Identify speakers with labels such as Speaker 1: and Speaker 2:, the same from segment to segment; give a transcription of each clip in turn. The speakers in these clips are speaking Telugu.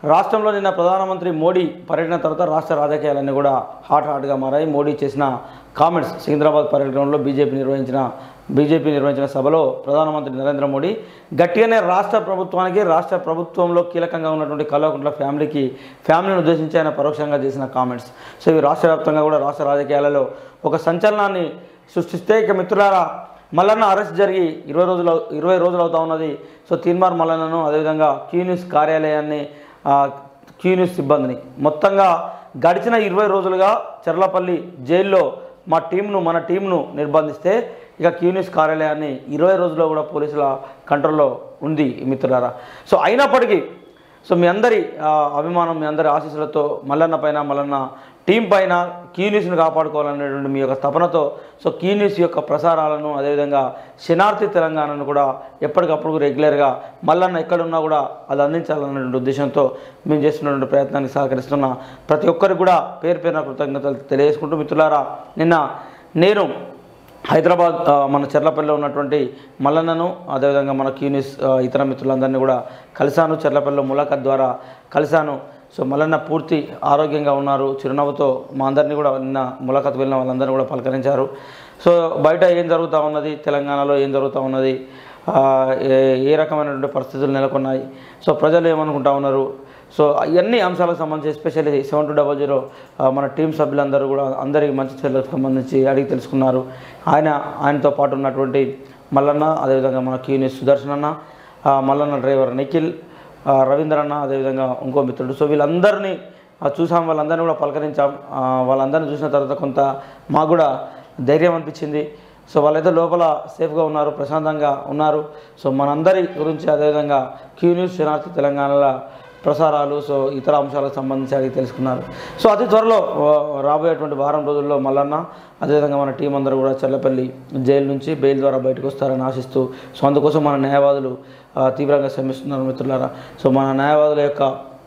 Speaker 1: రాష్ట్రంలో నిన్న ప్రధానమంత్రి మోడీ పర్యటన తర్వాత రాష్ట్ర రాజకీయాలన్నీ కూడా హాట్ హాట్గా మారాయి మోడీ చేసిన కామెంట్స్ సికింద్రాబాద్ పర్యటన గ్రౌండ్లో బీజేపీ నిర్వహించిన బీజేపీ నిర్వహించిన సభలో ప్రధానమంత్రి నరేంద్ర మోడీ గట్టిగానే రాష్ట్ర ప్రభుత్వానికి రాష్ట్ర ప్రభుత్వంలో కీలకంగా ఉన్నటువంటి కల్వకుంట్ల ఫ్యామిలీకి ఫ్యామిలీని ఉద్దేశించి ఆయన పరోక్షంగా చేసిన కామెంట్స్ సో ఇవి రాష్ట్ర వ్యాప్తంగా కూడా రాష్ట్ర రాజకీయాలలో ఒక సంచలనాన్ని సృష్టిస్తే ఇక మిత్రులారా మల్లన్న అరెస్ట్ జరిగి ఇరవై రోజులు అవు- ఇరవై రోజులు అవుతా ఉన్నది సో తీన్మార్ మల్లన్నను అదేవిధంగా క్యూన్యూస్ కార్యాలయాన్ని ఆ, క్యూన్యూస్ సిబ్బందిని మొత్తంగా గడిచిన ఇరవై రోజులుగా చర్లపల్లి జైల్లో మా టీంను మన టీంను నిర్బంధిస్తే ఇక క్యూన్యూస్ కార్యాలయాన్ని ఇరవై రోజుల్లో కూడా పోలీసుల కంట్రోల్లో ఉంది మిత్రులారా సో అయినప్పటికీ సో మీ అందరి ఆ, అభిమానం మీ అందరి ఆశీస్సులతో మల్లన్న పైన మల్లన్న టీం పైన కీ న్యూస్ని కాపాడుకోవాలనేటువంటి మీ యొక్క తపనతో సో కీ న్యూస్ యొక్క ప్రసారాలను అదేవిధంగా శనార్థి తెలంగాణను కూడా ఎప్పటికప్పుడు రెగ్యులర్గా మల్లన్న ఎక్కడున్నా కూడా అది అందించాలనేటువంటి ఉద్దేశంతో మేము చేస్తున్నటువంటి ప్రయత్నానికి సహకరిస్తున్న ప్రతి ఒక్కరికి కూడా పేరు పేరున కృతజ్ఞతలు తెలియజేసుకుంటూ మిత్రులారా నిన్న నేను హైదరాబాద్ ఆ, మన చెర్లపల్లిలో ఉన్నటువంటి మల్లన్నను అదేవిధంగా మన క్యూనిస్ ఆ, ఇతర మిత్రులందరినీ కూడా కలిశాను చెర్లపల్లిలో ములాఖత్ ద్వారా కలిశాను సో మల్లన్న పూర్తి ఆరోగ్యంగా ఉన్నారు చిరునవ్వుతో మా అందరినీ కూడా నిన్న ములాఖత్ వెళ్ళిన వాళ్ళందరినీ కూడా పలకరించారు సో బయట ఏం జరుగుతూ ఉన్నది తెలంగాణలో ఏం జరుగుతూ ఉన్నది ఆ, ఏ ఏ రకమైనటువంటి పరిస్థితులు నెలకొన్నాయి సో ప్రజలు ఏమనుకుంటా ఉన్నారు సో ఇవన్నీ అంశాలకు సంబంధించి especially seven two double zero మన టీం సభ్యులందరూ కూడా అందరికీ మంచి చెల్లకు సంబంధించి అడిగి తెలుసుకున్నారు ఆయన ఆయనతో పాటు ఉన్నటువంటి మల్లన్న అదేవిధంగా మన క్యూని సుదర్శన్ అన్న ఆ, మల్లన్న డ్రైవర్ నిఖిల్ ఆ, రవీంద్ర అన్న అదేవిధంగా ఇంకో మిత్రుడు సో వీళ్ళందరినీ ఆ, చూసాం వాళ్ళందరినీ కూడా పలకరించాం ఆ, వాళ్ళందరినీ చూసిన తర్వాత కొంత మాకు కూడా ధైర్యం అనిపించింది సో వాళ్ళైతే లోపల సేఫ్గా ఉన్నారు ప్రశాంతంగా ఉన్నారు సో మనందరి గురించి అదేవిధంగా క్యూ న్యూస్ శనార్థి తెలంగాణలో ప్రసారాలు సో ఇతర అంశాలకు సంబంధించి అడిగి తెలుసుకున్నారు సో అతి త్వరలో ఆ, రాబోయేటువంటి వారం రోజుల్లో మల్లన్న అదేవిధంగా మన టీం అందరూ కూడా చల్లపల్లి జైలు నుంచి బెయిల్ ద్వారా బయటకు వస్తారని ఆశిస్తూ సో అందుకోసం మన న్యాయవాదులు ఆ, తీవ్రంగా శ్రమిస్తున్నారు మిత్రులారా సో మన న్యాయవాదుల యొక్క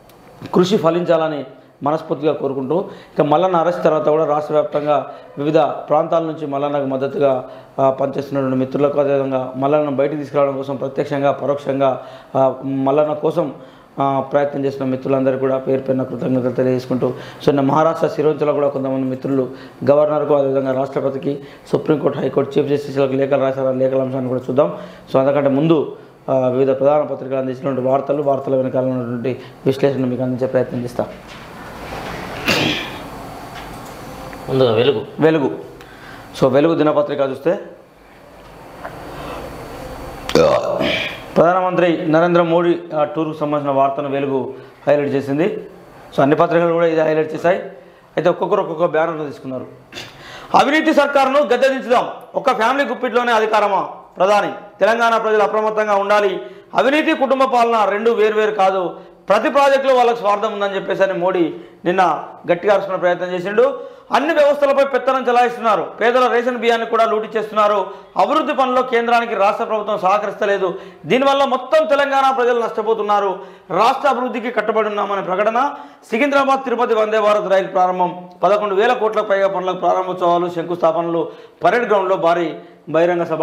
Speaker 1: కృషి ఫలించాలని మనస్ఫూర్తిగా కోరుకుంటూ ఇక మల్లన్న అరెస్ట్ తర్వాత కూడా రాష్ట్ర వ్యాప్తంగా వివిధ ప్రాంతాల నుంచి మల్లన్నకు మద్దతుగా ఆ, పనిచేస్తున్నటువంటి మిత్రులకు అదేవిధంగా మల్లన్న బయటికి తీసుకురావడం కోసం ప్రత్యక్షంగా పరోక్షంగా ఆ, మల్లన్న కోసం ఆ, ప్రయత్నం చేసిన మిత్రులందరూ కూడా పేరు పేరున కృతజ్ఞతలు తెలియజేసుకుంటూ సో నిన్న మహారాష్ట్ర సిరోంచలో కూడా కొంతమంది మిత్రులు గవర్నర్కు అదేవిధంగా రాష్ట్రపతికి సుప్రీంకోర్టు హైకోర్టు చీఫ్ జస్టిస్లకు లేఖలు రాశారు ఆ లేఖల అంశాన్ని కూడా చూద్దాం సో అంతకంటే ముందు ఆ, వివిధ ప్రధాన పత్రికలు అందించినటువంటి వార్తలు వార్తల వెనకాల ఉన్నటువంటి విశ్లేషణ మీకు అందించే ప్రయత్నం చేస్తాం
Speaker 2: ముందుగా వెలుగు
Speaker 1: వెలుగు సో వెలుగు దినపత్రిక చూస్తే ప్రధానమంత్రి నరేంద్ర మోడీ ఆ, టూర్కు సంబంధించిన వార్తను వెలుగు హైలైట్ చేసింది సో అన్ని పత్రికలు కూడా ఇది హైలైట్ చేశాయి అయితే ఒక్కొక్కరు ఒక్కొక్క బ్యానర్లు తీసుకున్నారు అవినీతి సర్కారును గద్దెదించుదాం ఒక్క ఫ్యామిలీ గుప్పిట్లోనే అధికారమా ప్రధాని తెలంగాణ ప్రజలు అప్రమత్తంగా ఉండాలి అవినీతి కుటుంబ పాలన రెండు వేర్వేరు కాదు ప్రతి ప్రాజెక్టులో వాళ్ళకి స్వార్థం ఉందని చెప్పేసి అని మోడీ నిన్న గట్టిగా అరుచుకునే ప్రయత్నం చేసిండు అన్ని వ్యవస్థలపై పెత్తనం చెలాయిస్తున్నారు పేదల రేషన్ బియ్యాన్ని కూడా లూటీ చేస్తున్నారు అభివృద్ధి పనుల్లో కేంద్రానికి రాష్ట్ర ప్రభుత్వం సహకరిస్తలేదు దీనివల్ల మొత్తం తెలంగాణ ప్రజలు నష్టపోతున్నారు రాష్ట్ర అభివృద్ధికి కట్టుబడి ఉన్నామనే ప్రకటన సికింద్రాబాద్ తిరుపతి వందే భారత్ రైలు ప్రారంభం పదకొండు వేల కోట్లకు పైగా పనులకు ప్రారంభోత్సవాలు శంకుస్థాపనలు పరేడ్ గ్రౌండ్లో భారీ బహిరంగ సభ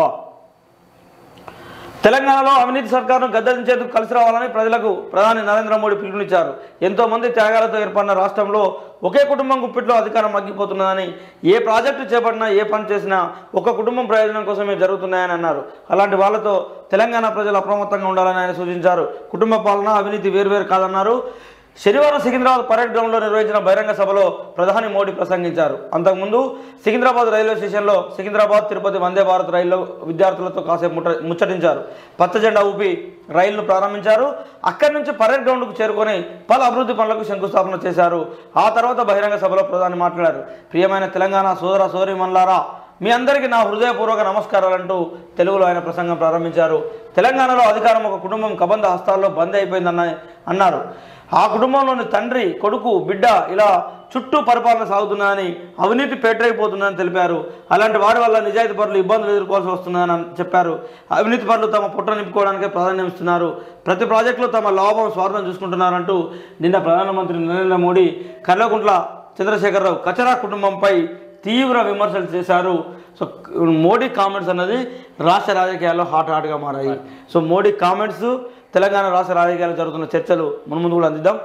Speaker 1: తెలంగాణలో అవినీతి సర్కారును గద్దెదించేందుకు కలిసి రావాలని ప్రజలకు ప్రధాని నరేంద్ర మోడీ పిలుపునిచ్చారు ఎంతో మంది త్యాగాలతో ఏర్పడిన రాష్ట్రంలో ఒకే కుటుంబం గుప్పిట్లో అధికారం మగ్గిపోతున్నదని ఏ ప్రాజెక్టు చేపట్టినా ఏ పని చేసినా ఒక కుటుంబం ప్రయోజనం కోసమే జరుగుతున్నాయని అన్నారు అలాంటి వాళ్ళతో తెలంగాణ ప్రజలు అప్రమత్తంగా ఉండాలని ఆయన సూచించారు కుటుంబ పాలన అవినీతి వేరువేరు కాదన్నారు శనివారం సికింద్రాబాద్ పరేడ్ గ్రౌండ్లో నిర్వహించిన బహిరంగ సభలో ప్రధాని మోడీ ప్రసంగించారు అంతకుముందు సికింద్రాబాద్ రైల్వే స్టేషన్లో సికింద్రాబాద్ తిరుపతి వందే భారత్ రైల్లో విద్యార్థులతో కాసేపు ముట్ట ముచ్చటించారు పచ్చ జెండా ఊపి రైలును ప్రారంభించారు అక్కడి నుంచి పరేడ్ గ్రౌండ్కు చేరుకొని పలు అభివృద్ధి పనులకు శంకుస్థాపన చేశారు ఆ తర్వాత బహిరంగ సభలో ప్రధాని మాట్లాడారు ప్రియమైన తెలంగాణ సోదర సోదరిమన్లారా మీ అందరికీ నా హృదయపూర్వక నమస్కారాలంటూ తెలుగులో ఆయన ప్రసంగం ప్రారంభించారు తెలంగాణలో అధికారం ఒక కుటుంబం కబంధ హస్తాల్లో బంద్ అయిపోయిందన్న అన్నారు ఆ కుటుంబంలోని తండ్రి కొడుకు బిడ్డ ఇలా చుట్టూ పరిపాలన సాగుతున్నాయని అవినీతి పేటరైపోతుందని తెలిపారు అలాంటి వారి వల్ల నిజాయితీ పరులు ఇబ్బందులు ఎదుర్కోవాల్సి వస్తుందని చెప్పారు అవినీతి పరులు తమ పుట్ట నింపుకోవడానికే ప్రాధాన్యం ఇస్తున్నారు ప్రతి ప్రాజెక్టులో తమ లాభం స్వార్థం చూసుకుంటున్నారంటూ నిన్న ప్రధానమంత్రి నరేంద్ర మోడీ కల్వకుంట్ల చంద్రశేఖరరావు కచరా కుటుంబంపై తీవ్ర విమర్శలు చేశారు సో మోడీ కామెంట్స్ అన్నది రాష్ట్ర రాజకీయాల్లో హాట్ హాట్గా మారాయి సో మోడీ కామెంట్స్ తెలంగాణ రాష్ట్ర రాజకీయాల్లో జరుగుతున్న చర్చలు మన ముందు కూడా అందిద్దాం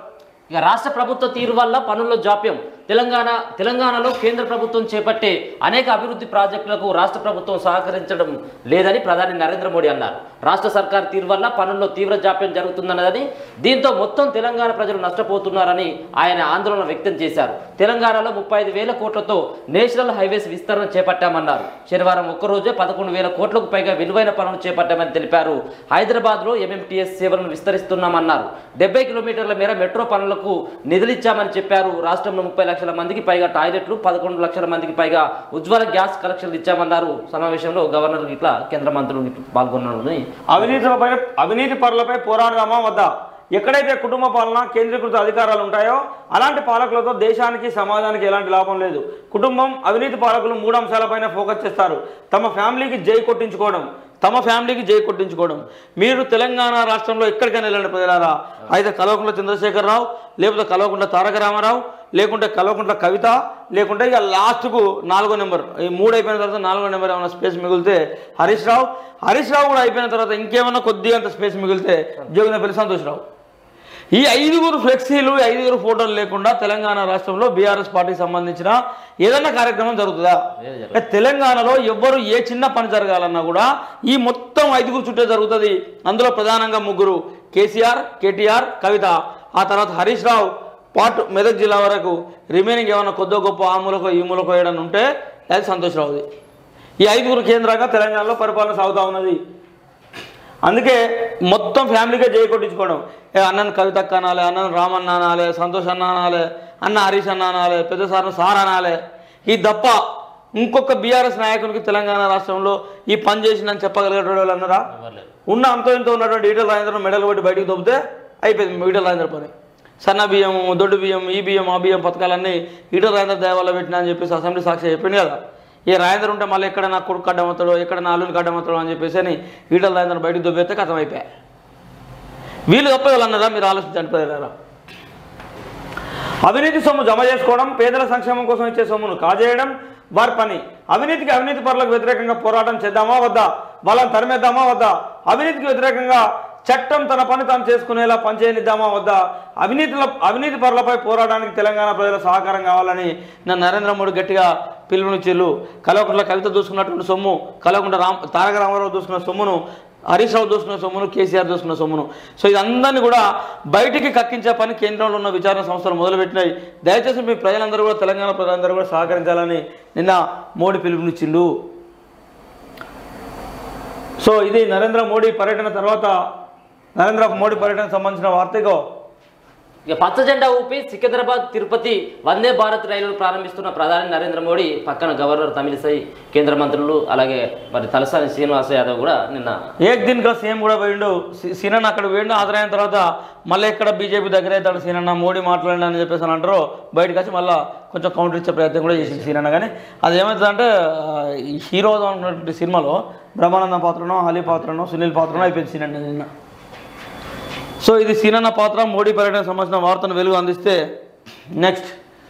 Speaker 2: ఇక రాష్ట్ర ప్రభుత్వ తీరు వల్ల పనుల్లో జాప్యం తెలంగాణ తెలంగాణలో కేంద్ర ప్రభుత్వం చేపట్టే అనేక అభివృద్ధి ప్రాజెక్టులకు రాష్ట్ర ప్రభుత్వం సహకరించడం లేదని ప్రధాని నరేంద్ర మోడీ అన్నారు రాష్ట్ర సర్కార్ తీరు వల్ల పనుల్లో తీవ్ర జాప్యం జరుగుతుందన్నదని దీంతో మొత్తం తెలంగాణ ప్రజలు నష్టపోతున్నారని ఆయన ఆందోళన వ్యక్తం చేశారు తెలంగాణలో ముప్పై ఐదు వేల కోట్లతో నేషనల్ హైవేస్ విస్తరణ చేపట్టామన్నారు శనివారం ఒక్కరోజే పదకొండు వేల కోట్లకు పైగా విలువైన పనులు చేపట్టామని తెలిపారు హైదరాబాద్లో ఎంఎంటీఎస్ సేవలను విస్తరిస్తున్నామన్నారు డెబ్బై కిలోమీటర్ల మేర మెట్రో పనులకు నిధులిచ్చామని చెప్పారు రాష్ట్రంలో ముప్పై లక్షల మందికి పైగా టాయిలెట్లు పదకొండు లక్షల మందికి పైగా ఉజ్వల గ్యాస్ కలెక్షన్లు ఇచ్చామన్నారు సమావేశంలో గవర్నర్ ఇట్లా కేంద్ర మంత్రులు ఇట్లా పాల్గొన్నారని
Speaker 1: అవినీతిపై అవినీతి పరులపై పోరాడదామా వద్దా ఎక్కడైతే కుటుంబ పాలన కేంద్రీకృత అధికారాలు ఉంటాయో అలాంటి పాలకులతో దేశానికి సమాజానికి ఎలాంటి లాభం లేదు కుటుంబం అవినీతి పాలకులు మూడు అంశాలపైన ఫోకస్ చేస్తారు తమ ఫ్యామిలీకి జై కొట్టించుకోవడం తమ ఫ్యామిలీకి జై కొట్టించుకోవడం మీరు తెలంగాణ రాష్ట్రంలో ఎక్కడికైనా వెళ్ళండి ప్రజలారా అయితే కల్వకుంట్ల చంద్రశేఖరరావు లేకపోతే కల్వకుంట్ల తారక రామారావు లేకుంటే కల్వకుంట్ల కవిత లేకుంటే ఇక లాస్ట్కు నాలుగో నెంబర్ ఈ మూడు అయిపోయిన తర్వాత నాలుగో నెంబర్ ఏమైనా స్పేస్ మిగిలితే హరీష్ రావు హరీష్ రావు కూడా అయిపోయిన తర్వాత ఇంకేమైనా కొద్దిగా అంత స్పేస్ మిగిలితే జోగినపల్లి సంతోష్ రావు ఈ ఐదుగురు ఫ్లెక్సీలు ఈ ఐదుగురు ఫోటోలు లేకుండా తెలంగాణ రాష్ట్రంలో బీఆర్ఎస్ పార్టీకి సంబంధించిన ఏదైనా కార్యక్రమం జరుగుతుందా
Speaker 2: లేదు జరగదు.
Speaker 1: అంటే తెలంగాణలో ఎవ్వరు ఏ చిన్న పని జరగాలన్నా కూడా ఈ మొత్తం ఐదుగురు చుట్టే జరుగుతుంది అందులో ప్రధానంగా ముగ్గురు కేసీఆర్ కేటీఆర్ కవిత ఆ తర్వాత హరీష్ రావు పాటు మెదక్ జిల్లా వరకు రిమైనింగ్ ఏమైనా కొద్దో గొప్ప ఆ మూలకో ఈ మూలకో ఏడని ఉంటే అది సంతోష్ రావుది ఈ ఐదుగురు కేంద్రంగా తెలంగాణలో పరిపాలన సాగుతూ ఉన్నది అందుకే మొత్తం ఫ్యామిలీగా జయ కొట్టించుకోవడం ఏ అన్నను కవితక్క అనాలి అన్నను రామన్న అనాలి సంతోష్ అన్న అనాలి అన్న హరీష్ అన్న అనాలి పెద్ద సార్ను సార్ అనాలి ఈ దప్ప ఇంకొక బీఆర్ఎస్ నాయకునికి తెలంగాణ రాష్ట్రంలో ఈ పని చేసిందని చెప్పగలిగేటోడు వాళ్ళు అన్నారా
Speaker 2: ఇవ్వలేదు.
Speaker 1: ఉన్న అంతో ఇంతో ఉన్నటువంటి ఈటల రాజేంద్ర మెడలు కొట్టి బయటికి దొబ్బితే అయిపోయింది ఈటల రాజేంద్ర పని సన్న బియ్యం దొడ్డు బియ్యం ఈ బియ్యం ఆ బియ్యం పథకాలన్నీ ఈటల రాజేంద్ర దయవల్ల పెట్టినా అని చెప్పేసి అసెంబ్లీ సాక్షి చెప్పింది కదా ఏ రాజేంద్ర ఉంటే మళ్ళీ ఎక్కడ నా కొడుకు కడ్డమవుతాడో ఎక్కడ నా అల్లుని కడ్డమవుతాడో అని చెప్పేసి అని ఈటల రాజేంద్ర బయటికి దొబ్బేస్తే కథం అయిపోయా వీళ్ళు తప్ప వాళ్ళు అన్నారా మీరు ఆలోచించండి ప్రజలారా అవినీతి సొమ్ము జమ చేసుకోవడం పేదల సంక్షేమం కోసం ఇచ్చే సొమ్మును కాజేయడం వారి పని అవినీతికి అవినీతి పరులకు వ్యతిరేకంగా పోరాటం చేద్దామా వద్దా వాళ్ళని తరిమేద్దామా వద్దా అవినీతికి వ్యతిరేకంగా చట్టం తన పని తాను చేసుకునేలా పనిచేయనిద్దామా వద్దా అవినీతిల అవినీతి పరులపై పోరాటానికి తెలంగాణ ప్రజల సహకారం కావాలని నా నరేంద్ర మోడీ గట్టిగా పిలుపునిచ్చిల్లు కలవకుంట్ల కవిత దూసుకున్నటువంటి సొమ్ము కలవకుంట్ల రామ్ తారక రామారావు దూసుకున్న సొమ్మును హరీష్ రావు దూసుకున్న సొమ్మును కేసీఆర్ దూసుకున్న సొమ్మును సో ఇదందరినీ కూడా బయటికి కక్కించే పని కేంద్రంలో ఉన్న విచారణ సంస్థలు మొదలుపెట్టినాయి దయచేసి మీ ప్రజలందరూ కూడా తెలంగాణ ప్రజలందరూ కూడా సహకరించాలని నిన్న మోడీ పిలుపునిచ్చిండు సో ఇది నరేంద్ర మోడీ పర్యటన తర్వాత నరేంద్ర మోడీ పర్యటనకు సంబంధించిన వార్తగో
Speaker 2: ఇక పచ్చ జెండా ఊపి సికింద్రాబాద్ తిరుపతి వందే భారత్ రైలును ప్రారంభిస్తున్న ప్రధాని నరేంద్ర మోడీ పక్కన గవర్నర్ తమిళిసై కేంద్ర మంత్రులు అలాగే మరి తలసాని శ్రీనివాస యాదవ్ కూడా నిన్న
Speaker 1: ఏక్ దిన్గా సీఎం కూడా పోయిండు సి- సీనన్న అక్కడ పోయిండు హాజరైన తర్వాత మళ్ళీ ఎక్కడ బీజేపీ దగ్గర అవుతాడు సీనన్న మోడీ మాట్లాడిన అని చెప్పేసి అని అంటారు బయటకు వచ్చి మళ్ళీ కొంచెం కౌంటర్ ఇచ్చే ప్రయత్నం కూడా చేసింది సీనన్న కానీ అది ఏమవుతుందంటే ఆ, ఈ హీరో ఉన్నటువంటి సినిమాలో బ్రహ్మానంద పాత్రనో అలీ పాత్రనో సునీల్ పాత్రనో అయిపోయింది సీనన్న నిన్న సో ఇది సీనన్న పాత్ర మోడీ పర్యటనకు సంబంధించిన వార్తను వెలుగు అందిస్తే నెక్స్ట్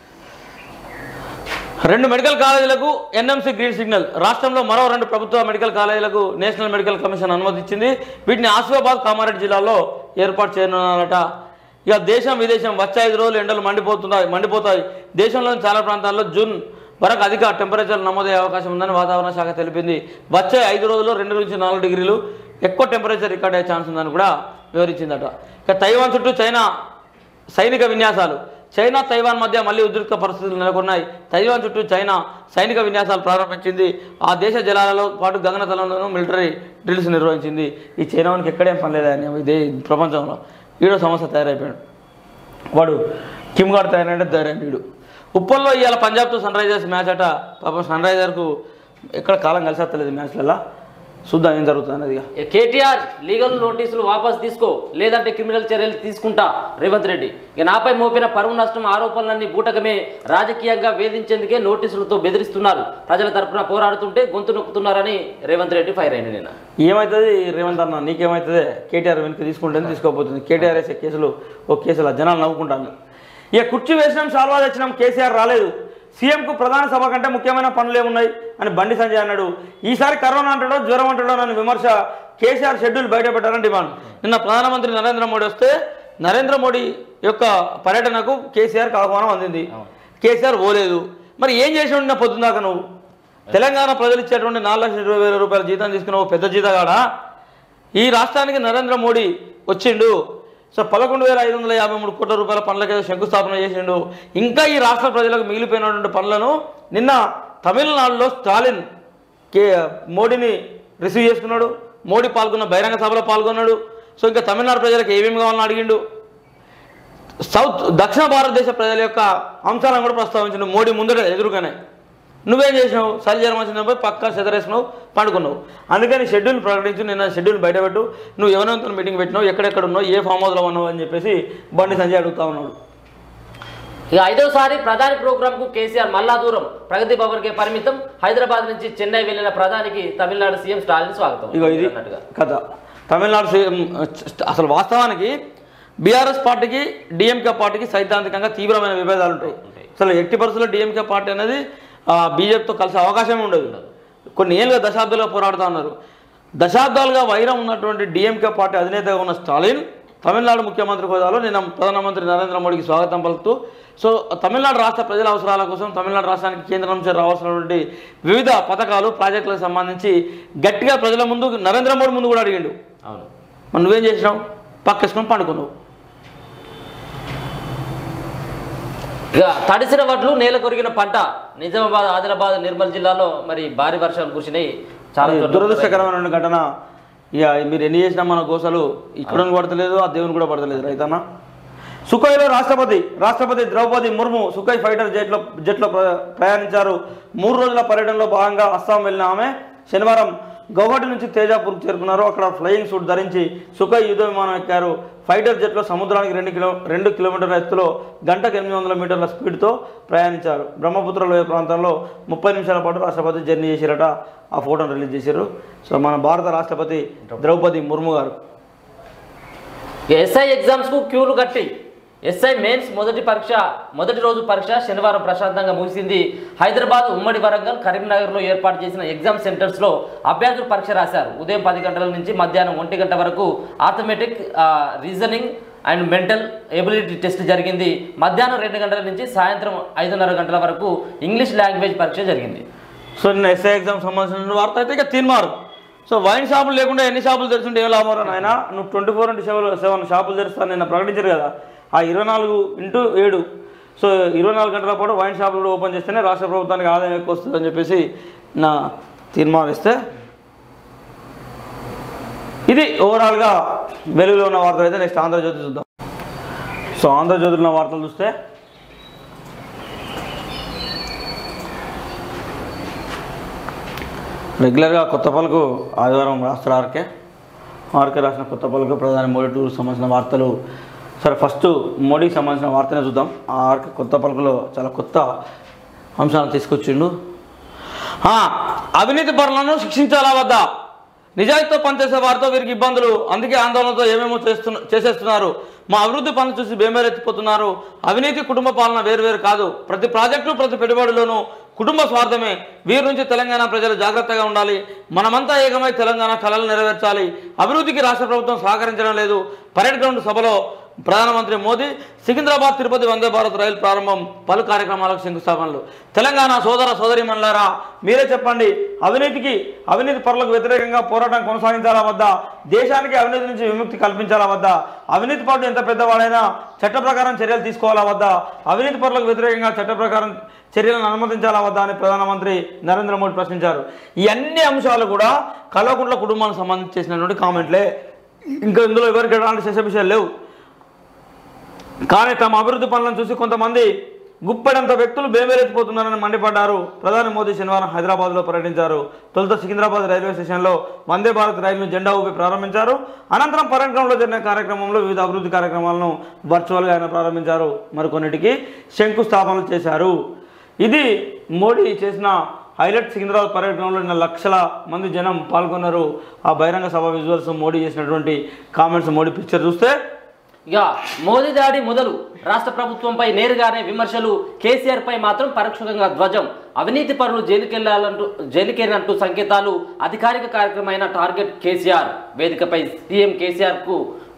Speaker 1: రెండు మెడికల్ కాలేజీలకు ఎన్ఎంసీ గ్రీన్ సిగ్నల్ రాష్ట్రంలో మరో రెండు ప్రభుత్వ మెడికల్ కాలేజీలకు నేషనల్ మెడికల్ కమిషన్ అనుమతి ఇచ్చింది వీటిని ఆసిఫాబాద్ కామారెడ్డి జిల్లాలో ఏర్పాటు చేయనున్నారట ఇక దేశం విదేశం వచ్చే ఐదు రోజులు ఎండలు మండిపోతున్నాయి మండిపోతాయి దేశంలోని చాలా ప్రాంతాల్లో జూన్ వరకు అధిక టెంపరేచర్ నమోదయ్యే అవకాశం ఉందని వాతావరణ శాఖ తెలిపింది వచ్చే ఐదు రోజుల్లో రెండు నుంచి నాలుగు డిగ్రీలు ఎక్కువ టెంపరేచర్ రికార్డ్ అయ్యే ఛాన్స్ ఉందని కూడా వివరించిందట ఇక తైవాన్ చుట్టూ చైనా సైనిక విన్యాసాలు చైనా తైవాన్ మధ్య మళ్ళీ ఉద్రిక్త పరిస్థితులు నెలకొన్నాయి తైవాన్ చుట్టూ చైనా సైనిక విన్యాసాలు ప్రారంభించింది ఆ దేశ జలాలలో పాటు గగనతలంలోనూ మిలిటరీ డ్రిల్స్ నిర్వహించింది ఈ చైనావానికి ఎక్కడేం పని లేదని ఇదే ప్రపంచంలో ఈడో సమస్య తయారైపోయాడు వాడు కిమ్ గాడు తయారంటే ధైర్యం వీడు ఉప్పల్లో ఇవాళ పంజాబ్తో సన్ రైజర్స్ మ్యాచ్ అట పాపం సన్ రైజర్కు ఎక్కడ కాలం కలిసి వస్తలేదు మ్యాచ్లలో చూద్దాం ఏం జరుగుతుంది అనేది ఇక.
Speaker 2: కేటీఆర్ లీగల్ నోటీసులు వాపస్ తీసుకో లేదంటే క్రిమినల్ చర్యలు తీసుకుంటా రేవంత్ రెడ్డి ఇక నాపై మోపిన పరువు నష్టం ఆరోపణలన్నీ బూటకమే రాజకీయంగా వేధించేందుకే నోటీసులతో బెదిరిస్తున్నారు ప్రజల తరపున పోరాడుతుంటే గొంతు నొక్కుతున్నారని రేవంత్ రెడ్డి ఫైర్ అయింది నిన్న
Speaker 1: ఏమవుతుంది రేవంత్ అన్న నీకేమవుతుంది కేటీఆర్ వెనక్కి తీసుకుంటే తీసుకోపోతుంది కేటీఆర్ వేసే కేసులు ఓ కేసులు జనాలు నవ్వుకుంటాను ఇక కుర్చీ వేసినాం సాల్వా తెచ్చినాం కేసీఆర్ రాలేదు సీఎంకు ప్రధాన సభ కంటే ముఖ్యమైన పనులు ఏమున్నాయి అని బండి సంజయ్ అన్నాడు ఈసారి కరోనా అంటాడో జ్వరం అంటాడో అని విమర్శ కేసీఆర్ షెడ్యూల్ బయట పెట్టారని డిమాండ్ నిన్న ప్రధానమంత్రి నరేంద్ర మోడీ వస్తే నరేంద్ర మోడీ యొక్క పర్యటనకు కేసీఆర్కి ఆహ్వానం అందింది
Speaker 2: అవును.
Speaker 1: కేసీఆర్ పోలేదు మరి ఏం చేసి ఉండిన పొద్దున్నాక నువ్వు తెలంగాణ ప్రజలు ఇచ్చేటువంటి నాలుగు లక్షల ఇరవై వేల రూపాయల జీతం తీసుకున్నావు పెద్ద జీతగాడా ఈ రాష్ట్రానికి నరేంద్ర మోడీ వచ్చిండు సో పదకొండు వేల ఐదు వందల యాభై మూడు కోట్ల రూపాయల పనులకి ఏదో శంకుస్థాపన చేసిండు ఇంకా ఈ రాష్ట్ర ప్రజలకు మిగిలిపోయినటువంటి పనులను నిన్న తమిళనాడులో స్టాలిన్ కే మోడీని రిసీవ్ చేసుకున్నాడు మోడీ పాల్గొన్న బహిరంగ సభలో పాల్గొన్నాడు సో ఇంకా తమిళనాడు ప్రజలకు ఏమేమి కావాలని అడిగిండు సౌత్ దక్షిణ భారతదేశ ప్రజల యొక్క అంశాలను కూడా ప్రస్తావించిన మోడీ ముందట ఎదురుగానే నువ్వేం చేసినావు చలి జ్వరం వచ్చిన పోయి పక్కా చెదరేసినావు పండుకున్నావు అందుకని షెడ్యూల్ ప్రకటించి నిన్న షెడ్యూల్ బయటపెట్టు నువ్వు ఎవరెవరితో మీటింగ్ పెట్టినావు ఎక్కడెక్కడ ఉన్నావు ఏ ఫామ్ హౌస్లో ఉన్నావు అని చెప్పేసి బండి సంజయ్ అడుగుతా ఉన్నాడు
Speaker 2: ఇక ఐదోసారి ప్రధాని ప్రోగ్రామ్ కు కేసీఆర్ మల్లా దూరం ప్రగతి భవన్ కే పరిమితం హైదరాబాద్ నుంచి చెన్నై వెళ్లిన ప్రధానికి తమిళనాడు సీఎం స్టాలిన్ స్వాగతం
Speaker 1: ఇగో ఇది
Speaker 2: అన్నట్టుగా
Speaker 1: కథ తమిళనాడు సీఎం అసలు వాస్తవానికి బీఆర్ఎస్ పార్టీకి డిఎంకే పార్టీకి సైద్ధాంతికంగా తీవ్రమైన విభేదాలు ఉంటాయి
Speaker 2: ఉంటాయి.
Speaker 1: అసలు ఎట్టి పరిస్థితుల్లో డిఎంకే పార్టీ అనేది బీజేపీతో కలిసే అవకాశమే ఉండదు కొన్ని ఏళ్ళుగా దశాబ్దాలుగా పోరాడుతూ ఉన్నారు దశాబ్దాలుగా వైరం ఉన్నటువంటి డిఎంకే పార్టీ అధినేతగా ఉన్న స్టాలిన్ తమిళనాడు ముఖ్యమంత్రి హోదాలో నిన్న ప్రధానమంత్రి నరేంద్ర మోడీకి స్వాగతం పలుకుతూ సో తమిళనాడు రాష్ట్ర ప్రజల అవసరాల కోసం తమిళనాడు రాష్ట్రానికి కేంద్రం నుంచి రావాల్సినటువంటి వివిధ పథకాలు ప్రాజెక్టులకు సంబంధించి గట్టిగా ప్రజల ముందు నరేంద్ర మోడీ ముందు కూడా అడిగిండు
Speaker 2: అవును
Speaker 1: మరి నువ్వేం చేసినావు పక్కేసుకొని పండుకున్నావు
Speaker 2: ఇక తడిసిన వడ్లు నేల కొరిగిన పంట నిజామాబాద్ ఆదిలాబాద్ నిర్మల్ జిల్లాలో మరి భారీ వర్షాలు కురిసినాయి చాలా
Speaker 1: అది
Speaker 2: చోట్ల
Speaker 1: దురదృష్టకరమైన ఘటన ఇక మీరు ఎన్ని చేసినా మన గోసలు ఇక్కడ పడతలేదు ఆ దేవుని కూడా పడతలేదు రైతన్న సుఖోయ్లో రాష్ట్రపతి రాష్ట్రపతి ద్రౌపది ముర్ము సుఖోయ్ ఫైటర్ జెట్లో జెట్లో ప్ర- ప్రయాణించారు మూడు రోజుల పర్యటనలో భాగంగా అస్సాం వెళ్ళిన ఆమె శనివారం గౌహటి నుంచి తేజాపూర్కు చేరుకున్నారు అక్కడ ఫ్లయింగ్ సూట్ ధరించి సుఖోయ్ యుద్ధ విమానం ఎక్కారు ఫైటర్ జెట్లో సముద్రానికి రెండు కిలో రెండు కిలోమీటర్ల ఎత్తులో గంటకు ఎనిమిది వందల మీటర్ల స్పీడ్తో ప్రయాణించారు బ్రహ్మపుత్ర లోయ ప్రాంతంలో ముప్పై నిమిషాల పాటు రాష్ట్రపతి జర్నీ చేశారట ఆ ఫోటోను రిలీజ్ చేశారు సో మన భారత రాష్ట్రపతి ద్రౌపది ముర్ము గారు
Speaker 2: ఇక ఎస్ఐ ఎగ్జామ్స్ కు క్యూలు కట్టి ఎస్ఐ మెయిన్స్ మొదటి పరీక్ష మొదటి రోజు పరీక్ష శనివారం ప్రశాంతంగా ముగిసింది హైదరాబాద్ ఉమ్మడి వరంగల్ కరీంనగర్లో ఏర్పాటు చేసిన ఎగ్జామ్ సెంటర్స్ లో అభ్యర్థులు పరీక్ష రాశారు ఉదయం పది గంటల నుంచి మధ్యాహ్నం ఒంటి గంట వరకు arithmetic reasoning and mental ability test జరిగింది మధ్యాహ్నం రెండు గంటల నుంచి సాయంత్రం ఐదున్నర గంటల వరకు ఇంగ్లీష్ లాంగ్వేజ్ పరీక్ష జరిగింది
Speaker 1: సో నిన్న ఎస్ఐ ఎగ్జామ్ సంబంధించిన వార్త అయితే ఇక తీన్మారు సో వైన్ షాపులు లేకుండా ఎన్ని షాపులు తెరుచుంటే ఏం లాభం నాయన నువ్వు twenty four into seven seven షాపులు తెరుస్తాను నిన్న ప్రకటించారు కదా ఆ ఇరవై నాలుగు ఇంటూ ఏడు సో ఇరవై నాలుగు గంటల పాటు వైన్ షాపులు కూడా ఓపెన్ చేస్తేనే రాష్ట్ర ప్రభుత్వానికి ఆదాయం ఎక్కువ వస్తుంది అని చెప్పేసి నా తీర్మానం ఇస్తే ఇది ఓవరాల్గా వెలుగులో ఉన్న వార్తలు అయితే నెక్స్ట్ ఆంధ్రజ్యోతి చూద్దాం సో ఆంధ్రజ్యోతిలో ఉన్న వార్తలు చూస్తే రెగ్యులర్గా కొత్త పలుకు ఆదివారం రాస్తారు ఆర్కే ఆర్కే రాసిన కొత్త పలుకు ప్రధాని మోడీ టూర్కి సంబంధించిన వార్తలు సరే ఫస్ట్ మోడీకి సంబంధించిన వార్తనే చూద్దాం ఆ ఆర్కే కొత్త పలుకులో చాలా కొత్త అంశాలను తీసుకొచ్చిండు ఆ, అవినీతి పరులను శిక్షించాలా వద్దా నిజాయితీతో పనిచేసే వారితో వీరికి ఇబ్బందులు అందుకే ఆందోళనతో ఏమేమో చేస్తున్న చేసేస్తున్నారు మా అభివృద్ధి పనులు చూసి బేమేరెత్తిపోతున్నారు అవినీతి కుటుంబ పాలన వేరువేరు కాదు ప్రతి ప్రాజెక్టు ప్రతి పెట్టుబడిలోనూ కుటుంబ స్వార్థమే వీరి నుంచి తెలంగాణ ప్రజలు జాగ్రత్తగా ఉండాలి మనమంతా ఏకమై తెలంగాణ కళలు నెరవేర్చాలి అభివృద్ధికి రాష్ట్ర ప్రభుత్వం సహకరించడం లేదు పరేడ్ గ్రౌండ్ సభలో ప్రధానమంత్రి మోదీ సికింద్రాబాద్ తిరుపతి వందే భారత్ రైలు ప్రారంభం పలు కార్యక్రమాలకు శంకుస్థాపనలు తెలంగాణ సోదర సోదరిమణులారా మీరే చెప్పండి అవినీతికి అవినీతి పరులకు వ్యతిరేకంగా పోరాటం కొనసాగించాలా వద్దా దేశానికి అవినీతి నుంచి విముక్తి కల్పించాలా వద్దా అవినీతి పరుడు ఎంత పెద్దవాడైనా చట్ట ప్రకారం చర్యలు తీసుకోవాలా వద్దా అవినీతి పరులకు వ్యతిరేకంగా చట్ట ప్రకారం చర్యలను అనుమతించాలా వద్దా అని ప్రధానమంత్రి నరేంద్ర మోడీ ప్రశ్నించారు ఈ అన్ని అంశాలు కూడా కల్వకుంట్ల కుటుంబానికి సంబంధించి చేసినటువంటి కామెంట్లే ఇంకా ఇందులో ఎవరికి ఎలాంటి శశ విషయాలు లేవు కానీ తమ అభివృద్ధి పనులను చూసి కొంతమంది గుప్పెడంత వ్యక్తులు బేమేరెత్తిపోతున్నారని మండిపడ్డారు ప్రధాని మోదీ శనివారం హైదరాబాద్లో పర్యటించారు తొలుత సికింద్రాబాద్ రైల్వే స్టేషన్లో వందే భారత్ రైలును జెండా ఊపి ప్రారంభించారు అనంతరం పర్యటనలో జరిగిన కార్యక్రమంలో వివిధ అభివృద్ధి కార్యక్రమాలను వర్చువల్గా ఆయన ప్రారంభించారు మరికొన్నిటికి శంకుస్థాపనలు చేశారు ఇది మోడీ చేసిన హైలైట్ సికింద్రాబాద్ పర్యటనలో నిన్న లక్షల మంది జనం పాల్గొన్నారు ఆ బహిరంగ సభ విజువల్స్ మోడీ చేసినటువంటి కామెంట్స్ మోడీ పిక్చర్ చూస్తే
Speaker 2: ఇక మోదీ దాడి మొదలు రాష్ట్ర ప్రభుత్వంపై నేరుగానే విమర్శలు కేసీఆర్ పై మాత్రం పరోక్షంగా ధ్వజం అవినీతి పరులు జైలుకెళ్లాలంటూ జైలుకెళ్ళినట్టు సంకేతాలు అధికారిక కార్యక్రమమైన టార్గెట్ కేసీఆర్ వేదికపై సీఎం కేసీఆర్ కు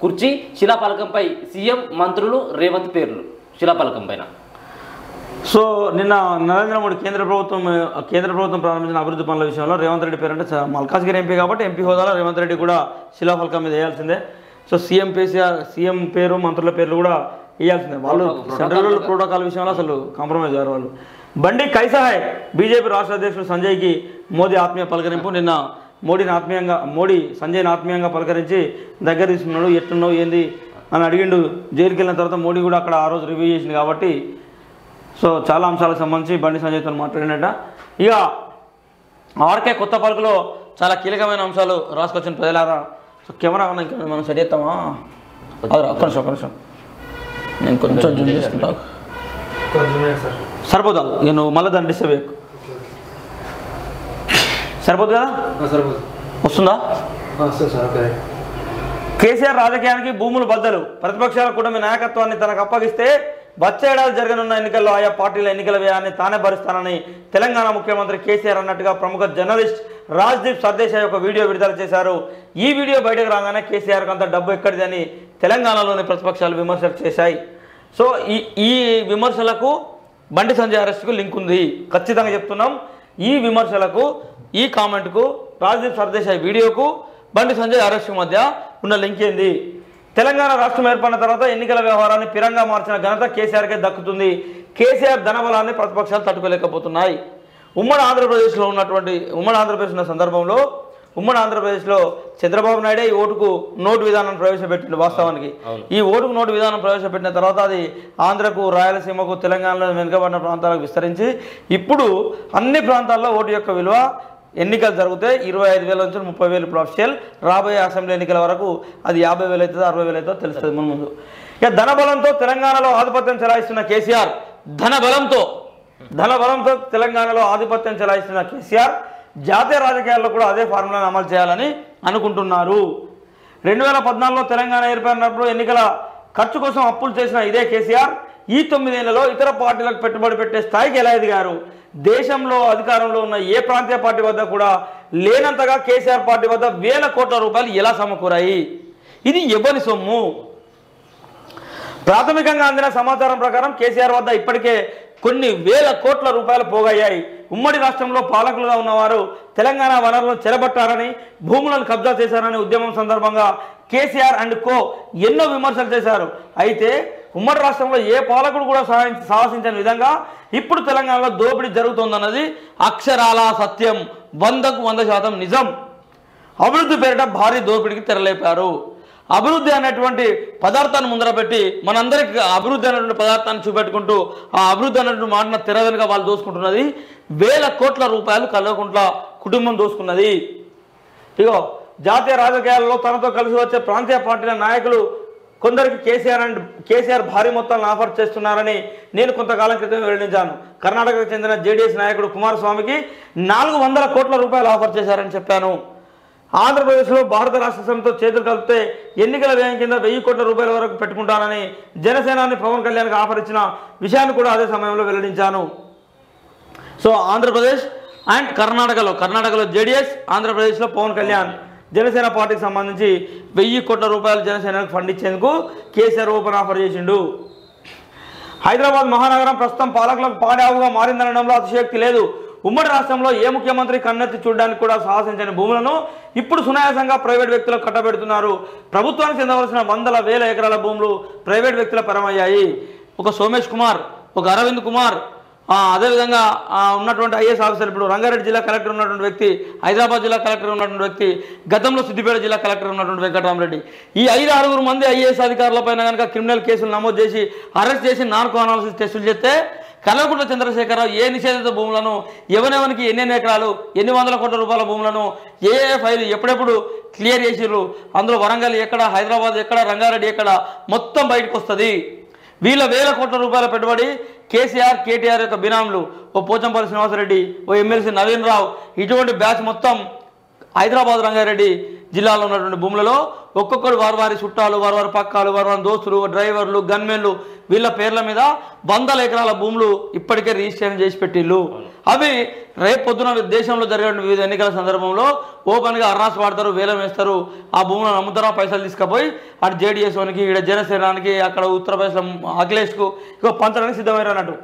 Speaker 2: కుర్చీ శిలాఫలకంపై సీఎం మంత్రులు రేవంత్ పేర్లు శిలాఫలకం పైన
Speaker 1: సో నిన్న నరేంద్ర మోడీ కేంద్ర ప్రభుత్వం ఆ, కేంద్ర ప్రభుత్వం ప్రారంభించిన అభివృద్ధి పనుల విషయంలో రేవంత్ రెడ్డి పేరు అంటే చ- మల్కాజ్గిరి ఎంపీ కాబట్టి ఎంపీ హోదాలో రేవంత్ రెడ్డి కూడా శిలాఫలకం మీద వేయాల్సిందే సో సీఎం కేసీఆర్ సీఎం పేరు మంత్రుల పేర్లు కూడా వేయాల్సిందే వాళ్ళు సెంట్రల్ ప్రోటోకాల్ విషయంలో అసలు కాంప్రమైజ్ అయ్యారు వాళ్ళు బండి కైసాహాయ్ బీజేపీ రాష్ట్ర అధ్యక్షుడు సంజయ్కి మోదీ ఆత్మీయ పలకరింపు నిన్న మోడీని ఆత్మీయంగా మోడీ సంజయ్ని ఆత్మీయంగా పలకరించి దగ్గర తీసుకున్నాడు ఎట్టున్నావు ఏంది అని అడిగిండు జైలుకి వెళ్ళిన తర్వాత మోడీ కూడా అక్కడ ఆ రోజు రివ్యూ చేసింది కాబట్టి సో చాలా అంశాలకు సంబంధించి బండి సంజయ్తో మాట్లాడినట్ట ఇక ఆర్కే కొత్త పలుకులో చాలా కీలకమైన అంశాలు రాసుకొచ్చిన ప్రజలారా సో కెమెరా కన్నా ఇంకా మనం సెట్ చేస్తామా అది ఒక్క నిమిషం ఒక్క నిమిషం నేను కొంచెం జూమ్ చేసుకుంటా సరిపోతా ఇక నువ్వు మళ్ళీ దాన్ని డిస్టర్బ్ చేయకు సరిపోదు కదా వస్తుందా కేసీఆర్ రాజకీయానికి భూములు బద్దలు ప్రతిపక్షాల కూటమి నాయకత్వాన్ని తనకు అప్పగిస్తే వచ్చే ఏడాది జరగనున్న ఎన్నికల్లో ఆయా పార్టీల ఎన్నికల వ్యయాన్ని తానే భరిస్తానని తెలంగాణ ముఖ్యమంత్రి కేసీఆర్ అన్నట్టుగా ప్రముఖ జర్నలిస్ట్ రాజ్దీప్ సర్దేశాయ్ ఒక వీడియో విడుదల చేశారు ఈ వీడియో బయటకు రాగానే కేసీఆర్కి అంత డబ్బు ఎక్కడిదని తెలంగాణలోని ప్రతిపక్షాలు విమర్శలు చేశాయి సో ఈ ఈ విమర్శలకు బండి సంజయ్ అరెస్ట్కు లింక్ ఉంది ఖచ్చితంగా చెప్తున్నాం ఈ విమర్శలకు ఈ కామెంట్కు రాజ్దీప్ సర్దేశాయ్ వీడియోకు బండి సంజయ్ అరెస్ట్కు మధ్య ఉన్న లింక్ ఏంది తెలంగాణ రాష్ట్రం ఏర్పడిన తర్వాత ఎన్నికల వ్యవహారాన్ని పిరంగా మార్చిన ఘనత కేసీఆర్కే దక్కుతుంది కేసీఆర్ ధనబలాన్ని ప్రతిపక్షాలు తట్టుకోలేకపోతున్నాయి ఉమ్మడి ఆంధ్రప్రదేశ్లో ఉన్నటువంటి ఉమ్మడి ఆంధ్రప్రదేశ్ ఉన్న సందర్భంలో ఉమ్మడి ఆంధ్రప్రదేశ్లో చంద్రబాబు నాయుడే ఈ ఓటుకు నోటు విధానం ప్రవేశపెట్టిండు వాస్తవానికి ఈ ఓటుకు నోటు విధానం ప్రవేశపెట్టిన తర్వాత అది ఆంధ్రకు రాయలసీమకు తెలంగాణలో వెనుకబడిన ప్రాంతాలకు విస్తరించి ఇప్పుడు అన్ని ప్రాంతాల్లో ఓటు యొక్క విలువ ఎన్నికలు జరిగితే ఇరవై ఐదు వేల నుంచి ముప్పై వేలు ఇప్పుడు అఫిషియల్ రాబోయే అసెంబ్లీ ఎన్నికల వరకు అది యాభై వేలు అవుతుందో అరవై వేలు అవుతుందో తెలుస్తుంది మన ముందు ఇక ధనబలంతో తెలంగాణలో ఆధిపత్యం చెలాయిస్తున్న కేసీఆర్ ధనబలంతో ధనబలంతో తెలంగాణలో ఆధిపత్యం చెలాయిస్తున్న కేసీఆర్ జాతీయ రాజకీయాల్లో కూడా అదే ఫార్ములాను అమలు చేయాలని అనుకుంటున్నారు రెండు వేల పద్నాలుగులో తెలంగాణ ఏర్పడినప్పుడు ఎన్నికల ఖర్చు కోసం అప్పులు చేసిన ఇదే కేసీఆర్ ఈ తొమ్మిదేళ్లలో ఇతర పార్టీలకు పెట్టుబడి పెట్టే స్థాయికి ఎలా ఎదిగారు దేశంలో అధికారంలో ఉన్న ఏ ప్రాంతీయ పార్టీ వద్ద కూడా లేనంతగా కేసీఆర్ పార్టీ వద్ద వేల కోట్ల రూపాయలు ఎలా సమకూరాయి ఇది ఎవరి సొమ్ము ప్రాథమికంగా అందిన సమాచారం ప్రకారం కేసీఆర్ వద్ద ఇప్పటికే కొన్ని వేల కోట్ల రూపాయలు పోగయ్యాయి ఉమ్మడి రాష్ట్రంలో పాలకులుగా ఉన్నవారు తెలంగాణ వనరులను చెరబట్టారని భూములను కబ్జా చేశారని ఉద్యమం సందర్భంగా కేసీఆర్ అండ్ కో ఎన్నో విమర్శలు చేశారు అయితే ఉమ్మడి రాష్ట్రంలో ఏ పాలకుడు కూడా సహాయం సాహసించని విధంగా ఇప్పుడు తెలంగాణలో దోపిడీ జరుగుతోందన్నది అక్షరాల సత్యం వందకు వంద శాతం నిజం అభివృద్ధి పేరిట భారీ దోపిడీకి తెరలేపారు అభివృద్ధి అనేటువంటి పదార్థాన్ని ముందర పెట్టి మనందరికి అభివృద్ధి అనేటువంటి పదార్థాన్ని చూపెట్టుకుంటూ ఆ అభివృద్ధి అనేటువంటి మాటన తెర వెనుక వాళ్ళు దోసుకుంటున్నది వేల కోట్ల రూపాయలు కల్వకుంట్ల కుటుంబం దోసుకున్నది ఇగో జాతీయ రాజకీయాల్లో తనతో కలిసి వచ్చే ప్రాంతీయ పార్టీల నాయకులు కొందరికి కేసీఆర్ అండ్ కేసీఆర్ భారీ మొత్తాలను ఆఫర్ చేస్తున్నారని నేను కొంతకాలం క్రితం వెల్లడించాను కర్ణాటకకు చెందిన జేడీఎస్ నాయకుడు కుమారస్వామికి నాలుగు వందల కోట్ల రూపాయలు ఆఫర్ చేశారని చెప్పాను ఆంధ్రప్రదేశ్లో భారత రాష్ట్ర సమితితో చేతులు కలిపితే ఎన్నికల వ్యయం కింద వెయ్యి కోట్ల రూపాయల వరకు పెట్టుకుంటానని జనసేనాని పవన్ కళ్యాణ్కి ఆఫర్ ఇచ్చిన విషయాన్ని కూడా అదే సమయంలో వెల్లడించాను సో ఆంధ్రప్రదేశ్ అండ్ కర్ణాటకలో కర్ణాటకలో జేడీఎస్ ఆంధ్రప్రదేశ్లో పవన్ కళ్యాణ్ జనసేన పార్టీకి సంబంధించి వెయ్యి కోట్ల రూపాయలు జనసేనకు ఫండ్ ఇచ్చేందుకు కేసీఆర్ ఓపెన్ ఆఫర్ చేసిండు హైదరాబాద్ మహానగరం ప్రస్తుతం పాలకులకు పాడావుగా మారిందనడంలో అతిశయోక్తి లేదు ఉమ్మడి రాష్ట్రంలో ఏ ముఖ్యమంత్రి కన్నెత్తి చూడడానికి కూడా సాహసించని భూములను ఇప్పుడు సునాయాసంగా ప్రైవేట్ వ్యక్తులకు కట్టబెడుతున్నారు ప్రభుత్వానికి చెందవలసిన వందల వేల ఎకరాల భూములు ప్రైవేట్ వ్యక్తుల పరమయ్యాయి ఒక సోమేష్ కుమార్ ఒక అరవింద్ కుమార్ ఆ, అదేవిధంగా ఆ, ఉన్నటువంటి ఐఏఎస్ ఆఫీసర్ ఇప్పుడు రంగారెడ్డి జిల్లా కలెక్టర్ ఉన్నటువంటి వ్యక్తి హైదరాబాద్ జిల్లా కలెక్టర్ ఉన్నటువంటి వ్యక్తి గతంలో సిద్దిపేట జిల్లా కలెక్టర్ ఉన్నటువంటి వెంకటరామరెడ్డి ఈ ఐదు ఆరుగురు మంది ఐఏఎస్ అధికారులపైన కనుక క్రిమినల్ కేసులు నమోదు చేసి అరెస్ట్ చేసి నార్కో అనాలిసిస్ టెస్టులు చేస్తే కల్వకుంట్ల చంద్రశేఖరరావు ఏ నిషేధిత భూములను ఎవరెవరికి ఎన్నెన్ని ఎకరాలు ఎన్ని వందల కోట్ల రూపాయల భూములను ఏ ఏ ఫైలు ఎప్పుడెప్పుడు క్లియర్ చేసిర్రు అందులో వరంగల్ ఎక్కడ హైదరాబాద్ ఎక్కడ రంగారెడ్డి ఎక్కడ మొత్తం బయటకు వస్తుంది వీళ్ళ వేల కోట్ల రూపాయల పెట్టుబడి కేసీఆర్ కేటీఆర్ యొక్క బినాములు ఓ పోచంపల్లి శ్రీనివాసరెడ్డి ఓ ఎమ్మెల్సీ నవీన్ రావు ఇటువంటి బ్యాచ్ మొత్తం హైదరాబాద్ రంగారెడ్డి జిల్లాలో ఉన్నటువంటి భూములలో ఒక్కొక్కరు వారి వారి చుట్టాలు వారి వారి పక్కాలు వారి వారి దోస్తులు డ్రైవర్లు గన్మెన్లు వీళ్ళ పేర్ల మీద వందల ఎకరాల భూములు ఇప్పటికే రిజిస్ట్రేషన్ చేసి పెట్టిళ్ళు అవి రేపు పొద్దున దేశంలో జరిగే వివిధ ఎన్నికల సందర్భంలో ఓపెన్గా అర్రాస్ వాడతారు వేలం వేస్తారు ఆ భూములను అమ్ముతారా పైసలు తీసుకుపోయి అటు జేడీఎస్ వానికి ఇక్కడ జనసేనానికి అక్కడ ఉత్తరప్రదేశ్లో అఖిలేష్కు ఇక పంచడానికి సిద్ధమయ్యారు అన్నట్టు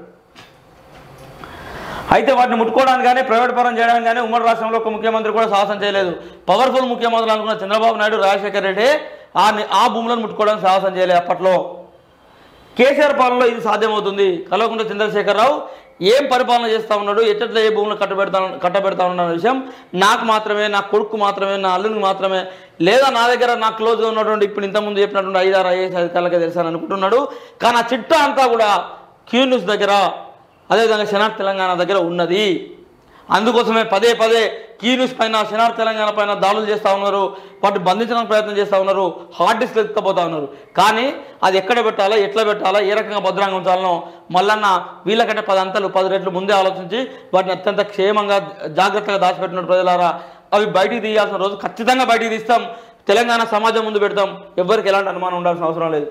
Speaker 1: అయితే వాటిని ముట్టుకోవడానికి కానీ ప్రైవేట్ పరం చేయడానికి కానీ ఉమ్మడి రాష్ట్రంలో ఒక ముఖ్యమంత్రి కూడా సాహసం చేయలేదు పవర్ఫుల్ ముఖ్యమంత్రులు అనుకున్న చంద్రబాబు నాయుడు రాజశేఖర్ రెడ్డి ఆ ని- ఆ భూములను ముట్టుకోవడానికి సాహసం చేయలేదు అప్పట్లో కేసీఆర్ పాలనలో ఇది సాధ్యమవుతుంది కల్వకుంట్ల చంద్రశేఖరరావు ఏం పరిపాలన చేస్తా ఉన్నాడు ఎట్లా ఏ భూములు కట్టబెడతా కట్టబెడతా ఉన్న విషయం నాకు మాత్రమే నా కొడుకు మాత్రమే నా అల్లునికి మాత్రమే లేదా నా దగ్గర నా క్లోజ్గా ఉన్నటువంటి ఇప్పుడు ఇంతకుముందు చెప్పినటువంటి ఐదారు ఐఏఎస్ అధికారులకే తెలుసాను అనుకుంటున్నాడు కానీ ఆ చిట్టా అంతా కూడా క్యూ న్యూస్ దగ్గర అదేవిధంగా శనార్ తెలంగాణ దగ్గర ఉన్నది అందుకోసమే పదే పదే కీ న్యూస్ పైన శనార్ తెలంగాణ పైన దాడులు చేస్తూ ఉన్నారు వాటిని బంధించడానికి ప్రయత్నం చేస్తూ ఉన్నారు హార్డ్ డిస్క్ ఎత్తుకపోతా ఉన్నారు కానీ అది ఎక్కడ పెట్టాలా ఎట్లా పెట్టాలా ఏ రకంగా భద్రంగా ఉంచాలనో మల్లన్న వీళ్ళకంటే పది అంతలు పది రెట్లు ముందే ఆలోచించి వాటిని అత్యంత క్షేమంగా జాగ్రత్తగా దాచిపెట్టిన ప్రజలారా అవి బయటికి తీయాల్సిన రోజు ఖచ్చితంగా బయటికి తీస్తాం తెలంగాణ సమాజం ముందు పెడతాం ఎవరికి ఎలాంటి అనుమానం ఉండాల్సిన అవసరం లేదు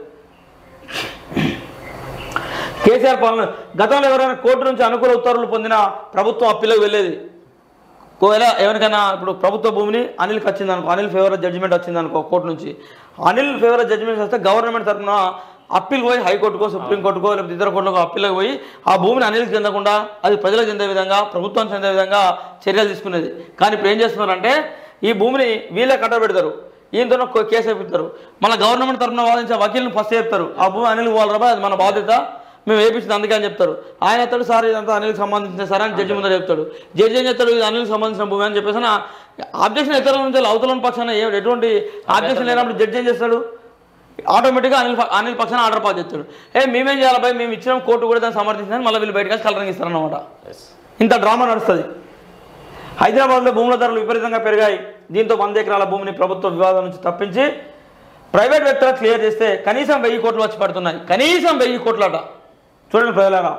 Speaker 1: కేసీఆర్ పాలన గతంలో ఎవరైనా కోర్టు నుంచి అనుకూల ఉత్తర్వులు పొందిన ప్రభుత్వం అప్పీలకు వెళ్ళేది ఒకవేళ ఎవరికైనా ఇప్పుడు ప్రభుత్వ భూమిని అనిల్కి వచ్చింది అనుకో అనిల్ ఫేవర్ జడ్జిమెంట్ వచ్చింది అనుకో కోర్టు నుంచి అనిల్ ఫేవర్ జడ్జిమెంట్ వస్తే గవర్నమెంట్ తరఫున అప్పీల్ పోయి హైకోర్టుకో సుప్రీంకోర్టుకో లేకపోతే ఇతర కోర్టుకో అప్పీలకు పోయి ఆ భూమిని అనిల్కి చెందకుండా అది ప్రజలకు చెందే విధంగా ప్రభుత్వం చెందే విధంగా చర్యలు తీసుకునేది కానీ ఇప్పుడు ఏం చేస్తున్నారంటే ఈ భూమిని వీళ్ళే కట్టబెడతారు ఈయనతో కేసు వేపిస్తారు మన గవర్నమెంట్ తరఫున వాదించే వకీల్ని ఫస్ట్ చెప్తారు ఆ భూమి అనిల్ పోవాలి రాబా అది మన బాధ్యత మేము వేపించింది అందుకే అని చెప్తారు ఆయన ఎత్తాడు సార్ ఇదంతా అనిల్కి సంబంధించిన సార్ అని జడ్జి ముందర చెప్తాడు జడ్జి ఏం చెప్తాడు ఇది అనిల్కి సంబంధించిన భూమి అని చెప్పేసి ఆబ్జెక్షన్ ఇతరుల నుంచి అవతల పక్షాన ఏ ఎటువంటి ఆబ్జెక్షన్ లేనప్పుడు జడ్జి ఏం చేస్తాడు ఆటోమేటిక్గా అనిల్ ప- అనిల్ పక్షాన ఆర్డర్ పాస్ చేస్తాడు ఏ మేమేం చేయాలి భయ్ మేము ఇచ్చిన కోర్టు కూడా దాన్ని సమర్థించిందని మళ్ళీ వీళ్ళు బయటకు కలరింగ్ ఇస్తారన్నమాట ఇంత డ్రామా నడుస్తుంది హైదరాబాద్లో భూముల ధరలు విపరీతంగా పెరిగాయి దీంతో వంద ఎకరాల భూమిని ప్రభుత్వ వివాదం నుంచి తప్పించి ప్రైవేట్ వ్యక్తులకు క్లియర్ చేస్తే కనీసం వెయ్యి కోట్లు వచ్చి పడుతున్నాయి కనీసం వెయ్యి కోట్లట చూడండి ప్రజలారా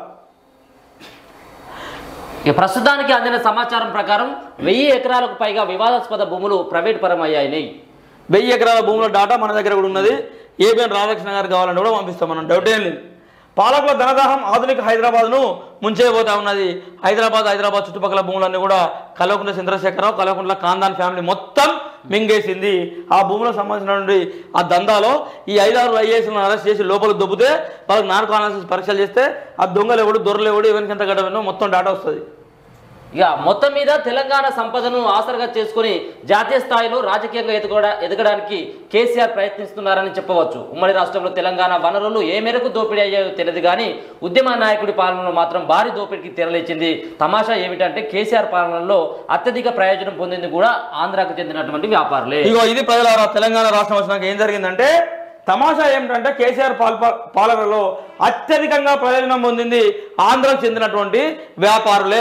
Speaker 2: ఇక ప్రస్తుతానికి అందిన సమాచారం ప్రకారం వెయ్యి ఎకరాలకు పైగా వివాదాస్పద భూములు ప్రైవేట్ పరం అయ్యాయి
Speaker 1: వెయ్యి ఎకరాల భూముల డాటా మన దగ్గర కూడా ఉన్నది ఏబిఎన్ రాధాకృష్ణ గారు కావాలంటే కూడా పంపిస్తాం మనం డౌట్ ఏం లేదు పాలకుల ధనదాహం ఆధునిక హైదరాబాద్ను ముంచేయబోతా ఉన్నది హైదరాబాద్ హైదరాబాద్ చుట్టుపక్కల భూములన్నీ కూడా కల్వకుంట్ల చంద్రశేఖరరావు కల్వకుంట్ల ఖాందాన్ ఫ్యామిలీ మొత్తం మింగేసింది ఆ భూములకు సంబంధించినటువంటి ఆ దందాలో ఈ ఐదారు ఐఏఎస్లను అరెస్ట్ చేసి లోపల దొబ్బితే వాళ్ళకి నార్కో అనాలిసిస్ పరీక్షలు చేస్తే ఆ దొంగలు ఎవడు దొరలు ఎవడు ఎవరికి ఎంత గడవనో మొత్తం డాటా వస్తుంది
Speaker 2: ఇక మొత్తం మీద తెలంగాణ సంపదను ఆసరగా చేసుకుని జాతీయ స్థాయిలో రాజకీయంగా ఎదగడా ఎదగడానికి కేసీఆర్ ప్రయత్నిస్తున్నారని చెప్పవచ్చు ఉమ్మడి రాష్ట్రంలో తెలంగాణ వనరులు ఏ మేరకు దోపిడీ అయ్యాయో తెలియదు కానీ ఉద్యమ నాయకుడి పాలనలో మాత్రం భారీ దోపిడీకి తెరలేచింది తమాషా ఏమిటంటే కేసీఆర్ పాలనలో అత్యధిక ప్రయోజనం పొందింది కూడా ఆంధ్రాకు చెందినటువంటి వ్యాపారులే
Speaker 1: ఇగో ఇది ప్రజల తెలంగాణ రాష్ట్రం వచ్చినాక ఏం జరిగిందంటే తమాషా ఏమిటంటే కేసీఆర్ పాల్ప పాలనలో అత్యధికంగా ప్రయోజనం పొందింది ఆంధ్రకు చెందినటువంటి వ్యాపారులే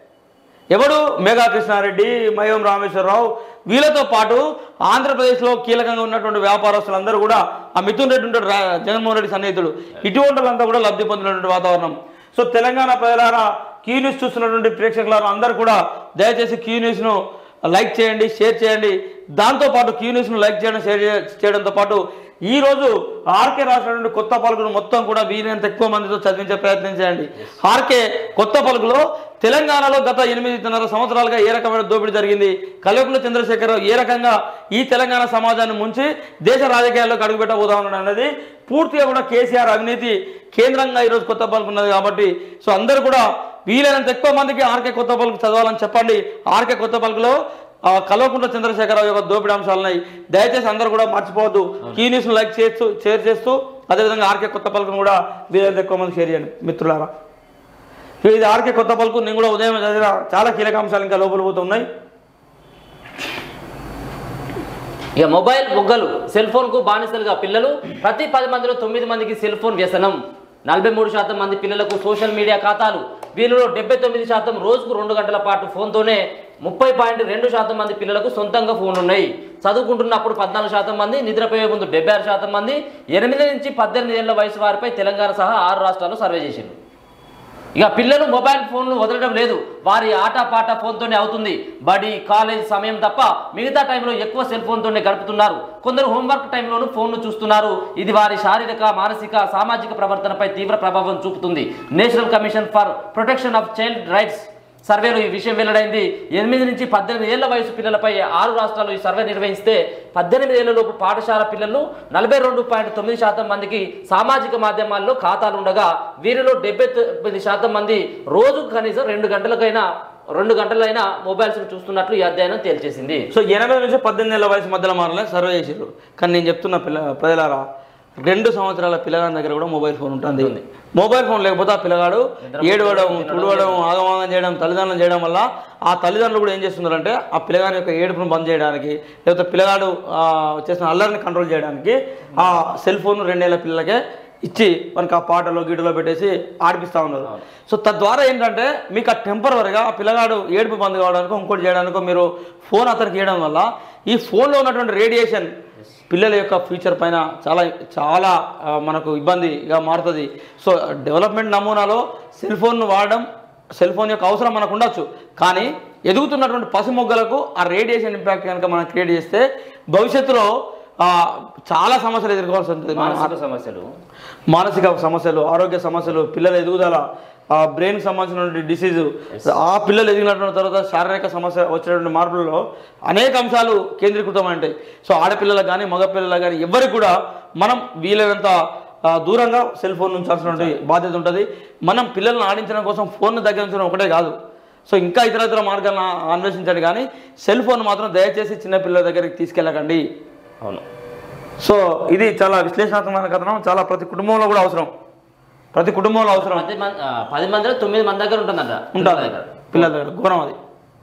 Speaker 1: ఎవడు మేఘా కృష్ణారెడ్డి మయం రామేశ్వరరావు వీళ్ళతో పాటు ఆంధ్రప్రదేశ్లో కీలకంగా ఉన్నటువంటి వ్యాపారస్తులందరూ కూడా ఆ మిథున్ రెడ్డి ఉంటాడు రా- జగన్మోహన్ రెడ్డి సన్నిహితుడు ఇటువంటి వాళ్ళంతా కూడా లబ్ధి పొందినటువంటి వాతావరణం సో తెలంగాణ ప్రజలారా క్యూ న్యూస్ చూస్తున్నటువంటి ప్రేక్షకులారా అందరూ కూడా దయచేసి క్యూ న్యూస్ను లైక్ చేయండి షేర్ చేయండి దాంతోపాటు క్యూ న్యూస్ను లైక్ చేయడం షేర్ చే- చేయడంతో పాటు ఈ రోజు ఆర్కే రాసినటువంటి కొత్త పలుకును మొత్తం కూడా వీలైనంత ఎక్కువ మందితో చదివించే ప్రయత్నం చేయండి ఆర్కే కొత్త పలుకులో తెలంగాణలో గత ఎనిమిదిన్నర సంవత్సరాలుగా ఏ రకమైన దోపిడీ జరిగింది కల్వకుంట్ల చంద్రశేఖరరావు ఏ రకంగా ఈ తెలంగాణ సమాజాన్ని ముంచి దేశ రాజకీయాల్లోకి అడుగుపెట్టబోతా ఉన్నాడు అనేది పూర్తిగా కూడా కేసీఆర్ అవినీతి కేంద్రంగా ఈరోజు కొత్త పలుకు ఉన్నది కాబట్టి సో అందరూ కూడా వీలైనంత ఎక్కువ మందికి ఆర్కే కొత్త పలుకు చదవాలని చెప్పండి ఆర్కే కొత్త పలుకులో ఆ, కల్వకుంట్ల చంద్రశేఖరరావు యొక్క దోపిడీ అంశాలున్నాయి దయచేసి అందరూ కూడా మర్చిపోవద్దు కీ న్యూస్ లైక్ చేస్తూ షేర్ చేస్తూ అదేవిధంగా ఆర్కే కొత్త పలుకును కూడా వీలైనంత ఎక్కువ మంది షేర్ చేయండి మిత్రులారా ఇక ఇది ఆర్కే కొత్త పలుకు నేను కూడా ఉదయం చదివిన చాలా కీలక అంశాలు ఇంకా లోపల పోతున్నాయి
Speaker 2: ఇక మొబైల్ బుగ్గలు సెల్ ఫోన్కు బానిసలుగా పిల్లలు ప్రతి పది మందిలో తొమ్మిది మందికి సెల్ ఫోన్ వ్యసనం నలభై మూడు శాతం మంది పిల్లలకు సోషల్ మీడియా ఖాతాలు వీరిలో డెబ్బై తొమ్మిది శాతం రోజుకు రెండు గంటల పాటు ఫోన్తోనే ముప్పై పాయింట్ రెండు శాతం మంది పిల్లలకు సొంతంగా ఫోన్ ఉన్నాయి చదువుకుంటున్నప్పుడు పద్నాలుగు శాతం మంది నిద్రపోయే ముందు డెబ్బై ఆరు శాతం మంది ఎనిమిది నుంచి పద్దెనిమిది ఏళ్ల వయసు వారిపై తెలంగాణ సహా ఆరు రాష్ట్రాల్లో సర్వే చేసింది ఇక పిల్లలు మొబైల్ ఫోన్లు వదలడం లేదు వారి ఆట పాట ఫోన్తోనే అవుతుంది బడి కాలేజ్ సమయం తప్ప మిగతా టైంలో ఎక్కువ సెల్ ఫోన్తోనే గడుపుతున్నారు కొందరు హోంవర్క్ టైంలోనూ ఫోన్ను చూస్తున్నారు ఇది వారి శారీరక మానసిక సామాజిక ప్రవర్తనపై తీవ్ర ప్రభావం చూపుతుంది national commission for protection of child rights సర్వేలో ఈ విషయం వెల్లడైంది ఎనిమిది నుంచి పద్దెనిమిది ఏళ్ల వయసు పిల్లలపై ఆరు రాష్ట్రాలు ఈ సర్వే నిర్వహిస్తే పద్దెనిమిది ఏళ్లలోపు పాఠశాల పిల్లలు నలభై రెండు పాయింట్ తొమ్మిది శాతం మందికి సామాజిక మాధ్యమాల్లో ఖాతాలు ఉండగా వీరిలో డెబ్బై తొమ్మిది శాతం మంది రోజుకు కనీసం రెండు గంటలకైనా రెండు గంటలైనా మొబైల్స్ చూస్తున్నట్లు ఈ అధ్యయనం తేల్చేసింది
Speaker 1: సో ఎనభై నుంచి పద్దెనిమిది ఏళ్ళ వయసు మధ్యలో మారలే సర్వే చేసారు కానీ నేను చెప్తున్న పిల్ల ప్రజలారా రెండు సంవత్సరాల పిల్లగాడి దగ్గర కూడా మొబైల్ ఫోన్ ఉంటుంది మొబైల్ ఫోన్ లేకపోతే ఆ పిల్లగాడు ఏడవడం తుడవడం ఆగమాగం చేయడం తల్లిదండ్రులు చేయడం వల్ల ఆ తల్లిదండ్రులు కూడా ఏం చేస్తున్నారంటే ఆ పిల్లగాని యొక్క ఏడుపును బంద్ చేయడానికి లేకపోతే పిల్లగాడు ఆ, చేసిన అల్లరిని కంట్రోల్ చేయడానికి ఆ సెల్ ఫోన్ రెండేళ్ల పిల్లలకే ఇచ్చి మనకి ఆ పాటలో గీటలో పెట్టేసి ఆడిపిస్తూ ఉన్నారు సో తద్వారా ఏంటంటే మీకు ఆ టెంపరవరీగా ఆ పిల్లగాడు ఏడుపు బంద్ కావడానికో ఇంకోటి చేయడానికో మీరు ఫోన్ అతనికి ఇవ్వడం వల్ల ఈ ఫోన్లో ఉన్నటువంటి రేడియేషన్ పిల్లల యొక్క ఫ్యూచర్ పైన చాలా చాలా ఆ, మనకు ఇబ్బందిగా మారుతుంది సో డెవలప్మెంట్ నమూనాలో సెల్ ఫోన్ను వాడడం సెల్ ఫోన్ యొక్క అవసరం మనకు ఉండొచ్చు కానీ ఎదుగుతున్నటువంటి పసిమొగ్గలకు ఆ రేడియేషన్ ఇంపాక్ట్ కనుక మనం క్రియేట్ చేస్తే భవిష్యత్తులో ఆ, చాలా సమస్యలు ఎదుర్కోవాల్సి ఉంటుంది మనం
Speaker 2: మానసిక సమస్యలు
Speaker 1: మానసిక సమస్యలు ఆరోగ్య సమస్యలు పిల్లల ఎదుగుదల ఆ బ్రెయిన్కి సంబంధించినటువంటి డిసీజు ఆ పిల్లలు ఎదిగినటువంటి తర్వాత శారీరక సమస్య వచ్చినటువంటి మార్పులలో అనేక అంశాలు కేంద్రీకృతమై ఉంటాయి సో ఆడపిల్లలకు కానీ మగపిల్లలకు కానీ ఎవరికి కూడా మనం వీలైనంత ఆ, దూరంగా సెల్ ఫోన్ ఉంచాల్సినటువంటి బాధ్యత ఉంటుంది మనం పిల్లల్ని ఆడించడం కోసం ఫోన్ దగ్గర ఉంచడం ఒకటే కాదు సో ఇంకా ఇతర ఇతర మార్గాలను అన్వేషించండి కానీ సెల్ ఫోన్ మాత్రం దయచేసి చిన్న పిల్లల దగ్గరికి తీసుకెళ్ళకండి
Speaker 2: అవును
Speaker 1: సో ఇది చాలా విశ్లేషణాత్మకమైన కథనం చాలా ప్రతి కుటుంబంలో కూడా అవసరం ప్రతి కుటుంబంలో అవసరం
Speaker 2: పది మంది ఆ, పది మందిలో తొమ్మిది మంది దగ్గర ఉంటుందంట
Speaker 1: ఉంటుంది
Speaker 2: దగ్గర.
Speaker 1: పిల్లల దగ్గర ఘోరం అది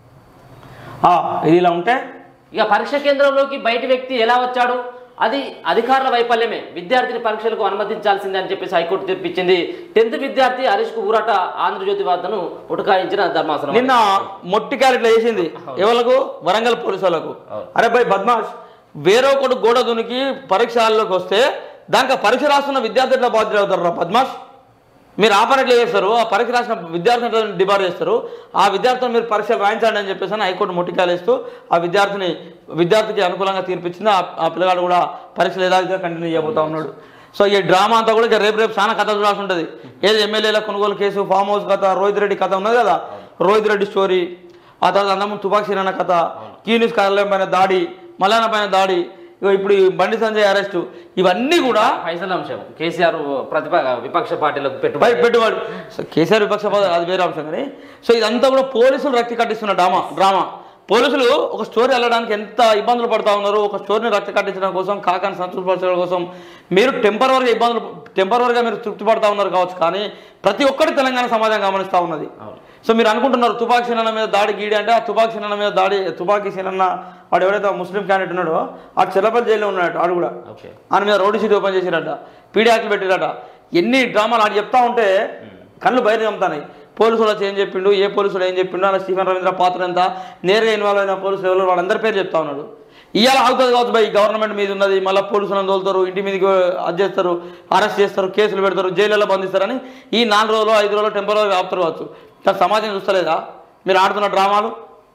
Speaker 1: ఆ, ఇది ఇలా ఉంటే
Speaker 2: ఇక పరీక్ష కేంద్రంలోకి బయటి వ్యక్తి ఎలా వచ్చాడు అది అధికారుల వైఫల్యమే విద్యార్థిని పరీక్షలకు అనుమతించాల్సిందే అని చెప్పేసి హైకోర్టు తీర్పిచ్చింది టెన్త్ విద్యార్థి హరీష్ కు ఊరట ఆంధ్రజ్యోతి వార్తను ఉటకాయించిన ధర్మాసనం
Speaker 1: నిన్న మొట్టి క్యారెట్లో వేసింది ఎవరికి వరంగల్ పోలీసు వాళ్ళకు
Speaker 2: అవును.
Speaker 1: అరే భయ్ బద్మాష్ వేరే ఒకటి గోడ దునికి పరీక్ష హాల్లోకి వస్తే దానికి ఆ పరీక్ష రాస్తున్న విద్యార్థి ఎట్లా బాధ్యత అవుతారు రా బద్మాష్ మీరు ఆపరేట్లు చేస్తారు ఆ పరీక్ష రాసిన విద్యార్థిని డిబార్ చేస్తారు ఆ విద్యార్థిని మీరు పరీక్షలు రాయించండి అని చెప్పేసి అని హైకోర్టు ముట్టికాయలు ఇస్తూ ఆ విద్యార్థిని విద్యార్థికి అనుకూలంగా తీర్పిచ్చింది ఆ- ఆ పిల్లగాడు కూడా పరీక్షలు యథావిధిగా కంటిన్యూ చేయబోతా ఉన్నాడు సో ఈ డ్రామా అంతా కూడా ఇక రేపు రేపు చాలా కథ చూడాల్సి ఉంటుంది ఏది ఎమ్మెల్యేల కొనుగోలు కేసు ఫామ్ హౌస్ కథ రోహిత్ రెడ్డి కథ ఉన్నది కదా రోహిత్ రెడ్డి స్టోరీ ఆ తర్వాత అందము తుపాక్ సిరన్న కథ కీ న్యూస్ కార్యాలయం పైన దాడి మలానా పైన దాడి ఇగో ఇప్పుడు ఈ బండి సంజయ్ అరెస్టు ఇవన్నీ కూడా
Speaker 2: పైసల అంశం కేసీఆర్ ప్రతిప విపక్ష పార్టీలకు
Speaker 1: బై
Speaker 2: పెట్టుబడి
Speaker 1: పెట్టుబడి సో కేసీఆర్ విపక్ష పార్టీ అది వేరే అంశం కానీ సో ఇదంతా కూడా పోలీసులు రక్తి కట్టిస్తున్న డ్రామా డ్రామా పోలీసులు ఒక స్టోరీ వెళ్ళడానికి ఎంత ఇబ్బందులు పడతా ఉన్నారు ఒక స్టోరీని రక్తి కట్టించడం కోసం కాకాని సంతృప్తిపరచడం కోసం మీరు టెంపరీగా ఇబ్బందులు టెంపరీగా మీరు తృప్తి పడతా ఉన్నారు కావచ్చు కానీ ప్రతి ఒక్కటి తెలంగాణ సమాజం గమనిస్తూ ఉన్నది
Speaker 2: అవును.
Speaker 1: సో మీరు అనుకుంటున్నారు తుపాకీ సినన్న మీద దాడి గీడి అంటే ఆ తుపాకీ సినన్న మీద దాడి తుపాకీ సినన్న వాడు ఎవరైతే ఆ ముస్లిం క్యాండిడేట్ ఉన్నాడో ఆ చెల్లపల్లి జైల్లో ఉన్నాడు ఆడు కూడా
Speaker 2: ఓకే
Speaker 1: ఆయన మీద రోడ్డు సీట్ ఓపెన్ చేసిరట పీడియాక్లు పెట్టిరట ఎన్ని డ్రామాలు ఆడు చెప్తా ఉంటే కళ్ళు బయట చంపుతాయి పోలీసులు వచ్చి ఏం చెప్పిండు ఏ పోలీసులు ఏం చెప్పిండు అలా స్టీఫెన్ రవీంద్ర పాత్ర ఎంత నేరుగా ఇన్వాల్వ్ అయిన పోలీసులు ఎవరు వాళ్ళందరి పేరు చెప్తా ఉన్నాడు ఇవాళ ఆగుతుంది కావచ్చు బై గవర్నమెంట్ మీద ఉన్నది మళ్ళీ పోలీసులను తోలుతారు ఇంటి మీదకి అది చేస్తారు అరెస్ట్ చేస్తారు కేసులు పెడతారు జైలులో బంధిస్తారని ఈ నాలుగు రోజులు ఐదు రోజులు టెంపరీ ఆపుతారు కావచ్చు కానీ సమాజం చూస్తలేదా మీరు ఆడుతున్న డ్రామాలు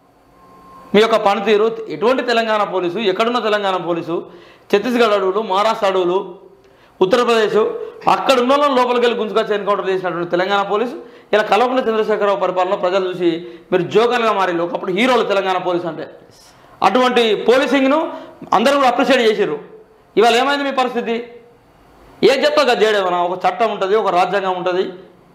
Speaker 1: మీ యొక్క పనితీరు ఎటువంటి తెలంగాణ పోలీసు ఎక్కడున్న తెలంగాణ పోలీసు ఛత్తీస్గఢ్ అడవులు మహారాష్ట్ర అడవులు ఉత్తరప్రదేశ్ అక్కడ ఉన్న వాళ్ళని లోపలికి వెళ్ళి గుంజుకొచ్చి ఎన్కౌంటర్ చేసినటువంటి తెలంగాణ పోలీసు ఇలా కల్వకుంట్ల చంద్రశేఖరరావు పరిపాలన ప్రజలు చూసి మీరు జోకర్గా మారి ఒకప్పుడు హీరోలు తెలంగాణ పోలీసు అంటే అటువంటి పోలీసింగ్ను అందరూ కూడా అప్రిషియేట్ చేసారు ఇవాళ ఏమైంది మీ పరిస్థితి ఏం చెప్తా కదా చేయడమన్నా ఒక చట్టం ఉంటుంది ఒక రాజ్యాంగం ఉంటుంది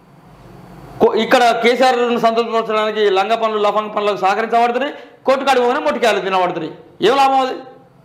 Speaker 1: కో- ఇక్కడ కేసీఆర్ సంతృప్తిపరచడానికి లంగ పనులు లఫంగ పనులకు సహకరించబడుతున్నాయి కోర్టు కాడి పోగానే మొట్టికాయలు తినబడుతున్నాయి ఏం లాభం అది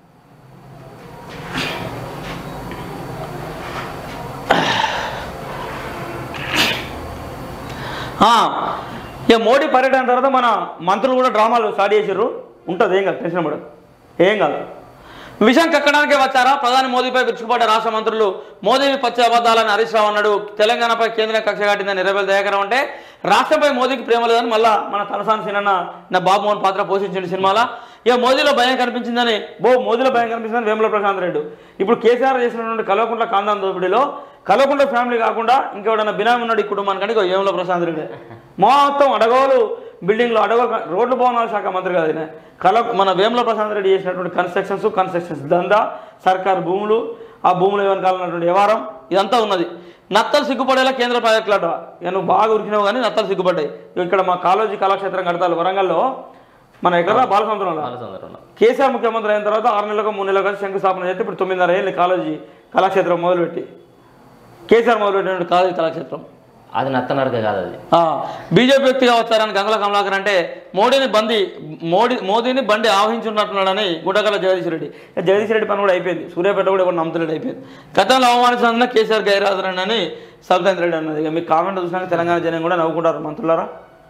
Speaker 1: ఆ, ఇక మోడీ పర్యటన తర్వాత మన మంత్రులు కూడా డ్రామాలు స్టార్ట్ చేసారు ఉంటుంది ఏం కాదు టెన్షన్ పడదు ఏం కాదు విషయం కక్కడానికే వచ్చారా ప్రధాని మోదీపై విరుచుకుపడ్డ రాష్ట్ర మంత్రులు మోదీ పచ్చి అబద్ధాలని హరీష్ రావు అన్నాడు తెలంగాణపై కేంద్ర కక్ష కట్టిందని నిరబెల్ దయాకరం అంటే రాష్ట్రంపై మోదీకి ప్రేమ లేదని మళ్ళా మన తలసాని సినన్న నా బాబుమోహన్ పాత్ర పోషించిన సినిమాలో ఇక మోదీలో భయం కనిపించిందని బో మోదీలో భయం కనిపించిందని వేముల ప్రశాంత్ రెడ్డి ఇప్పుడు కేసీఆర్ చేసినటువంటి కల్వకుంట్ల కాందాం దోపిడీలో కలవకుంట ఫ్యామిలీ కాకుండా ఇంకెవడన్నా బినామీ ఉన్నాడు ఈ కుటుంబానికి ఇగో ఏముల ప్రశాంత్ రెడ్డి మొత్తం అడగోలు బిల్డింగ్లు అడగోలు రోడ్లు భవనాల శాఖ మంత్రి కాదు ఈయన. కల మన వేముల ప్రశాంత్ రెడ్డి చేసినటువంటి కన్స్ట్రక్షన్స్ కన్స్ట్రక్షన్స్ దందా సర్కార్ భూములు ఆ భూములు వెనకాలన్నటువంటి వ్యవహారం ఇదంతా ఉన్నది నత్తలు సిగ్గుపడేలా కేంద్ర ప్రాజెక్టులు అట ఇక నువ్వు బాగా ఉరికినావు కానీ నత్తలు సిగ్గుపడ్డాయి ఇగో ఇక్కడ మా కాలేజీ కళాక్షేత్రం కడతారు వరంగల్లో మన ఎక్కడ బాలసముద్రంలో
Speaker 2: బాలచంద్రరావు.
Speaker 1: కేసీఆర్ ముఖ్యమంత్రి అయిన తర్వాత ఆరు నెలలకు మూడు నెలలకు కలిసి శంకుస్థాపన చేస్తే ఇప్పుడు తొమ్మిదిన్నర ఏళ్ళు కాలేజీ కళాక్షేత్రం మొదలుపెట్టి కేసీఆర్ మొదలుపెట్టిన కాలేజీ కళాక్షేత్రం
Speaker 2: అది నత్తనడక కాదు అది
Speaker 1: ఆ, బీజేపీ వ్యక్తిగా వచ్చారని గంగుల కమలాకర్ అంటే మోడీని బంది మోడీ మోదీని బండి ఆవహించున్నట్టున్నాడని గుండగల జగదీష్ రెడ్డి ఇక జగదీష్ రెడ్డి పని కూడా అయిపోయింది సూర్యాపేట కూడా ఎవరు నమ్ముతలేడు అయిపోయింది గతంలో అవమానించిన కేసీఆర్ గైరాజన్ అని సబితేంద్ర రెడ్డి అన్నది ఇక మీకు కామెంట్ చూసినాక తెలంగాణ జనం కూడా నవ్వుకుంటారు మంత్రులారా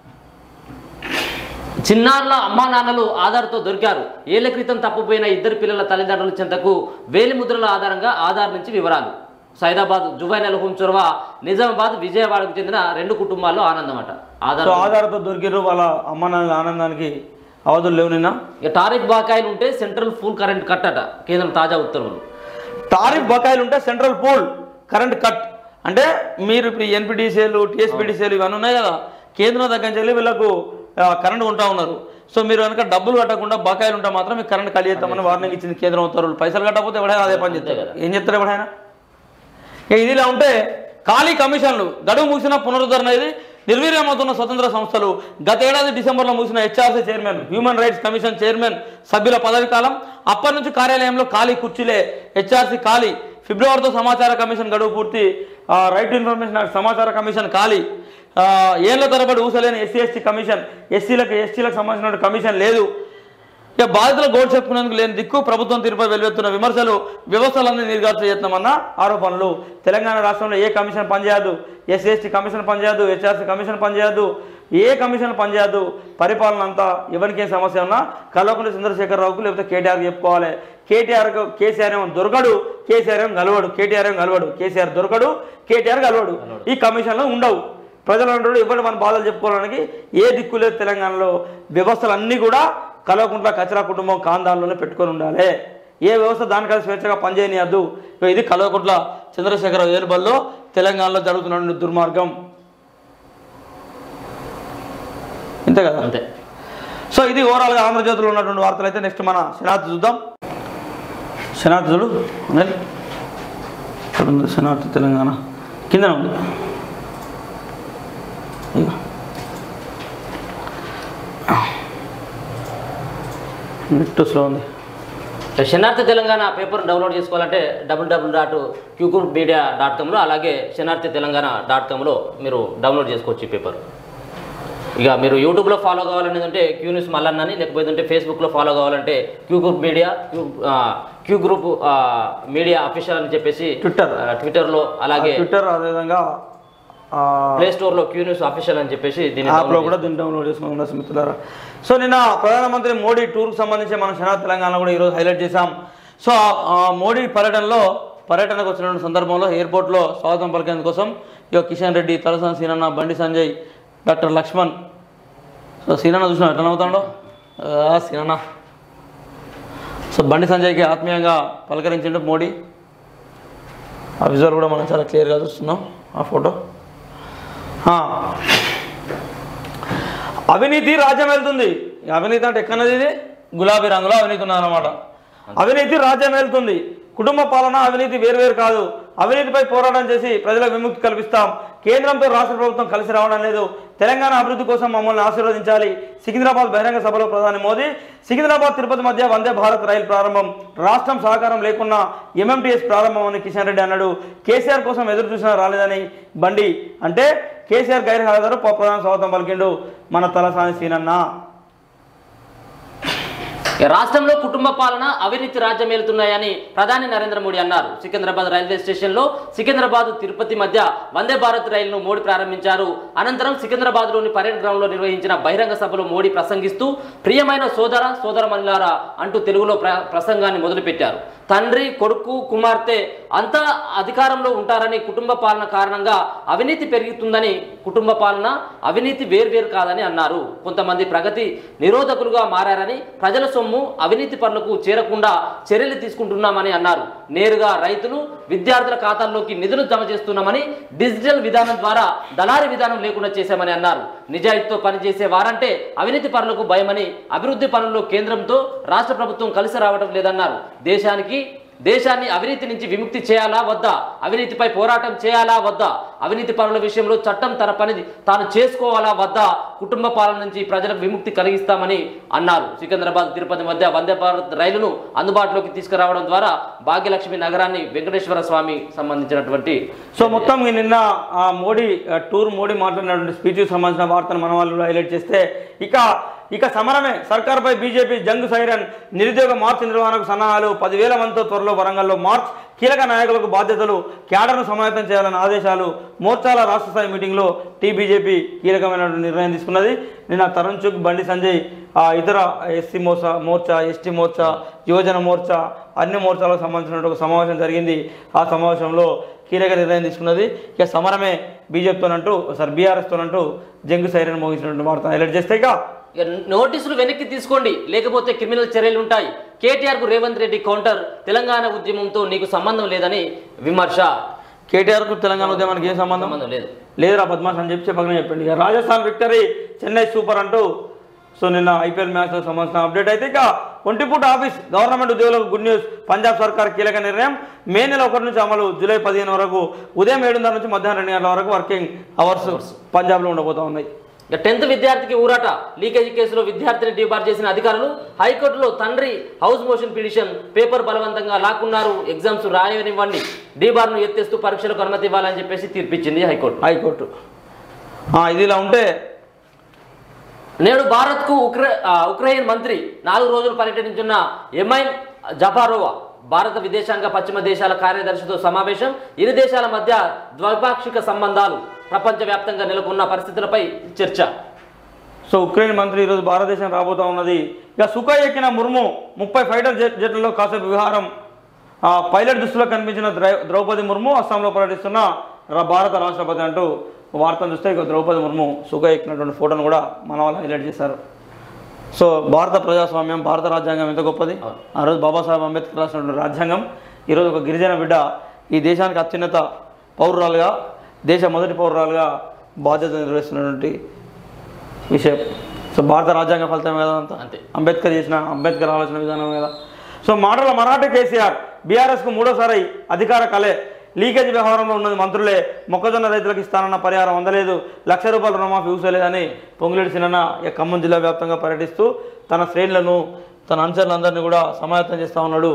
Speaker 2: చిన్నారుల అమ్మా నాన్నలు ఆధార్తో దొరికారు ఏళ్ల క్రితం తప్పిపోయిన ఇద్దరు పిల్లల తల్లిదండ్రుల చెంతకు వేలి ముద్రల ఆధారంగా ఆధార్ నుంచి వివరాలు సైదాబాద్ జువైనల్ హోమ్ చొరవ నిజామాబాద్ విజయవాడకు చెందిన రెండు కుటుంబాల్లో ఆనందం అట ఆధార్
Speaker 1: సో ఆధార్తో దొరికిర్రు వాళ్ళ అమ్మ నాన్నల ఆనందానికి అవధులు లేవు నిన్న
Speaker 2: ఇక టారిఫ్ బాకాయిలు ఉంటే సెంట్రల్ ఫుల్ కరెంట్ కట్టట కేంద్రం తాజా ఉత్తర్వులు
Speaker 1: టారిఫ్ బకాయిలు ఉంటే సెంట్రల్ పూల్ కరెంట్ కట్ అంటే మీరు ఇప్పుడు ఎన్పిడిసిఎల్ టీఎస్పీడీసీఎల్ ఇవన్నీ ఉన్నాయి కదా కేంద్రం దగ్గర నుంచి వెళ్ళి వీళ్ళకు ఆ, కరెంట్ కొంటా ఉన్నారు సో మీరు కనుక డబ్బులు కట్టకుండా బకాయిలు ఉంటే మాత్రం మీకు కరెంట్ కలిగి చేస్తామని వార్నింగ్ ఇచ్చింది కేంద్రం ఉత్తర్వులు పైసలు కట్టకపోతే ఎవడైనా అదే పని చేస్తారు ఏం చెప్తారు ఎవడైనా ఇక ఇది ఇలా ఉంటే ఖాళీ కమిషన్లు గడువు ముగిసిన పునరుద్ధరణ ఇది నిర్వీర్యమవుతున్న స్వతంత్ర సంస్థలు గత ఏడాది డిసెంబర్లో ముగిసిన HRC chairman human rights commission chairman సభ్యుల పదవి కాలం అప్పటి నుంచి కార్యాలయంలో ఖాళీ కుర్చీలే హెచ్ఆర్సీ ఖాళీ ఫిబ్రవరితో సమాచార కమిషన్ గడువు పూర్తి ఆ, రైట్ టు ఇన్ఫర్మేషన్ యాక్ట్ సమాచార కమిషన్ ఖాళీ ఆ, ఏళ్ల తరబడి ఊసలేని ఎస్సీ ఎస్టీ కమిషన్ ఎస్సీలకు ఎస్టీలకు సంబంధించిన కమిషన్ లేదు ఇక బాధితులు గోడు చెప్పుకునేందుకు లేని దిక్కు ప్రభుత్వం తీరుపై వెలువెత్తున్న విమర్శలు వ్యవస్థలన్నీ నిర్గాత్ర చేస్తున్నామన్న ఆరోపణలు తెలంగాణ రాష్ట్రంలో ఏ కమిషన్ పనిచేయదు ఎస్సీ ఎస్టీ కమిషన్ పనిచేయదు హెచ్ఆర్సీ కమిషన్ పనిచేయదు ఏ కమిషన్ పనిచేయదు పరిపాలన అంతా ఎవరికి ఏం సమస్య ఉన్నా కల్వకుంట్ల చంద్రశేఖరరావుకు లేకపోతే కేటీఆర్ చెప్పుకోవాలి కేటీఆర్ కేసీఆర్ ఏమో దొరకడు కేసీఆర్ ఏమో కలవడు కేటీఆర్ ఏమో కలవడు కేసీఆర్ దొరకడు కేటీఆర్ కలవడు ఈ కమిషన్లు ఉండవు ప్రజలు అంటారు ఎవరు మన బాధలు చెప్పుకోవడానికి ఏ దిక్కు లేదు తెలంగాణలో వ్యవస్థలు అన్నీ కూడా కలవకుంట్ల కచరా కుటుంబం కాందాల్లోనే పెట్టుకొని ఉండాలి ఏ వ్యవస్థ దానికది స్వేచ్ఛగా పనిచేయనియద్దు ఇగో ఇది కలవకుంట్ల చంద్రశేఖరరావు ఏలుబల్లో తెలంగాణలో జరుగుతున్న దుర్మార్గం ఇంతే కదా
Speaker 2: అంతే
Speaker 1: సో ఇది ఓవరాల్గా ఆంధ్రజ్యోతిలో ఉన్నటువంటి వార్తలు అయితే నెక్స్ట్ మన శనార్థి చూద్దాం శనార్థి చూడు అనిల్. ఇక్కడ ఉంది శనార్థి తెలంగాణ కింద ఉంది ఇగో. నెట్ స్లో ఉంది
Speaker 2: శనార్థి తెలంగాణ పేపర్ డౌన్లోడ్ చేసుకోవాలంటే డబుల్ డబుల్ డాట్ క్యూకూర్ మీడియా డాట్ కామ్లో అలాగే శనార్థి తెలంగాణ డాట్ కామ్లో మీరు డౌన్లోడ్ చేసుకోవచ్చు ఈ పేపర్ ఇక మీరు యూట్యూబ్లో ఫాలో కావాలనేది అంటే క్యూ న్యూస్ మల్లన్నని లేకపోతే అంటే ఫేస్బుక్లో ఫాలో కావాలంటే క్యూ గ్రూప్ మీడియా క్యూ ఆ, క్యూ గ్రూప్ ఆ, మీడియా అఫీషియల్ అని చెప్పేసి
Speaker 1: ట్విట్టర్.
Speaker 2: ఆ, ట్విట్టర్లో అలాగే
Speaker 1: ట్విట్టర్ అదేవిధంగా ఆ,
Speaker 2: ప్లే స్టోర్లో క్యూ న్యూస్ అఫీషియల్ అని చెప్పేసి దీన్ని
Speaker 1: యాప్లో
Speaker 2: download
Speaker 1: కూడా దీన్ని డౌన్లోడ్ చేసుకుని ఉండొచ్చు మిత్రులారా సో నిన్న ప్రధానమంత్రి మోడీ టూర్కి సంబంధించి మనం శనా తెలంగాణ కూడా ఈరోజు హైలైట్ చేశాం సో ఆ మోడీ పర్యటనలో పర్యటనకు వచ్చిన సందర్భంలో ఎయిర్పోర్ట్లో స్వాగతం పలికేందుకోసం ఇక కిషన్ రెడ్డి తలసాని సీనన్న బండి సంజయ్ డాక్టర్ లక్ష్మణ్ సో సీనన్న చూసినా ఎట్లా నవ్వుతాడో ఆ, సీనన్న సో బండి సంజయ్కి ఆత్మీయంగా పలకరించిండు మోడీ ఆ విజువల్ కూడా మనం చాలా క్లియర్గా చూస్తున్నాం ఆ ఫోటో ఆ. అవినీతి రాజ్యం వెళ్తుంది ఈ అవినీతి అంటే ఎక్కడది ఇది గులాబీ రంగులో అవినీతి ఉన్నదన్నమాట అవినీతి రాజ్యం వెళ్తుంది కుటుంబ పాలన అవినీతి వేరువేరు కాదు అవినీతిపై పోరాటం చేసి ప్రజలకు విముక్తి కల్పిస్తాం కేంద్రంతో రాష్ట్ర ప్రభుత్వం కలిసి రావడం లేదు తెలంగాణ అభివృద్ధి కోసం మమ్మల్ని ఆశీర్వదించాలి సికింద్రాబాద్ బహిరంగ సభలో ప్రధాని మోదీ సికింద్రాబాద్ తిరుపతి మధ్య వందే భారత్ రైలు ప్రారంభం రాష్ట్రం సహకారం లేకున్నా ఎంఎంటీఎస్ ప్రారంభం అని కిషన్ రెడ్డి అన్నాడు కేసీఆర్ కోసం ఎదురు చూసినా రాలేదని బండి అంటే కేసీఆర్ గైర్ హాజరు ప్రధాన స్వాగతం పలికిండు మన తలసాని సీనన్న
Speaker 2: ఇక రాష్ట్రంలో కుటుంబ పాలన అవినీతి రాజ్యం ఏలుతున్నాయని ప్రధాని నరేంద్ర మోడీ అన్నారు సికింద్రాబాద్ రైల్వే స్టేషన్లో సికింద్రాబాద్ తిరుపతి మధ్య వందే భారత్ రైలును మోడీ ప్రారంభించారు అనంతరం సికింద్రాబాద్లోని పరేడ్ గ్రౌండ్లో నిర్వహించిన బహిరంగ సభలో మోడీ ప్రసంగిస్తూ ప్రియమైన సోదర సోదరమణులారా అంటూ తెలుగులో ప్ర ప్రసంగాన్ని మొదలుపెట్టారు తండ్రి కొడుకు కుమార్తె అంతా అధికారంలో ఉంటారని కుటుంబ పాలన కారణంగా అవినీతి పెరుగుతుందని కుటుంబ పాలన అవినీతి వేర్వేరు కాదని అన్నారు కొంతమంది ప్రగతి నిరోధకులుగా మారారని ప్రజల సొమ్ము అవినీతి పనులకు చేరకుండా చర్యలు తీసుకుంటున్నామని అన్నారు నేరుగా రైతులు విద్యార్థుల ఖాతాల్లోకి నిధులు జమ చేస్తున్నామని డిజిటల్ విధానం ద్వారా దళారీ విధానం లేకుండా చేశామని అన్నారు నిజాయితీతో పనిచేసే వారంటే అవినీతి పనులకు భయమని అభివృద్ధి పనుల్లో కేంద్రంతో రాష్ట్ర ప్రభుత్వం కలిసి రావడం లేదన్నారు దేశానికి దేశాన్ని అవినీతి నుంచి విముక్తి చేయాలా వద్దా అవినీతిపై పోరాటం చేయాలా వద్దా అవినీతి పనుల విషయంలో చట్టం తన పని తాను చేసుకోవాలా వద్దా కుటుంబ పాలన నుంచి ప్రజలకు విముక్తి కలిగిస్తామని అన్నారు సికింద్రాబాద్ తిరుపతి మధ్య వందే భారత్ రైలును అందుబాటులోకి తీసుకురావడం ద్వారా భాగ్యలక్ష్మి నగరాన్ని వెంకటేశ్వర స్వామి సంబంధించినటువంటి
Speaker 1: సో మొత్తం ఈ నిన్న ఆ మోడీ ఆ టూర్ మోడీ మాట్లాడినటువంటి స్పీచ్కి సంబంధించిన వార్తను మన వాళ్ళు హైలైట్ చేస్తే ఇక ఇక సమరమే సర్కార్పై బీజేపీ జంగ్ సైరన్ నిరుద్యోగ మార్చ్ నిర్వహణకు సన్నాహాలు పదివేల మందితో త్వరలో వరంగల్లో మార్చ్ కీలక నాయకులకు బాధ్యతలు క్యాడర్ను సమాయత్తం చేయాలన్న ఆదేశాలు మోర్చాల రాష్ట్ర స్థాయి మీటింగ్లో టీ బీజేపీ కీలకమైన నిర్ణయం తీసుకున్నది నిన్న తరుణ్ చుక్ బండి సంజయ్ ఆ ఇతర ఎస్సీ మోర్చా మోర్చా ఎస్టీ మోర్చా యువజన మోర్చా అన్ని మోర్చాలకు సంబంధించిన ఒక సమావేశం జరిగింది ఆ సమావేశంలో కీలక నిర్ణయం తీసుకున్నది ఇక సమరమే బీజేపీతోనంటూ సారీ బీఆర్ఎస్తోనంటూ జంగు సైరన్ మోగించినటువంటి వార్త హైలైట్ చేస్తే ఇక
Speaker 2: ఇక నోటీసులు వెనక్కి తీసుకోండి లేకపోతే క్రిమినల్ చర్యలు ఉంటాయి కేటీఆర్ కు రేవంత్ రెడ్డి కౌంటర్ తెలంగాణ ఉద్యమంతో నీకు సంబంధం లేదని విమర్శ
Speaker 1: కేటీఆర్కు తెలంగాణ ఉద్యమానికి ఏం సంబంధం
Speaker 2: సంబంధం లేదు
Speaker 1: లేదురా బద్మాష్ అని చెప్పి చెప్పకనే చెప్పండి ఇక రాజస్థాన్ విక్టరీ చెన్నై సూపర్ అంటూ సో నిన్న ఐపీఎల్ మ్యాచ్లకు సంబంధించిన అప్డేట్ అయితే ఇక ఒంటిపూట ఆఫీస్ గవర్నమెంట్ ఉద్యోగులకు గుడ్ న్యూస్ పంజాబ్ సర్కార్ కీలక నిర్ణయం మే నెల ఒకటి నుంచి అమలు జూలై పదిహేను వరకు ఉదయం ఏడున్నర నుంచి మధ్యాహ్నం రెండు గంటల వరకు వర్కింగ్ అవర్స్ పంజాబ్లో ఉండబోతా ఉన్నాయి
Speaker 2: ఇక టెన్త్ విద్యార్థికి ఊరాట లీకేజీ కేసులో విద్యార్థిని డిబార్ చేసిన అధికారులు హైకోర్టులో తండ్రి హౌస్ మోషన్ పిటిషన్ పేపర్ బలవంతంగా లాక్కున్నారు ఎగ్జామ్స్ రాయనివ్వండి డీబార్ను ఎత్తేస్తూ పరీక్షలకు అనుమతి ఇవ్వాలని చెప్పేసి తీర్పిచ్చింది హైకోర్టు
Speaker 1: హైకోర్టు ఆ, ఇది ఇలా ఉంటే
Speaker 2: నేడు భారత్కు ఉక్రె ఆ, ఉక్రెయిన్ మంత్రి నాలుగు రోజులు పర్యటించున్న ఎమైన్ జపారోవా భారత విదేశాంగ పశ్చిమ దేశాల కార్యదర్శితో సమావేశం ఇరు దేశాల మధ్య ద్వైపాక్షిక సంబంధాలు ప్రపంచవ్యాప్తంగా నెలకొన్న పరిస్థితులపై చర్చ
Speaker 1: సో ఉక్రెయిన్ మంత్రి ఈరోజు భారతదేశం రాబోతా ఉన్నది ఇక సుఖ ఎక్కిన ముర్ము ముప్పై ఫైటర్ జెట్ జెట్లలో కాసేపు విహారం ఆ, పైలట్ దుస్తులో కనిపించిన ద్రై- ద్రౌపది ముర్ము అస్సాంలో పర్యటిస్తున్న రా- భారత రాష్ట్రపతి అంటూ వార్తను చూస్తే ఇక ద్రౌపది ముర్ము సుఖ ఎక్కినటువంటి ఫోటోను కూడా మన వాళ్ళు హైలైట్ చేశారు సో భారత ప్రజాస్వామ్యం భారత రాజ్యాంగం ఎంత గొప్పది
Speaker 2: అవును.
Speaker 1: ఆ రోజు బాబాసాహెబ్ అంబేద్కర్ రాసినటువంటి రాజ్యాంగం ఈరోజు ఒక గిరిజన బిడ్డ ఈ దేశానికి అత్యున్నత పౌరురాలుగా దేశ మొదటి పౌరురాలుగా బాధ్యత నిర్వహిస్తున్నటువంటి విషయం సో భారత రాజ్యాంగ ఫలితం కదా అంతా
Speaker 2: అంతే.
Speaker 1: అంబేద్కర్ చేసిన అంబేద్కర్ ఆలోచన విధానం కదా సో మాటల మరాఠీ కేసీఆర్ బీఆర్ఎస్కు మూడోసారి అధికార కలే లీకేజ్ వ్యవహారంలో ఉన్నది మంత్రులే మొక్కజొన్న రైతులకు ఇస్తానన్న పరిహారం అందలేదు లక్ష రూపాయల రుణమాఫీ ఊసలేదని పొంగులేటి సినన్న ఈ ఖమ్మం జిల్లా వ్యాప్తంగా పర్యటిస్తూ తన శ్రేణులను తన అనుచరులందరినీ కూడా సమాయత్తం చేస్తూ ఉన్నాడు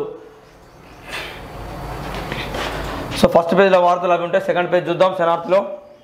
Speaker 1: సో ఫస్ట్ పేజ్లో వార్తలు అవి ఉంటే సెకండ్ పేజ్ చూద్దాం శనార్థిలో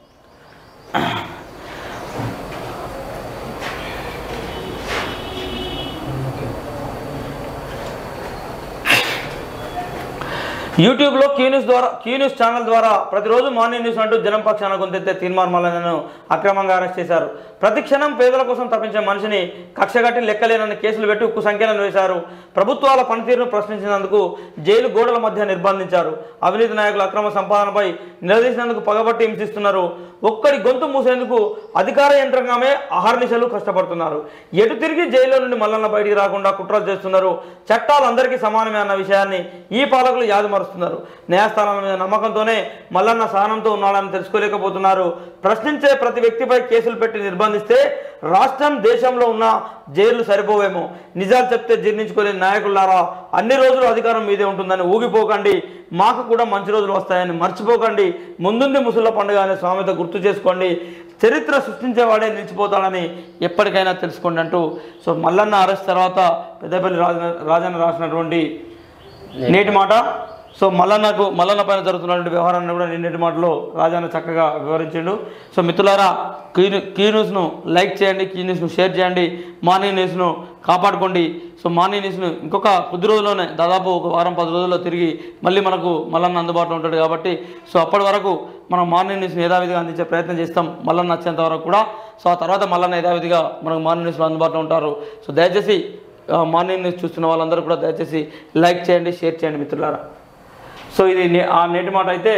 Speaker 1: యూట్యూబ్లో క్యూ న్యూస్ ద్వారా క్యూ న్యూస్ ఛానల్ ద్వారా ప్రతిరోజు మార్నింగ్ న్యూస్ అంటూ జనం పక్షాన గొంతెత్తే తీర్మార్ మల్లన్నను అక్రమంగా అరెస్ట్ చేశారు ప్రతి క్షణం పేదల కోసం తప్పించే మనిషిని కక్షగట్టి లెక్కలేనని కేసులు పెట్టి ఉక్కు సంఖ్యలను వేశారు ప్రభుత్వాల పనితీరును ప్రశ్నించినందుకు జైలు గోడల మధ్య నిర్బంధించారు అవినీతి నాయకుల అక్రమ సంపాదనపై నిలదీసినందుకు పగబట్టి హింసిస్తున్నారు ఒక్కడి గొంతు మూసేందుకు అధికార యంత్రాంగమే అహర్నిశలు కష్టపడుతున్నారు ఎటు తిరిగి జైల్లో నుండి మల్లన్న బయటికి రాకుండా కుట్రలు చేస్తున్నారు చట్టాలు అందరికీ సమానమే అన్న విషయాన్ని ఈ పాలకులు యాదమరుస్తున్నారు న్యాయస్థానాల మీద నమ్మకంతోనే మల్లన్న సహనంతో ఉన్నాడని తెలుసుకోలేకపోతున్నారు ప్రశ్నించే ప్రతి వ్యక్తిపై కేసులు పెట్టి నిర్బంధిస్తే రాష్ట్రం దేశంలో ఉన్న జైళ్లు సరిపోవేమో నిజాలు చెప్తే జీర్ణించుకోలేని నాయకులారా అన్ని రోజులు అధికారం మీదే ఉంటుందని ఊగిపోకండి మాకు కూడా మంచి రోజులు వస్తాయని మర్చిపోకండి ముందుంది ముసుళ్ళ పండుగ అనే స్వామిత గుర్తు చేసుకోండి చరిత్ర సృష్టించేవాడే నిలిచిపోతాడని ఎప్పటికైనా తెలుసుకోండి అంటూ సో మల్లన్న అరెస్ట్ తర్వాత పెద్దపల్లి రాజ రాజన్న రాసినటువంటి నేటి మాట సో మల్లన్నకు మల్లన్న పైన జరుగుతున్నటువంటి వ్యవహారాన్ని కూడా నిన్నటి మాటలో రాజాన్న చక్కగా వివరించిండు సో మిత్రులారా కీ కీ న్యూస్ను లైక్ చేయండి కీ న్యూస్ను షేర్ చేయండి మార్నింగ్ న్యూస్ను కాపాడుకోండి సో మార్నింగ్ న్యూస్ను ఇంకొక కొద్ది రోజుల్లోనే దాదాపు ఒక వారం పది రోజుల్లో తిరిగి మళ్ళీ మనకు మల్లన్న అందుబాటులో ఉంటాడు కాబట్టి సో అప్పటి వరకు మనం మార్నింగ్ న్యూస్ని యథావిధిగా అందించే ప్రయత్నం చేస్తాం మల్లన్న వచ్చేంత వరకు కూడా సో ఆ తర్వాత మల్లన్న యథావిధిగా మనకు మార్నింగ్ న్యూస్లో అందుబాటులో ఉంటారు సో దయచేసి ఆ, మార్నింగ్ న్యూస్ చూస్తున్న వాళ్ళందరూ కూడా దయచేసి లైక్ చేయండి షేర్ చేయండి మిత్రులారా సో ఇది నే- ఆ నేటి మాట అయితే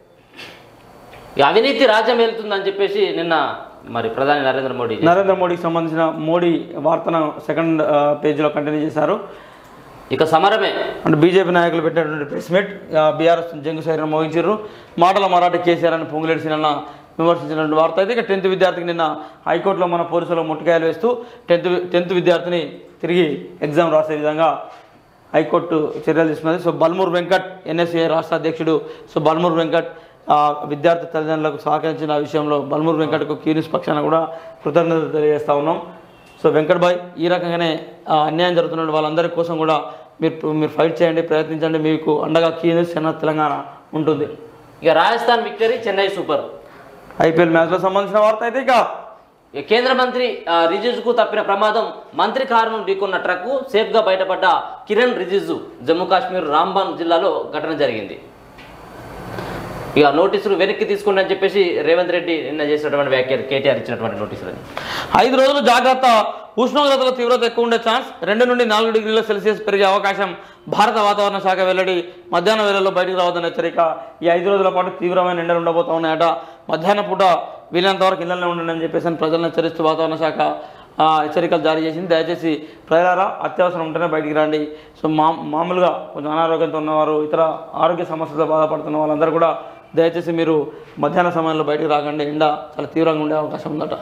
Speaker 2: ఈ అవినీతి రాజ్యం వెళ్తుందని చెప్పేసి నిన్న మరి ప్రధాని నరేంద్ర మోడీ
Speaker 1: నరేంద్ర మోడీకి సంబంధించిన మోడీ వార్తను సెకండ్ ఆ, పేజీలో కంటిన్యూ చేశారు
Speaker 2: ఇక సమరమే
Speaker 1: అంటే బీజేపీ నాయకులు పెట్టినటువంటి ప్రెస్ మీట్ బీఆర్ఎస్ జంగు సైరన్ మోగించారు మాటల మరాఠీ కేసీఆర్ అని పొంగులేటి సినన్న విమర్శించినటువంటి వార్త అయితే ఇక టెన్త్ విద్యార్థికి నిన్న హైకోర్టులో మన పోలీసులు ముట్టకాయలు వేస్తూ టెన్త్ టెన్త్ విద్యార్థిని తిరిగి ఎగ్జామ్ రాసే విధంగా హైకోర్టు చర్యలు తీసుకున్నది సో బల్మూర్ వెంకట్ ఎన్ఎస్ఏ రాష్ట్ర అధ్యక్షుడు సో బల్మూర్ వెంకట్ ఆ, విద్యార్థి తల్లిదండ్రులకు సహకరించిన విషయంలో బల్మూర్ వెంకట్కు క్యూనిస్ పక్షాన కూడా కృతజ్ఞతలు తెలియజేస్తా ఉన్నాం సో వెంకట్ భాయ్ ఈ రకంగానే ఆ, అన్యాయం జరుగుతున్న వాళ్ళందరి కోసం కూడా మీరు మీరు ఫైట్ చేయండి ప్రయత్నించండి మీకు అండగా క్యూనిస్ చెన్న తెలంగాణ ఉంటుంది
Speaker 2: ఇక Rajasthan victory Chennai super
Speaker 1: IPL మ్యాచ్లో సంబంధించిన వార్త అయితే ఇక
Speaker 2: ఇక కేంద్ర మంత్రి ఆ, రిజిజుకు తప్పిన ప్రమాదం మంత్రి కారును ఢీకొన్న ట్రక్కు సేఫ్గా బయటపడ్డ కిరణ్ రిజిజు జమ్మూ కాశ్మీర్ రాంబాన్ జిల్లాలో ఘటన జరిగింది ఇక నోటీసులు వెనక్కి తీసుకోండి అని చెప్పేసి రేవంత్ రెడ్డి నిన్న చేసినటువంటి వ్యాఖ్యలు కేటీఆర్ ఇచ్చినటువంటి నోటీసులని
Speaker 1: ఐదు రోజులు జాగ్రత్త ఉష్ణోగ్రతల తీవ్రత ఎక్కువ ఉండే ఛాన్స్ రెండు నుండి నాలుగు డిగ్రీల సెల్సియస్ పెరిగే అవకాశం భారత వాతావరణ శాఖ వెల్లడి మధ్యాహ్నం వేళల్లో బయటికి రావద్దని హెచ్చరిక ఈ ఐదు రోజుల పాటు తీవ్రమైన ఎండలు ఉండబోతా ఉన్నాయట మధ్యాహ్నం పూట వీలైనంత వరకు ఇళ్లనే ఉండండి అని చెప్పేసి అని ప్రజలను హెచ్చరిస్తూ వాతావరణ శాఖ ఆ, హెచ్చరికలు జారీ చేసింది దయచేసి ప్రజలారా అత్యవసరం ఉంటేనే బయటికి రండి సో మా మామూలుగా కొంచెం అనారోగ్యంతో ఉన్నవారు ఇతర ఆరోగ్య సమస్యలతో బాధపడుతున్న వాళ్ళందరూ కూడా దయచేసి మీరు మధ్యాహ్న సమయంలో బయటికి రాకండి ఎండ చాలా తీవ్రంగా ఉండే అవకాశం ఉందట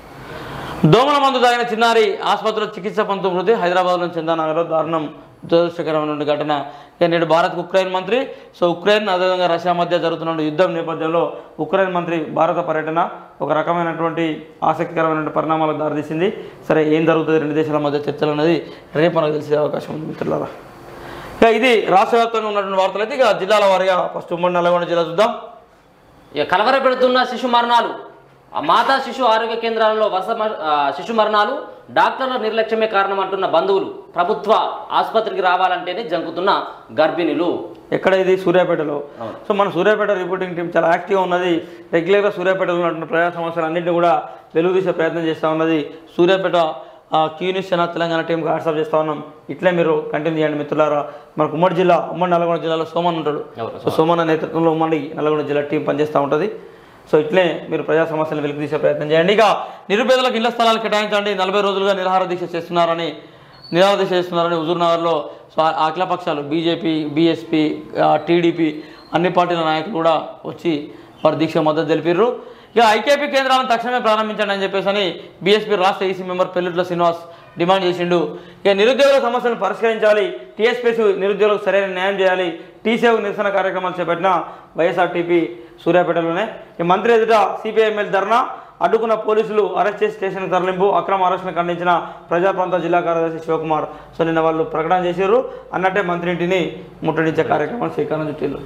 Speaker 1: దోమల మందు తాగిన చిన్నారి ఆసుపత్రిలో చికిత్స పొందుతూ మృతి హైదరాబాద్లోని చందానగర్లో దారుణం దురదృష్టకరమైన ఘటన ఇక నేడు భారత్ ఉక్రెయిన్ మంత్రి సో ఉక్రెయిన్ అదేవిధంగా రష్యా మధ్య జరుగుతున్న యుద్ధం నేపథ్యంలో ఉక్రెయిన్ మంత్రి భారత పర్యటన ఒక రకమైనటువంటి ఆసక్తికరమైన పరిణామాలకు దారితీసింది సరే ఏం జరుగుతుంది రెండు దేశాల మధ్య చర్చలు అనేది రేపు మనకు తెలిసే అవకాశం ఉంది మిత్రులారా ఇక ఇది రాష్ట్ర వ్యాప్తంగా ఉన్నటువంటి వార్తలు అయితే ఇక జిల్లాల వారీగా ఫస్ట్ ఉమ్మడి నల్గొండ జిల్లా చూద్దాం
Speaker 2: ఇక కలవరపెడుతున్న శిశు మరణాలు ఆ మాతా శిశు ఆరోగ్య కేంద్రాలలో వరుస మ- ఆ, శిశు మరణాలు డాక్టర్ల నిర్లక్ష్యమే కారణం అంటున్న బంధువులు ప్రభుత్వ ఆసుపత్రికి రావాలంటేనే జంకుతున్న గర్భిణులు
Speaker 1: ఎక్కడ ఇది సూర్యాపేటలో
Speaker 2: అవును.
Speaker 1: సో మన సూర్యాపేట రిపోర్టింగ్ టీం చాలా యాక్టివ్గా ఉన్నది రెగ్యులర్గా సూర్యాపేటలో ఉన్నటువంటి ప్రజా సమస్యలు అన్నింటినీ కూడా వెలుగు తీసే ప్రయత్నం చేస్తూ ఉన్నది Suryapet Q news channel Telangana టీంకి వాట్సాప్ చేస్తూ ఉన్నాం ఇట్లే మీరు కంటిన్యూ చేయండి మిత్రులారా మనకు ఉమ్మడి జిల్లా ఉమ్మడి నల్గొండ జిల్లాలో సోమన్ ఉంటాడు
Speaker 2: ఎవరు?
Speaker 1: సో సోమన్న నేతృత్వంలో ఉమ్మడి నల్గొండ జిల్లా టీం పనిచేస్తూ ఉంటుంది సో ఇట్లే మీరు ప్రజా సమస్యలు వెలికి తీసే ప్రయత్నం చేయండి ఇక నిరుపేదలకు ఇళ్ల స్థలాలు కేటాయించండి నలభై రోజులుగా నిరాహార దీక్ష చేస్తున్నారని నిరాహార దీక్ష చేస్తున్నారని హుజూర్నగర్లో సో ఆ అఖిలపక్షాలు బీజేపీ బీఎస్పీ టీడీపీ అన్ని పార్టీల నాయకులు కూడా వచ్చి వారి దీక్ష మద్దతు తెలిపారు ఇక ఐకేపీ కేంద్రాలను తక్షణమే ప్రారంభించండి అని చెప్పేసి అని బీఎస్పీ రాష్ట్ర EC member Pellutla Srinivas demand చేసిండు ఇక నిరుద్యోగుల సమస్యలను పరిష్కరించాలి టీఎస్పీఎస్ నిరుద్యోగులకు సరైన న్యాయం చేయాలి టీసేవ్ నిరసన కార్యక్రమాలు చేపట్టిన వైఎస్ఆర్టీపీ సూర్యాపేటలోనే ఈ మంత్రి ఎదుట సిపిఐఎంఎల్ ధర్నా అడ్డుకున్న పోలీసులు అరెస్ట్ చేసి స్టేషన్కి తరలింపు అక్రమ అరెస్టును ఖండించిన ప్రజాప్రాంత జిల్లా కార్యదర్శి శివకుమార్ సో నిన్న వాళ్ళు ప్రకటన చేశారు అన్నట్టే మంత్రి ఇంటిని ముట్టడించే కార్యక్రమం శ్రీకారం చుట్టిల్లు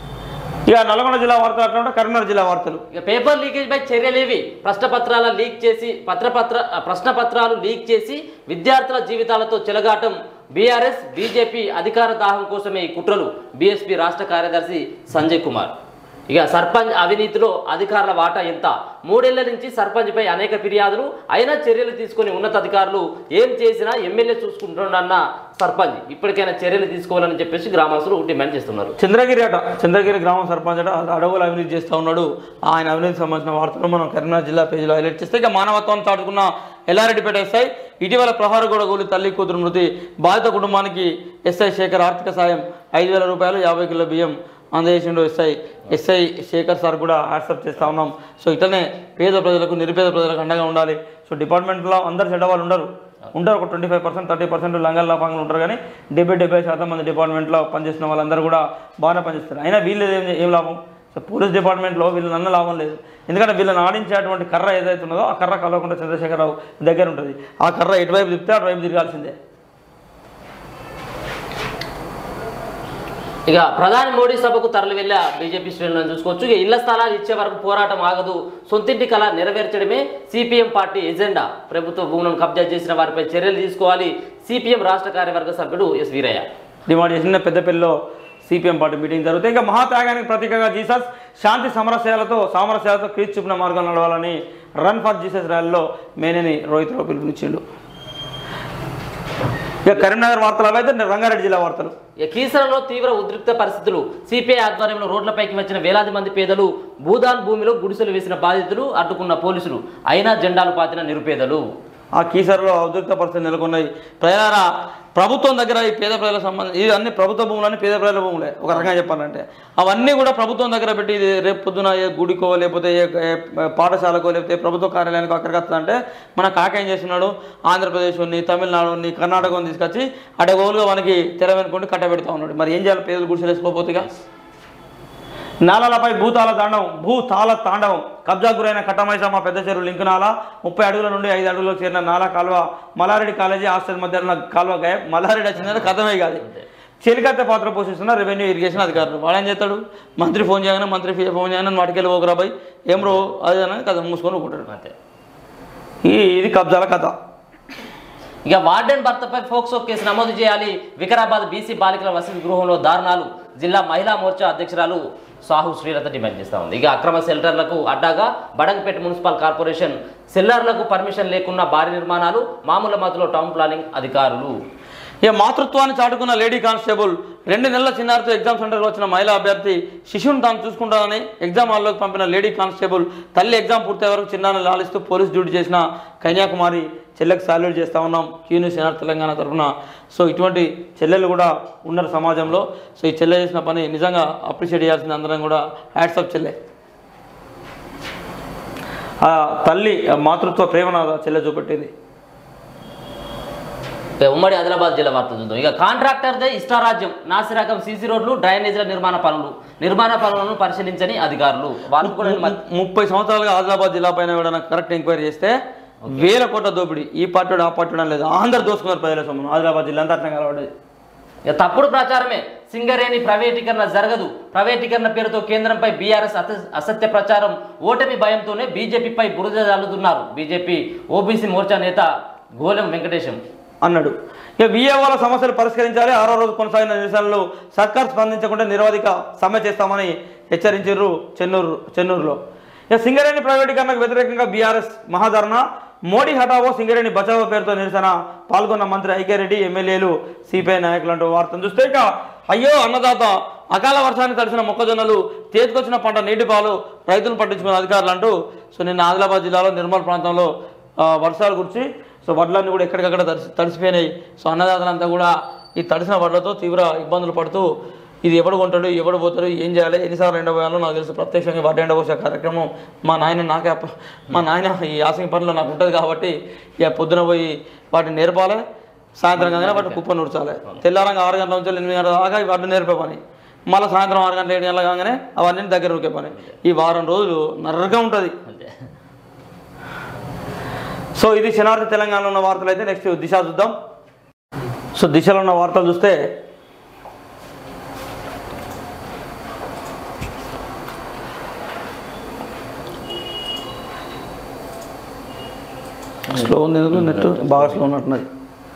Speaker 1: ఇక నల్గొండ జిల్లా వార్తలు అట్లా ఉంటే కరీంనగర్ జిల్లా వార్తలు
Speaker 2: ఇక పేపర్ లీకేజ్ పై చర్యలేవి ప్రశ్నపత్రాల లీక్ చేసి పత్రపత్ర ఆ, ప్రశ్నపత్రాలు లీక్ చేసి విద్యార్థుల జీవితాలతో చెలగాటం బీఆర్ఎస్ బీజేపీ అధికార దాహం కోసమే ఈ కుట్రలు బీఎస్పీ రాష్ట్ర కార్యదర్శి సంజయ్ కుమార్ ఇక సర్పంచ్ అవినీతిలో అధికారుల వాటా ఎంత మూడేళ్ల నుంచి సర్పంచ్పై అనేక ఫిర్యాదులు అయినా చర్యలు తీసుకుని ఉన్నతాధికారులు ఏం చేసినా ఎమ్మెల్యే చూసుకుంటున్న సర్పంచ్ ఇప్పటికైనా చర్యలు తీసుకోవాలని చెప్పేసి గ్రామస్తులు డిమాండ్ చేస్తున్నారు
Speaker 1: చంద్రగిరి అట చంద్రగిరి గ్రామ సర్పంచ్ అట అడవులు అవినీతి చేస్తూ ఉన్నాడు ఆయన అవినీతికి సంబంధించిన వార్తలు మనం కరీంనగర్ జిల్లా పేజీలో హైలైట్ చేస్తే ఇక మానవత్వాన్ని చాటుకున్న ఎల్లారెడ్డిపేట ఎస్ఐ ఇటీవల ప్రహారగూడ గోలి తల్లి కూతురు మృతి బాధిత కుటుంబానికి ఎస్ఐ శేఖర్ ఆర్థిక సాయం ఐదు వేల రూపాయలు యాభై కిలో బియ్యం అందజేసిండు ఎస్ఐ ఎస్ఐ శేఖర్ సార్ కూడా హ్యాట్సప్ చేస్తూ ఉన్నాం సో ఇట్లనే పేద ప్రజలకు నిరుపేద ప్రజలకు అండగా ఉండాలి సో డిపార్ట్మెంట్లో అందరు చెడ్డవాళ్ళు ఉండరు ఉంటారు ఒక twenty five percent thirty percent లంగల్ లాభంగా ఉంటారు కానీ డెబ్బై డెబ్బై శాతం మంది డిపార్ట్మెంట్లో పనిచేసిన వాళ్ళందరూ కూడా బాగానే పనిచేస్తారు అయినా వీళ్ళు ఏం ఏం లాభం సో పోలీస్ డిపార్ట్మెంట్లో వీళ్ళని అన్న లాభం లేదు ఎందుకంటే వీళ్ళని ఆడించేటువంటి కర్ర ఏదైతే ఉన్నదో ఆ కర్ర కలవకుండా చంద్రశేఖరరావు దగ్గర ఉంటుంది ఆ కర్ర ఎటువైపు తిప్పితే అటువైపు తిరగాల్సిందే
Speaker 2: ఇక ప్రధాని మోడీ సభకు తరలి వెళ్ళే బీజేపీ శ్రేణులను చూసుకోవచ్చు ఇక ఇళ్ల స్థలాలు ఇచ్చే వరకు పోరాటం ఆగదు సొంతింటి కళ నెరవేర్చడమే సిపిఎం పార్టీ ఎజెండా ప్రభుత్వ భూములను కబ్జా చేసిన వారిపై చర్యలు తీసుకోవాలి సిపిఎం రాష్ట్ర కార్యవర్గ సభ్యుడు ఎస్ వీరయ్య
Speaker 1: డిమాండ్ చేసిన పెద్దపల్లిలో సిపిఎం పార్టీ మీటింగ్ జరుగుతాయి ఇంకా మహాత్యాగానికి ప్రతీకగా జీసస్ శాంతి సమరస్యాలతో సామరస్యాలతో క్రీస్తు చూపిన మార్గం నడవాలని రన్ ఫర్ జీసస్ ర్యాలీలో మేనేని రోహిత్ రావు పిలుపునిచ్చిండు ఇక కరీంనగర్ వార్తలు అవైతే రంగారెడ్డి జిల్లా వార్తలు
Speaker 2: ఇక కీసరలో తీవ్ర ఉద్రిక్త పరిస్థితులు సిపిఐ ఆధ్వర్యంలో రోడ్లపైకి వచ్చిన వేలాది మంది పేదలు భూదాన్ భూమిలో గుడిసెలు వేసిన బాధితులు అడ్డుకున్న పోలీసులు అయినా జెండాలు పాతిన నిరుపేదలు
Speaker 1: ఆ కీసరలో ఉద్రిక్త పరిస్థితులు నెలకొన్నాయి ప్రజలారా ప్రభుత్వం దగ్గర ఈ పేద ప్రజలకు సంబంధించి ఇది అన్ని ప్రభుత్వ భూములని పేద ప్రజల భూములే ఒక రకంగా చెప్పాలంటే అవన్నీ కూడా ప్రభుత్వం దగ్గర పెట్టి ఇది రేపు పొద్దున ఏ గుడికో లేకపోతే ఏ ఏ పాఠశాలకో లేకపోతే ప్రభుత్వ కార్యాలయానికో అక్కడికి వస్తుందంటే మన కాక ఏం చేస్తున్నాడు ఆంధ్రప్రదేశ్ని తమిళనాడుని కర్ణాటకని తీసుకొచ్చి అడగోలుగా మనకి తెర వెనుకుండి కట్టబెడతా ఉన్నాడు మరి ఏం చేయాలి పేదలు గుడిసెలు వేసుకోపోతేగా నాలాలపై భూతాల తాండవం భూతాల తాండవం కబ్జా గురైన కట్టమైసమ్మ పెద్ద చెరువు లింక్ నాల ముప్పై అడుగుల నుండి ఐదు అడుగులకు చేరిన నాలా కాలువ మల్లారెడ్డి కాలేజీ హాస్టల్ మధ్య ఉన్న కాలువ గాయ మల్లారెడ్డి వచ్చిందంటే కథమే కాదు చెలికత్త పాత్ర పోషిస్తున్న రెవెన్యూ ఇరిగేషన్ అధికారులు వాడు ఏం చేస్తాడు మంత్రి ఫోన్ చేయగానే మంత్రి ఫోన్ చేయగానే వాటికెళ్ళి పోకురా పోయి ఏం రో అది అని కథ మూసుకొని ఊకుంటాడు
Speaker 2: అంతే
Speaker 1: ఈ ఇది కబ్జాల కథ
Speaker 2: ఇక వార్డెన్ భర్తపై ఫోక్సో కేసు నమోదు చేయాలి వికారాబాద్ బీసీ బాలికల వసతి గృహంలో దారుణాలు జిల్లా మహిళా మోర్చా అధ్యక్షురాలు సాహు శ్రీలత డిమాండ్ చేస్తా ఉంది ఇక అక్రమ సెల్టర్లకు అడ్డాగా బడంగపేట మున్సిపల్ కార్పొరేషన్ సెల్లార్లకు పర్మిషన్ లేకున్న భారీ నిర్మాణాలు మామూలు మధ్యలో టౌన్ ప్లానింగ్ అధికారులు
Speaker 1: ఇక మాతృత్వాన్ని చాటుకున్న లేడీ కానిస్టేబుల్ రెండు నెలల చిన్నారితో ఎగ్జామ్ సెంటర్కి వచ్చిన మహిళా అభ్యర్థి శిశువును తాను చూసుకుంటానని ఎగ్జామ్ హాల్లోకి పంపిన లేడీ కానిస్టేబుల్ తల్లి ఎగ్జామ్ పూర్తయ్యే వరకు చిన్నారిని లాలిస్తూ పోలీస్ డ్యూటీ చేసిన కన్యాకుమారి చెల్లెకి సాల్యూట్ చేస్తా ఉన్నాం క్యూని సినార్ తెలంగాణ తరఫున సో ఇటువంటి చెల్లెలు కూడా ఉన్నారు సమాజంలో సో ఈ చెల్లె చేసిన పని నిజంగా అప్రిషియేట్ చేయాల్సింది అందరం కూడా హ్యాట్సప్ చెల్లె ఆ తల్లి ఆ మాతృత్వ ప్రేమను ఆ చెల్లె చూపెట్టింది
Speaker 2: ఇక ఉమ్మడి ఆదిలాబాద్ జిల్లా వార్త చూద్దాం ఇక కాంట్రాక్టర్దే ఇష్టారాజ్యం నాసిరకం సీసీ రోడ్లు డ్రైనేజీల నిర్మాణ పనులు నిర్మాణ పనులను పరిశీలించని అధికారులు వాళ్ళు కూడా
Speaker 1: ము- ముప్పై సంవత్సరాలుగా ఆదిలాబాద్ జిల్లా పైన ఎవడైనా కరెక్ట్ ఎంక్వైరీ చేస్తే వేల కోట్ల దోపిడీ ఈ పార్టీ ఆ పార్టీ అని లేదు అందరు దోసుకున్నారు ప్రజల సొమ్మును ఆదిలాబాద్ జిల్లా అంతా అట్లా కలవడేది
Speaker 2: ఇక తప్పుడు ప్రచారమే సింగరేణి ప్రైవేటీకరణ జరగదు ప్రైవేటీకరణ పేరుతో కేంద్రంపై బీఆర్ఎస్ అసత్య ప్రచారం ఓటమి భయంతోనే బీజేపీపై బురద జల్లుతున్నారు బీజేపీ ఓబీసీ మోర్చా నేత గోలెం వెంకటేశం
Speaker 1: అన్నాడు ఇక విఏఓల సమస్యలు పరిష్కరించాలి ఆరో రోజు కొనసాగిన నిరసనలు సర్కార్ స్పందించకుండా నిరవధిక సమ్మె చేస్తామని హెచ్చరించారు చెన్నూరు చెన్నూరులో ఇక సింగరేణి ప్రైవేటీకరణకు వ్యతిరేకంగా బీఆర్ఎస్ మహాధరణ మోడీ హఠావో సింగరేణి బచావో పేరుతో నిరసన పాల్గొన్న మంత్రి ఐక్యరెడ్డి ఎమ్మెల్యేలు సిపిఐ నాయకులు అంటూ వార్తను చూస్తే ఇక అయ్యో అన్నదాత అకాల వర్షానికి తడిసిన మొక్కజొన్నలు చేతికొచ్చిన పంట నీటి పాలు రైతులు పట్టించుకున్న అధికారులు అంటూ సో నిన్న ఆదిలాబాద్ జిల్లాలో నిర్మల్ ప్రాంతంలో ఆ, వర్షాలు కురిచి సో వడ్లన్నీ కూడా ఎక్కడికక్కడ తడిసి తడిసిపోయినాయి సో అన్నదాతలంతా కూడా ఈ తడిసిన వడ్లతో తీవ్ర ఇబ్బందులు పడుతూ ఇది ఎవడు కొంటాడు ఎవడు పోతాడు ఏం చేయాలి ఎన్నిసార్లు ఎండపోయాలో నాకు తెలుసు ప్రత్యక్షంగా వడ్డ ఎండపోసే కార్యక్రమం మా నాయన నాకే అప్ప మా నాయన ఈ యాసింగ్ పనిలో నాకు ఉంటుంది కాబట్టి ఇక పొద్దున పోయి వాటిని నేర్పాలి సాయంత్రం కాగానే వాటిని కుప్ప నూర్చాలి తెల్లారంగా ఆరు గంటల నుంచి ఎనిమిది గంటల దాకా ఈ వడ్డు నేర్పే పని మళ్ళీ సాయంత్రం ఆరు గంటల ఏడు గంటల కాగానే అవన్నీ దగ్గర ఉరికే పని ఈ వారం రోజులు నర్రగా ఉంటుంది
Speaker 2: అంతే
Speaker 1: సో ఇది శనార్థి తెలంగాణలో ఉన్న వార్తలు అయితే నెక్స్ట్ దిశ చూద్దాం సో దిశలో ఉన్న వార్తలు చూస్తే స్లో ఉంది ఎందుకు నెట్ బాగా స్లో ఉన్నట్టున్నది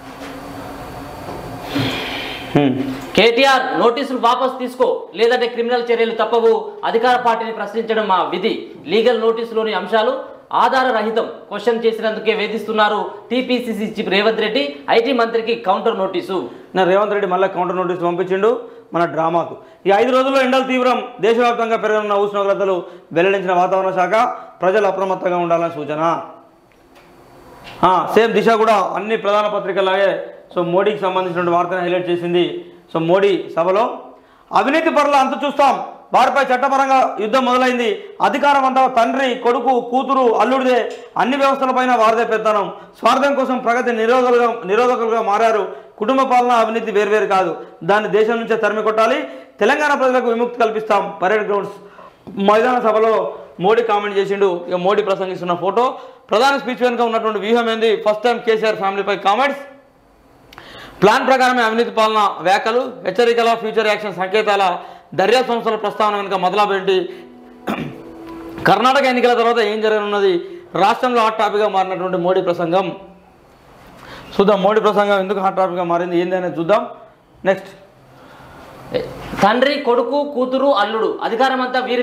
Speaker 1: హ్మ్.
Speaker 2: కేటీఆర్ నోటీసులు వాపస్ తీసుకో లేదంటే క్రిమినల్ చర్యలు తప్పవు అధికార పార్టీని ప్రశ్నించడం మా విధి లీగల్ నోటీసులోని అంశాలు ఆధార రహితం క్వశ్చన్ చేసినందుకే వేధిస్తున్నారు TPCC chief Revanth Reddy IT మంత్రికి కౌంటర్ నోటీసు
Speaker 1: నా రేవంత్ రెడ్డి మళ్ళీ కౌంటర్ నోటీస్ పంపించిండు మన డ్రామాకు ఈ ఐదు రోజుల్లో ఎండలు తీవ్రం దేశవ్యాప్తంగా పెరగనున్న ఉష్ణోగ్రతలు వెల్లడించిన వాతావరణ శాఖ ప్రజలు అప్రమత్తంగా ఉండాలని సూచన ఆ, సేమ్ దిశ కూడా అన్ని ప్రధాన పత్రికలాగే సో మోడీకి సంబంధించిన వార్తను హైలైట్ చేసింది సో మోడీ సభలో అవినీతి పరుల అంతు చూస్తాం వారిపై చట్టపరంగా యుద్ధం మొదలైంది అధికారం అంతా తండ్రి కొడుకు కూతురు అల్లుడిదే అన్ని వ్యవస్థలపైన వారిదే పెత్తనం స్వార్థం కోసం ప్రగతి నిరోధకులుగా నిరోధకులుగా మారారు కుటుంబ పాలన అవినీతి వేర్వేరు కాదు దాన్ని దేశం నుంచే తరిమి కొట్టాలి తెలంగాణ ప్రజలకు విముక్తి కల్పిస్తాం పరేడ్ గ్రౌండ్స్ మైదాన సభలో మోడీ కామెంట్ చేసిండు ఇక మోడీ ప్రసంగిస్తున్న ఫోటో ప్రధాన స్పీచ్ వెనుక ఉన్నటువంటి వ్యూహం ఏంది ఫస్ట్ టైం కేసీఆర్ ఫ్యామిలీపై కామెంట్స్ ప్లాన్ ప్రకారమే అవినీతి పాలన వ్యాఖ్యలు హెచ్చరికల ఫ్యూచర్ యాక్షన్ సంకేతాల దర్యాప్తు సంస్థల ప్రస్తావన వెనుక మొదలుపెట్టి కర్ణాటక ఎన్నికల తర్వాత ఏం జరగనున్నది రాష్ట్రంలో హాట్ టాపిక్గా మారినటువంటి మోడీ ప్రసంగం చూద్దాం మోడీ ప్రసంగం ఎందుకు హాట్ టాపిక్గా మారింది ఏంది అనేది చూద్దాం నెక్స్ట్
Speaker 2: తండ్రి కొడుకు కూతురు అల్లుడు అధికారం అంతా వీరిదే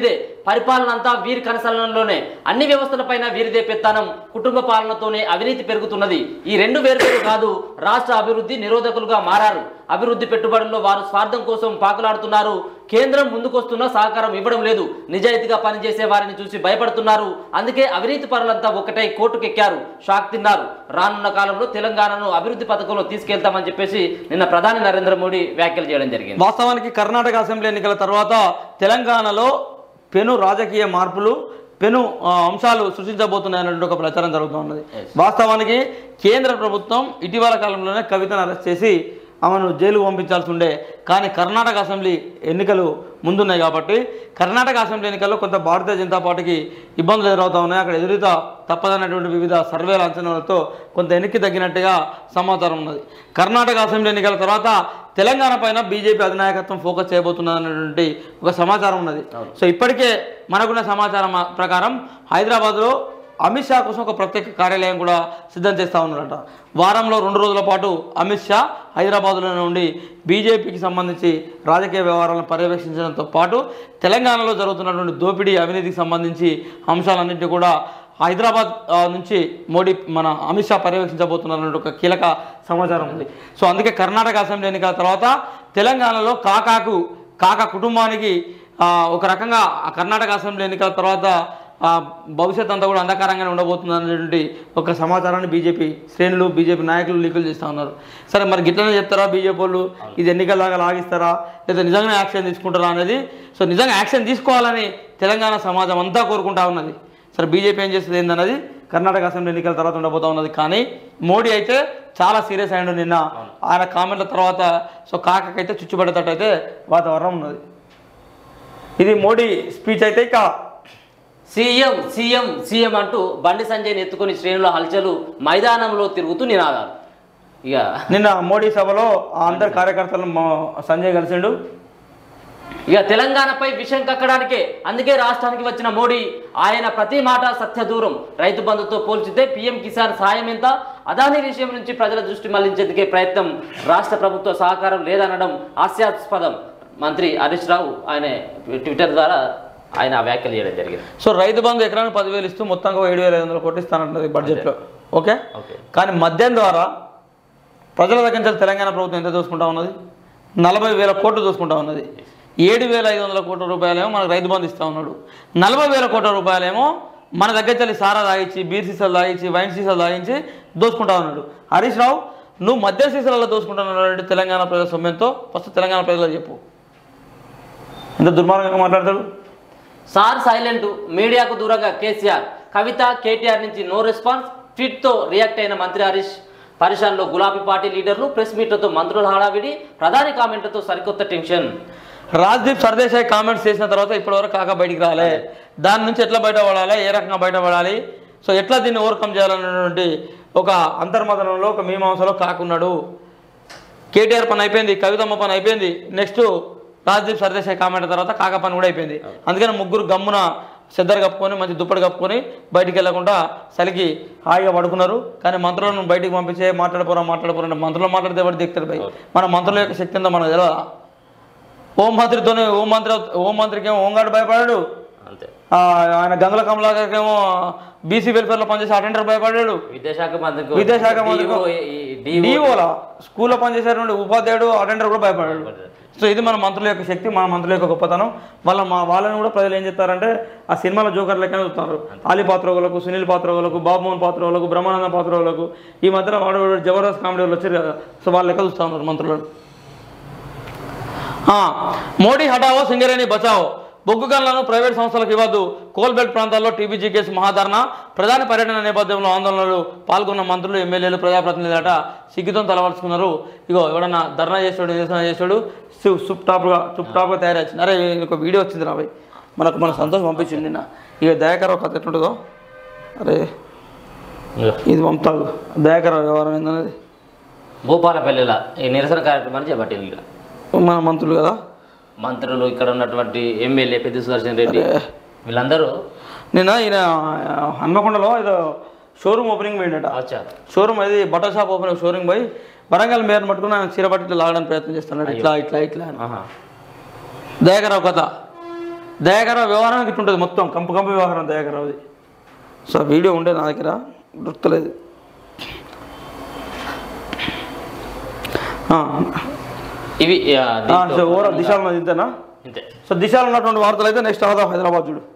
Speaker 2: పరిపాలన అంతా వీరి కనసలనంలోనే అన్ని వ్యవస్థలపైన వీరిదే పెత్తనం కుటుంబ పాలనతోనే అవినీతి పెరుగుతున్నది ఈ రెండు వేరువేరు కాదు రాష్ట్ర అభివృద్ధి నిరోధకులుగా మారారు అభివృద్ధి పెట్టుబడుల్లో వారు స్వార్థం కోసం పాకులాడుతున్నారు కేంద్రం ముందుకొస్తున్న సహకారం ఇవ్వడం లేదు నిజాయితీగా పనిచేసే వారిని చూసి భయపడుతున్నారు అందుకే అవినీతి పరులంతా ఒకటై కోర్టుకెక్కారు షాక్ తిన్నారు రానున్న కాలంలో తెలంగాణను అభివృద్ధి పథకంలో తీసుకెళ్తామని చెప్పేసి నిన్న ప్రధాని నరేంద్ర మోడీ వ్యాఖ్యలు చేయడం జరిగింది
Speaker 1: వాస్తవానికి కర్ణాటక అసెంబ్లీ ఎన్నికల తర్వాత తెలంగాణలో పెను రాజకీయ మార్పులు పెను ఆ, అంశాలు సృష్టించబోతున్నాయన్నటువంటి ఒక ప్రచారం జరుగుతూ ఉన్నది వాస్తవానికి కేంద్ర ప్రభుత్వం ఇటీవల కాలంలోనే కవితను అరెస్ట్ చేసి ఆమెను జైలుకు పంపించాల్సి ఉండే కానీ కర్ణాటక అసెంబ్లీ ఎన్నికలు ముందున్నాయి కాబట్టి కర్ణాటక అసెంబ్లీ ఎన్నికల్లో కొంత భారతీయ జనతా పార్టీకి ఇబ్బందులు ఎదురవుతా ఉన్నాయి అక్కడ ఎదురుతా తప్పదన్నటువంటి వివిధ సర్వేల అంచనాలతో కొంత వెనక్కి తగ్గినట్టుగా సమాచారం ఉన్నది కర్ణాటక అసెంబ్లీ ఎన్నికల తర్వాత తెలంగాణ పైన బీజేపీ అధినాయకత్వం ఫోకస్ చేయబోతున్నది అనేటువంటి ఒక సమాచారం ఉన్నది సో ఇప్పటికే మనకున్న సమాచారం ప్రకారం హైదరాబాద్లో అమిత్ షా కోసం ఒక ప్రత్యేక కార్యాలయం కూడా సిద్ధం చేస్తూ ఉన్నారట వారంలో రెండు రోజుల పాటు అమిత్ షా హైదరాబాద్లోనే ఉండి బీజేపీకి సంబంధించి రాజకీయ వ్యవహారాలను పర్యవేక్షించడంతో పాటు తెలంగాణలో జరుగుతున్నటువంటి దోపిడీ అవినీతికి సంబంధించి అంశాలన్నింటినీ కూడా హైదరాబాద్ ఆ, నుంచి మోడీ మన అమిత్ షా పర్యవేక్షించబోతున్నారు ఒక కీలక సమాచారం ఉంది సో అందుకే కర్ణాటక అసెంబ్లీ ఎన్నికల తర్వాత తెలంగాణలో కాకాకు కాకా కుటుంబానికి ఆ, ఒక రకంగా ఆ కర్ణాటక అసెంబ్లీ ఎన్నికల తర్వాత ఆ, భవిష్యత్ అంతా కూడా అంధకారంగానే ఉండబోతుంది అనేటువంటి ఒక సమాచారాన్ని బీజేపీ శ్రేణులు బీజేపీ నాయకులు లీకులు చేస్తూ ఉన్నారు సరే మరి గిట్లనే చెప్తారా బీజేపీ వాళ్ళు ఇది ఎన్నికల్లాగా లాగిస్తారా లేదా నిజంగానే యాక్షన్ తీసుకుంటారా అనేది సో నిజంగా యాక్షన్ తీసుకోవాలని తెలంగాణ సమాజం అంతా కోరుకుంటా ఉన్నది సరే బీజేపీ ఏం చేస్తుంది ఏందన్నది కర్ణాటక అసెంబ్లీ ఎన్నికల తర్వాత ఉండబోతా ఉన్నది కానీ మోడీ అయితే చాలా సీరియస్ అయ్యిండు నిన్న ఆయన కామెంట్ల తర్వాత సో కాకకైతే చుచ్చుబడేటట్టు అయితే వాతావరణం ఉన్నది ఇది మోడీ స్పీచ్ అయితే ఇక
Speaker 2: సీఎం సీఎం సీఎం అంటూ బండి సంజయ్ని ఎత్తుకొని శ్రేణుల హల్చలు మైదానంలో తిరుగుతూ నినాదాలు ఇక
Speaker 1: నిన్న మోడీ సభలో ఆ అందరు కార్యకర్తలను మా- సంజయ్ కలిసిండు
Speaker 2: ఇక తెలంగాణపై విషయం కక్కడానికే అందుకే రాష్ట్రానికి వచ్చిన మోడీ ఆయన ప్రతి మాట సత్య దూరం రైతు బంధుతో పోల్చితే పీఎం కిసాన్ సాయం ఎంత అదాని విషయం నుంచి ప్రజల దృష్టి మళ్లించేందుకే ప్రయత్నం రాష్ట్ర ప్రభుత్వ సహకారం లేదనడం హాస్యాస్పదం మంత్రి హరీష్ రావు ఆయన ట్విట్టర్ ద్వారా ఆయన ఆ వ్యాఖ్యలు చేయడం జరిగింది
Speaker 1: సో రైతు బంధు ఎకరానికి పదివేలు ఇస్తూ మొత్తంగా ఏడు వేల ఐదు వందలు కొట్టిస్తానంటున్నది బడ్జెట్లో ఓకే
Speaker 2: ఓకే
Speaker 1: కానీ మద్యం ద్వారా ప్రజల దగ్గర నుంచి తెలంగాణ ప్రభుత్వం ఎంత దోసుకుంటా ఉన్నది నలభై వేల కోట్లు దోసుకుంటా ఉన్నది ఏడు వేల ఐదు వందల కోట్ల రూపాయలేమో మనకు రైతు బంధు ఇస్తూ ఉన్నాడు నలభై వేల కోట్ల రూపాయలేమో మన దగ్గర చల్లి సారా తాగించి బీర్ సీసాలు తాగించి వైన్ సీసాలు తాగించి దోసుకుంటా ఉన్నాడు హరీష్ రావు నువ్వు మద్య సీసాలలో దోసుకుంటున్నాడు తెలంగాణ ప్రజల సొమ్మెంతో ఫస్ట్ తెలంగాణ ప్రజలకు చెప్పు ఎంత దుర్మార్గంగా మాట్లాడతాడు
Speaker 2: సార్ సైలెంట్ మీడియాకు దూరంగా కేసీఆర్ కవిత కేటీఆర్ నుంచి నో రెస్పాన్స్ ట్వీట్తో రియాక్ట్ అయిన మంత్రి హరీష్ పరిషాన్లో గులాబీ పార్టీ లీడర్లు ప్రెస్ మీట్లతో మంత్రుల హడావిడి ప్రధాని కామెంట్లతో సరికొత్త టెన్షన్
Speaker 1: రాజ్దీప్ సర్దేశాయ్ కామెంట్స్ చేసిన తర్వాత ఇప్పటివరకు కాక బయటికి రాలే దాని నుంచి ఎట్లా బయటపడాలి ఏ రకంగా బయటపడాలి సో ఎట్లా దీన్ని ఓవర్కమ్ చేయాలనేటువంటి ఒక అంతర్మదనంలో ఒక మీమాంసలో కాకున్నాడు కేటీఆర్ పని అయిపోయింది కవితమ్మ పని అయిపోయింది నెక్స్ట్ రాజ్దీప్ సర్దేశాయ్ కామెంట్ తర్వాత కాక పని కూడా అయిపోయింది అందుకని ముగ్గురు గమ్మున చెద్దరు కప్పుకొని మంచి దుప్పటి కప్పుకొని బయటికి వెళ్ళకుండా చలికి హాయిగా పడుకున్నారు కానీ మంత్రులను బయటికి పంపించే మాట్లాడపోరా మాట్లాడపోరా అంటే మంత్రులు మాట్లాడితే ఎవరు దిగుతారు భయ్ మన మంత్రుల యొక్క శక్తి ఉందో మనకు తెలియదా హోం మంత్రితోనే హోం మంత్రి హోం మంత్రికి ఏమో హోంగార్డు భయపడాడు
Speaker 2: అంతే
Speaker 1: ఆ, ఆయన గంగుల కమలాకర్కి ఏమో బీసీ వెల్ఫేర్లో పనిచేసే అటెండర్ భయపడాడు
Speaker 2: విద్యాశాఖ మంత్రికి
Speaker 1: విద్యాశాఖ మంత్రికి
Speaker 2: DO, ఈ DO
Speaker 1: డిఓలా స్కూల్లో పనిచేసేటువంటి ఉపాధ్యాయుడు అటెండర్ కూడా భయపడాడు సో ఇది మన మంత్రుల యొక్క శక్తి మన మంత్రుల యొక్క గొప్పతనం వాళ్ళ మా వాళ్ళని కూడా ప్రజలు ఏం చెప్తారంటే ఆ సినిమాల జోకర్ లెక్కనే చూస్తారు ఆలి పాత్రోగులకు సునీల్ పాత్రోగులకు బాబుమోహన్ పాత్రోగులకు బ్రహ్మానంద పాత్రోగులకు ఈ మధ్యన వాడు వాడు జబర్దస్త్ కామెడీ వాళ్ళు వచ్చారు కదా సో వాళ్ళ లెక్క చూస్తూ ఉన్నారు మంత్రులను ఆ, మోడీ హటావో సింగరేణి బచావో బొగ్గు గనులను ప్రైవేట్ సంస్థలకు ఇవ్వద్దు కోల్బెల్ట్ ప్రాంతాల్లో టీబీజీ కేసు మహాధరణ ప్రధాని పర్యటన నేపథ్యంలో ఆందోళనలు పాల్గొన్న మంత్రులు ఎమ్మెల్యేలు ప్రజాప్రతినిధులట సిగ్గుతో తలవరుచుకున్నారు ఇగో ఎవడన్నా ధర్నా చేసాడు నిరసన చేసాడు సు- సుప్ టాప్గా చుప్ టాప్గా తయారొచ్చింది అరే ఒక వీడియో వచ్చింది రాబోయ్ మనకు మన సంతోషం పంపించింది నిన్న ఇక దయాకర్ ఒక కథ ఎట్లుంటుందో అరే ఇది పంపుతాడు దయాకర్ వ్యవహారం ఏందనేది
Speaker 2: భూపాలపల్లిల ఈ నిరసన కార్యక్రమాన్ని చేపట్టింది ఇక.
Speaker 1: మన మంత్రులు కదా
Speaker 2: మంత్రులు ఇక్కడ ఉన్నటువంటి ఎమ్మెల్యే పెద్ద సుదర్శన్ రెడ్డి వీళ్ళందరూ
Speaker 1: నిన్న ఈయన హన్మకొండలో ఏదో షోరూమ్ ఓపెనింగ్ పోయిండట
Speaker 2: వచ్చారు
Speaker 1: షోరూమ్ అది బట్టల షాప్ ఓపెన్ షోరూమ్ పోయి వరంగల్ మేరని పట్టుకుని ఆయన చీర పట్టి ఇట్లా లాగడానికి ప్రయత్నం చేస్తున్నాడు ఇట్లా ఇట్లా ఇట్లా అని
Speaker 2: ఆహా.
Speaker 1: దయాకరావు కథ దయాకర వ్యవహారానికి ఇట్లుంటుంది మొత్తం కంపు కంపు వ్యవహారం దయాకరది సో వీడియో ఉండే నా దగ్గర దొరకలేదు ఆ,
Speaker 2: ఇవి ఆ,
Speaker 1: ఆ,
Speaker 2: దీంతో
Speaker 1: సో ఓవరాల్ దిశాలు ఉన్నది ఇంతేనా
Speaker 2: ఇంతే
Speaker 1: సో దిశలో ఉన్నటువంటి వార్తలు అయితే నెక్స్ట్ ఆదా హైదరాబాద్ చూడు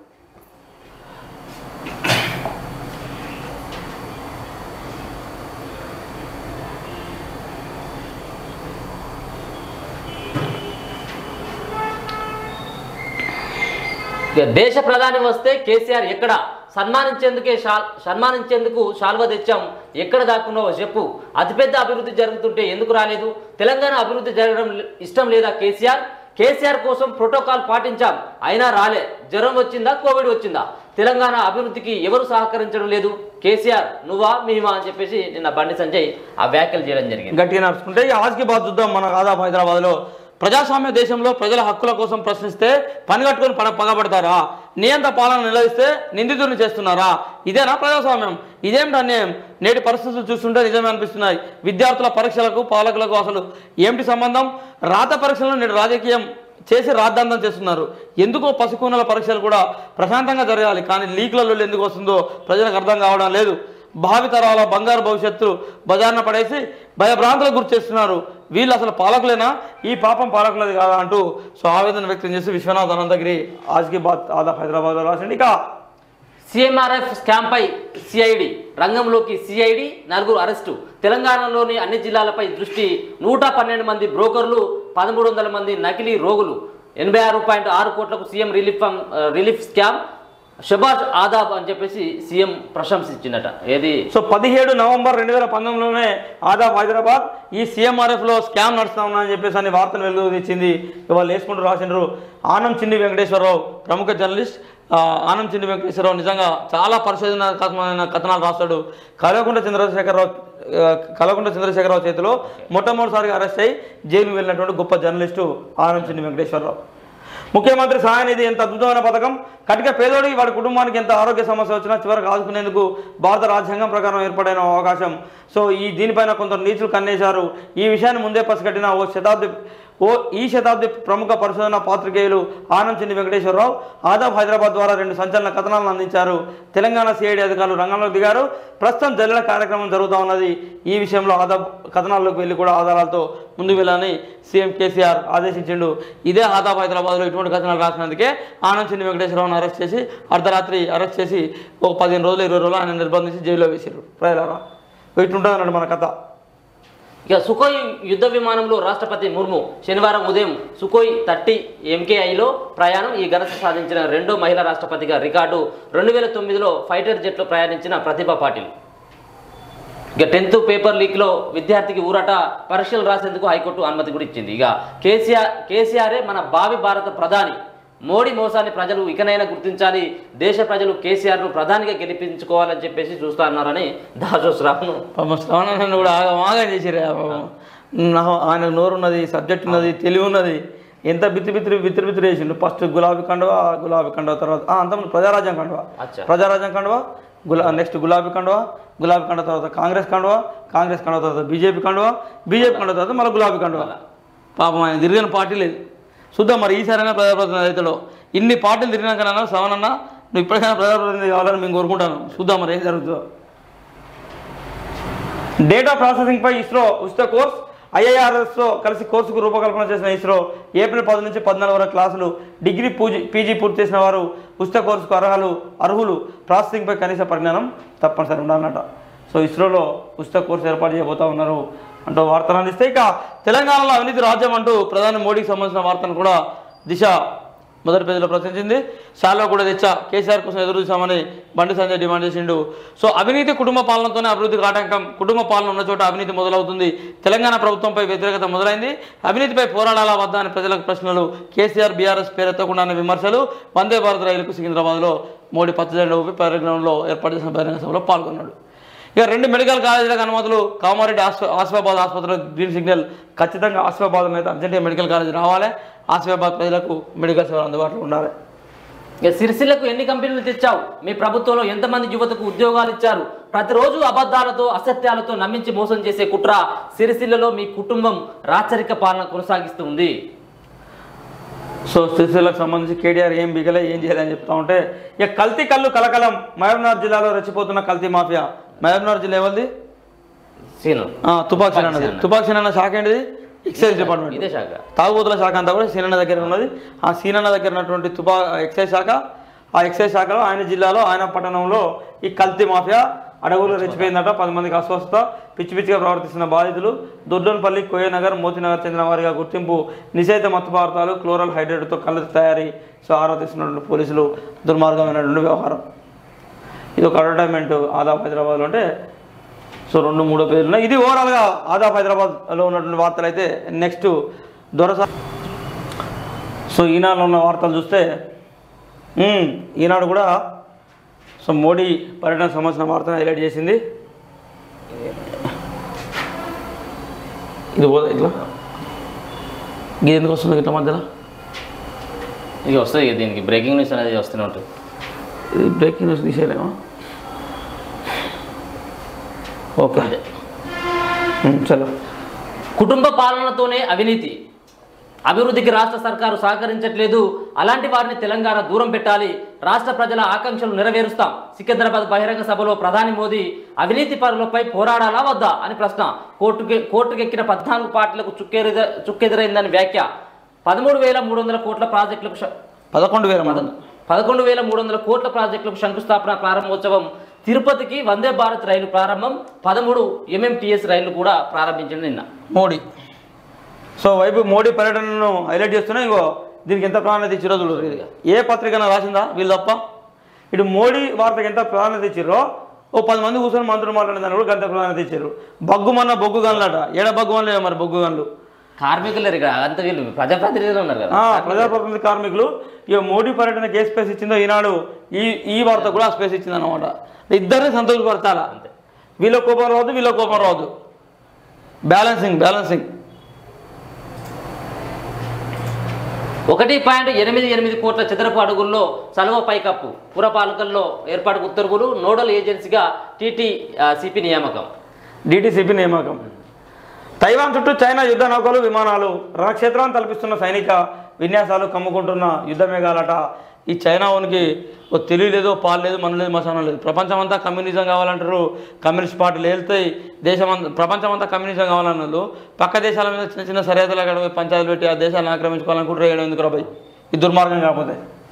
Speaker 2: ఇక దేశ ప్రధాని వస్తే కేసీఆర్ ఎక్కడ సన్మానించేందుకే షాల్ సన్మానించేందుకు శాల్వ తెచ్చాం ఎక్కడ దాక్కున్నావో చెప్పు అతిపెద్ద అభివృద్ధి జరుగుతుంటే ఎందుకు రాలేదు తెలంగాణ అభివృద్ధి జరగడం ఇష్టం లేదా కేసీఆర్ కేసీఆర్ కోసం ప్రోటోకాల్ పాటించాం అయినా రాలే జ్వరం వచ్చిందా కోవిడ్ వచ్చిందా తెలంగాణ అభివృద్ధికి ఎవరు సహకరించడం లేదు కేసీఆర్ నువ్వా మేమా అని చెప్పేసి నిన్న బండి సంజయ్ ఆ వ్యాఖ్యలు చేయడం జరిగింది
Speaker 1: గట్టిగా నడుచుకుంటే ఇక ఆజ్కి బాద్ చూద్దాం మన ఆదాబ్ హైదరాబాద్లో ప్రజాస్వామ్య దేశంలో ప్రజల హక్కుల కోసం ప్రశ్నిస్తే పని కట్టుకొని పడ పగబడతారా నియంత పాలన నిలదీస్తే నిందితుడిని చేస్తున్నారా ఇదేనా ప్రజాస్వామ్యం ఇదేమిటి అన్యాయం నేటి పరిస్థితులు చూస్తుంటే నిజమే అనిపిస్తున్నాయి విద్యార్థుల పరీక్షలకు పాలకులకు అసలు ఏమిటి సంబంధం రాత పరీక్షలను నేడు రాజకీయం చేసి రాద్ధాంతం చేస్తున్నారు ఎందుకో పసికూనల పరీక్షలు కూడా ప్రశాంతంగా జరగాలి కానీ లీక్లలో ఎందుకు వస్తుందో ప్రజలకు అర్థం కావడం లేదు భావితరాల బంగారు భవిష్యత్తు బజార్న పడేసి భయభ్రాంతులకు గురి చేస్తున్నారు వీళ్ళు అసలు పాలకులేనా ఈ పాపం పాలకులది కాదా అంటూ సో ఆవేదన వ్యక్తం చేసి విశ్వనాథ్ అనంతగిరి ఆజ్కి బాత్ ఆదా హైదరాబాద్లో రాసిండి ఇక
Speaker 2: సిఎంఆర్ఎఫ్ స్కామ్ పై సిఐడి రంగంలోకి సిఐడి నలుగురు అరెస్టు తెలంగాణలోని అన్ని జిల్లాలపై దృష్టి నూట పన్నెండు మంది బ్రోకర్లు పదమూడు వందల మంది నకిలీ రోగులు ఎనభై ఆరు పాయింట్ ఆరు కోట్లకు CM relief fund relief scam Shahbaz ఆదాబ్ అని చెప్పేసి సీఎం ప్రశంసించిందట ఏది
Speaker 1: సో పదిహేడు నవంబర్ రెండు వేల పంతొమ్మిదిలోనే ఆదాబ్ హైదరాబాద్ ఈ సీఎంఆర్ఎఫ్లో స్కామ్ నడుస్తా ఉన్నా అని చెప్పేసి అన్ని వార్తలు వెలుగు తెచ్చింది ఇవాళ వేసుకుంటూ రాసిండ్రు ఆనం చిన్ని వెంకటేశ్వరరావు ప్రముఖ జర్నలిస్ట్ ఆ, ఆనం చిన్ని వెంకటేశ్వరరావు నిజంగా చాలా పరిశోధనాత్మకమైన కథనాలు రాస్తాడు కలవకుంట చంద్రశేఖరరావు ఆ, కలవకుంట చంద్రశేఖరరావు చేతిలో మొట్టమొదటిసారిగా అరెస్ట్ అయ్యి జైలుకు వెళ్ళినటువంటి గొప్ప జర్నలిస్టు ఆనం చిన్ని వెంకటేశ్వరరావు ముఖ్యమంత్రి సహాయ నిధి ఎంత అద్భుతమైన పథకం కటిక పేదోడి వాడి కుటుంబానికి ఎంత ఆరోగ్య సమస్య వచ్చినా చివరికి ఆదుకునేందుకు భారత రాజ్యాంగం ప్రకారం ఏర్పడిన అవకాశం సో ఈ దీనిపైన కొందరు నీచులు కన్నేశారు ఈ విషయాన్ని ముందే పసిగట్టిన ఓ శతాబ్ది ఓ ఈ శతాబ్ది ప్రముఖ పరిశోధన పాత్రికేయులు ఆనంద్ చిన్ని వెంకటేశ్వరరావు ఆదాబ్ హైదరాబాద్ ద్వారా రెండు సంచలన కథనాలను అందించారు తెలంగాణ సిఐడి అధికారులు రంగంలోకి దిగారు ప్రస్తుతం జల్లెల కార్యక్రమం జరుగుతూ ఉన్నది ఈ విషయంలో ఆదాబ్ కథనాల్లోకి వెళ్ళి కూడా ఆధారాలతో ముందుకు వెళ్ళాలని సీఎం కేసీఆర్ ఆదేశించిండు ఇదే ఆదాబ్ హైదరాబాద్లో ఇటువంటి కథనాలు రాసినందుకే ఆనంద్ చిన్ని వెంకటేశ్వరరావును అరెస్ట్ చేసి అర్ధరాత్రి అరెస్ట్ చేసి ఒక పదిహేను రోజులు ఇరవై రోజులు ఆయన నిర్బంధించి జైల్లో వేసారు ప్రజలారా ఇట్లుంటుంది అన్నట్టు మన కథ
Speaker 2: ఇక సుకోయ్ యుద్ధ విమానంలో రాష్ట్రపతి ముర్ము శనివారం ఉదయం సుకోయ్ థర్టీ ఎంకేఐలో ప్రయాణం ఈ ఘనత సాధించిన రెండో మహిళా రాష్ట్రపతిగా రికార్డు రెండు వేల తొమ్మిదిలో ఫైటర్ జెట్లో ప్రయాణించిన ప్రతిభా పాటిల్ ఇక టెన్త్ పేపర్ లీక్లో విద్యార్థికి ఊరట పరీక్షలు రాసేందుకు హైకోర్టు అనుమతి కూడా ఇచ్చింది ఇక కేసీఆర్ కేసీఆర్ఏ మన భావి భారత ప్రధాని మోడీ మోసాన్ని ప్రజలు ఇకనైనా గుర్తించాలి దేశ ప్రజలు కేసీఆర్ను ప్రధానిగా గెలిపించుకోవాలని చెప్పేసి చూస్తా అన్నారని దాసోస్ రావును
Speaker 1: పాపం శ్రవణాన్ని కూడా ఆగ ఆగం చేసిరే పాపం నా ఆయన నోరు ఉన్నది సబ్జెక్ట్ ఉన్నది తెలివి ఉన్నది ఎంత బిత్తి బిత్తిరి బిత్తిరి బిత్తిరి వేసిండు ఫస్ట్ గులాబీ కండువా గులాబీ కండువా తర్వాత ఆ, అంతకుముందు ప్రజారాజ్యం కండువా
Speaker 2: అచ్చా.
Speaker 1: ప్రజారాజ్యం కండువా గులా నెక్స్ట్ గులాబీ కండువా గులాబీ కండువా తర్వాత కాంగ్రెస్ కండువా కాంగ్రెస్ కండువా తర్వాత బీజేపీ కండువా బీజేపీ కండువా తర్వాత మళ్ళీ గులాబీ కండువా పాపం ఆయన తిరిగిన పార్టీ లేదు చూద్దాం మరి ఈసారైనా ప్రజాప్రతినిధి రైతులో ఇన్ని పార్టీలు తిరిగినాకన్నా శ్రవణన్న నువ్వు ఇప్పటికైనా ప్రజాప్రతినిధి కావాలని మేము కోరుకుంటాను చూద్దాం మరి ఏం జరుగుతుందో డేటా ప్రాసెసింగ్ పై ఇస్రో ఉచిత కోర్స్ ఐఐఆర్ఎస్తో కలిసి కోర్సుకు రూపకల్పన చేసిన ఇస్రో ఏప్రిల్ పది నుంచి పద్నాలుగు వరకు క్లాసులు డిగ్రీ పూజీ పీజీ పూర్తి చేసిన వారు ఉచిత కోర్సుకు అర్హులు అర్హులు ప్రాసెసింగ్పై కనీస పరిజ్ఞానం తప్పనిసరి ఉండాలన్నట సో ఇస్రోలో ఉచిత కోర్సు ఏర్పాటు చేయబోతా ఉన్నారు అంటూ వార్తలు అందిస్తే ఇక తెలంగాణలో అవినీతి రాజ్యం అంటూ ప్రధాని మోడీకి సంబంధించిన వార్తను కూడా దిశ మొదటి పేజీలో ప్రచురించింది శాలో కూడా తెచ్చా కేసీఆర్ కోసం ఎదురు చూసామని బండి సంజయ్ డిమాండ్ చేసిండు సో అవినీతి కుటుంబ పాలనతోనే అభివృద్ధికి ఆటంకం కుటుంబ పాలన ఉన్న చోట అవినీతి మొదలవుతుంది తెలంగాణ ప్రభుత్వంపై వ్యతిరేకత మొదలైంది అవినీతిపై పోరాడాలా వద్దా అని ప్రజలకు ప్రశ్నలు కేసీఆర్ బీఆర్ఎస్ పేరెత్తకుండానే విమర్శలు వందే భారత్ రైలుకు సికింద్రాబాద్లో మోడీ పచ్చజెండా ఊపి పరిగ్రహంలో ఏర్పాటు చేసిన బహిరంగ సభలో పాల్గొన్నాడు ఇక రెండు మెడికల్ కాలేజీలకు అనుమతులు కామారెడ్డి ఆస్ఫా ఆసిఫాబాద్ ఆసుపత్రిలో గ్రీన్ సిగ్నల్ ఖచ్చితంగా ఆసిఫాబాద్లో అయితే అర్జెంటుగా మెడికల్ కాలేజీ రావాలి ఆసిఫాబాద్ ప్రజలకు మెడికల్ సేవలు అందుబాటులో ఉండాలి
Speaker 2: ఇక సిరిసిల్లకు ఎన్ని కంపెనీలు తెచ్చావు మీ ప్రభుత్వంలో ఎంతమంది యువతకు ఉద్యోగాలు ఇచ్చారు ప్రతిరోజు అబద్ధాలతో అసత్యాలతో నమ్మించి మోసం చేసే కుట్ర సిరిసిల్లలో మీ కుటుంబం రాచరిక పాలన కొనసాగిస్తుంది
Speaker 1: సో శ్రీశైలకు సంబంధించి కేటీఆర్ ఏం బిగలే ఏం చేయాలని చెప్తా ఉంటే ఇక కల్తీ కళ్ళు కలకలం మహబూబ్నగర్ జిల్లాలో రెచ్చిపోతున్న కల్తీ మాఫియా మహబూబ్నగర్ జిల్లా ఎవరిది
Speaker 2: సీను
Speaker 1: ఆ, తుపాక్ సేన అన్నది
Speaker 2: సేన.
Speaker 1: తుపాక్ సేన అన్న శాఖ ఏంటిది ఎక్సైజ్ డిపార్ట్మెంట్
Speaker 2: ఇదే శాఖ
Speaker 1: తాగుబోతుల శాఖ అంతా కూడా సీనన్న దగ్గర ఉన్నది ఆ సీనన్న దగ్గర ఉన్నటువంటి తుపా ఎక్సైజ్ శాఖ ఆ ఎక్సైజ్ శాఖలో ఆయన జిల్లాలో ఆయన పట్టణంలో ఈ కల్తీ మాఫియా అడవులు రెచ్చిపోయిందట పది మందికి అస్వస్థ పిచ్చి పిచ్చిగా ప్రవర్తిస్తున్న బాధితులు దొడ్డోన్పల్లి కోయనగర్ మోతినగర్ చెందిన వారిగా గుర్తింపు నిషేధ మత్తు పదార్థాలు క్లోరల్ హైడ్రేట్తో కళ్ళు తయారీ సో ఆరా తీస్తున్నటువంటి పోలీసులు దుర్మార్గమైనటువంటి వ్యవహారం ఇది ఒక అడ్వర్టైజ్మెంట్ ఆదాబ్ హైదరాబాద్లో అంటే సో రెండు మూడో పేర్లు ఉన్నాయి ఇది ఓవరాల్గా ఆదాబ్ హైదరాబాద్లో ఉన్నటువంటి వార్తలు అయితే నెక్స్ట్ దొరస సో ఈనాడులో ఉన్న వార్తలు చూస్తే మ్మ్, ఈనాడు కూడా సో మోడీ పర్యటన సంబంధించిన వార్తను హైలైట్ చేసింది ఇది పోదా ఇట్లా ఇది ఎందుకు వస్తుంది ఇట్లా మధ్యలో
Speaker 2: ఇక వస్తుంది ఇక దీనికి బ్రేకింగ్ న్యూస్ అనేది వస్తూనే ఉంటుంది
Speaker 1: ఇది బ్రేకింగ్ న్యూస్ తీసేయలేమా ఓకే
Speaker 2: అంతే.
Speaker 1: మ్మ్, చలో
Speaker 2: కుటుంబ పాలనతోనే అవినీతి అభివృద్ధికి రాష్ట్ర సర్కారు సహకరించట్లేదు అలాంటి వారిని తెలంగాణ దూరం పెట్టాలి రాష్ట్ర ప్రజల ఆకాంక్షలు నెరవేరుస్తాం సికింద్రాబాద్ బహిరంగ సభలో ప్రధాని మోదీ అవినీతి పరులపై పోరాడాలా వద్దా అని ప్రశ్న కోర్టుకి కోర్టుకెక్కిన పద్నాలుగు పార్టీలకు చుక్కెరెద చుక్కెదురైందని వ్యాఖ్య పదమూడు వేల మూడు వందల కోట్ల ప్రాజెక్టులకు శ-
Speaker 1: పదకొండు వేల మంది
Speaker 2: పదకొండు వేల మూడు వందల కోట్ల ప్రాజెక్టులకు శంకుస్థాపన ప్రారంభోత్సవం తిరుపతికి వందే భారత్ రైలు ప్రారంభం పదమూడు ఎంఎంటీఎస్ రైళ్లు కూడా ప్రారంభించింది నిన్న
Speaker 1: మోడీ సో వైపు మోడీ పర్యటనను హైలైట్ చేస్తున్నా ఇంకో దీనికి ఎంత ప్రాధాన్యత ఇచ్చిరో చూడరు ఇది ఏ పత్రికన రాసిందా వీళ్ళు తప్ప ఇటు మోడీ వార్తకి ఎంత ప్రాధాన్యత ఇచ్చిర్రో ఓ పది మంది కూర్చొని మంత్రులు మాట్లాడిన దాన్ని కూడా గంత ప్రాధాన్యత ఇచ్చారు బగ్గుమన్న బొగ్గు గన్లట ఏడ బగ్గు గన్లు మరి బొగ్గు గన్లు
Speaker 2: కార్మికులు లేరు ఇక్కడ అంత వీళ్ళు ప్రజాప్రతినిధులు ఉన్నారు కదా
Speaker 1: ఆ, ప్రజాప్రతినిధి కార్మికులు ఇక మోడీ పర్యటనకి ఏ స్పేస్ ఇచ్చిందో ఈనాడు ఈ ఈ వార్త కూడా ఆ స్పేస్ ఇచ్చింది అనమాట ఇద్దరిని సంతోషపరచాలా వీళ్ళ కోపం రావద్దు వీళ్ళ కోపం రావద్దు బ్యాలెన్సింగ్ బ్యాలెన్సింగ్
Speaker 2: ఒకటి పాయింట్ ఎనిమిది ఎనిమిది కోట్ల చదరపు అడుగుల్లో చలువ పైకప్పు పురపాలకల్లో ఏర్పాటుకు ఉత్తర్వులు నోడల్ ఏజెన్సీగా టీటీ సిపి నియామకం
Speaker 1: డిటిసిపి నియామకం తైవాన్ చుట్టూ చైనా యుద్ధ నౌకలు విమానాలు రణక్షేత్రాన్ని తలపిస్తున్న సైనిక విన్యాసాలు కమ్ముకుంటున్న యుద్ధ మేఘాలట ఈ చైనా ఉనికి ఓ తెలియలేదు పాలు లేదు మన లేదు మసానం లేదు ప్రపంచమంతా కమ్యూనిజం కావాలంటారు కమ్యూనిస్ట్ పార్టీలు వెళ్తాయి దేశమంతా ప్రపంచమంతా కమ్యూనిజం కావాలన్నారు పక్క దేశాల మీద చిన్న చిన్న సరిహద్దులు అక్కడ పోయి పంచాయతీలు పెట్టి ఆ దేశాలను ఆక్రమించుకోవాలనుకుంటే వేయడం ఎందుకు రాబాయి ఈ దుర్మార్గం కాకపోతే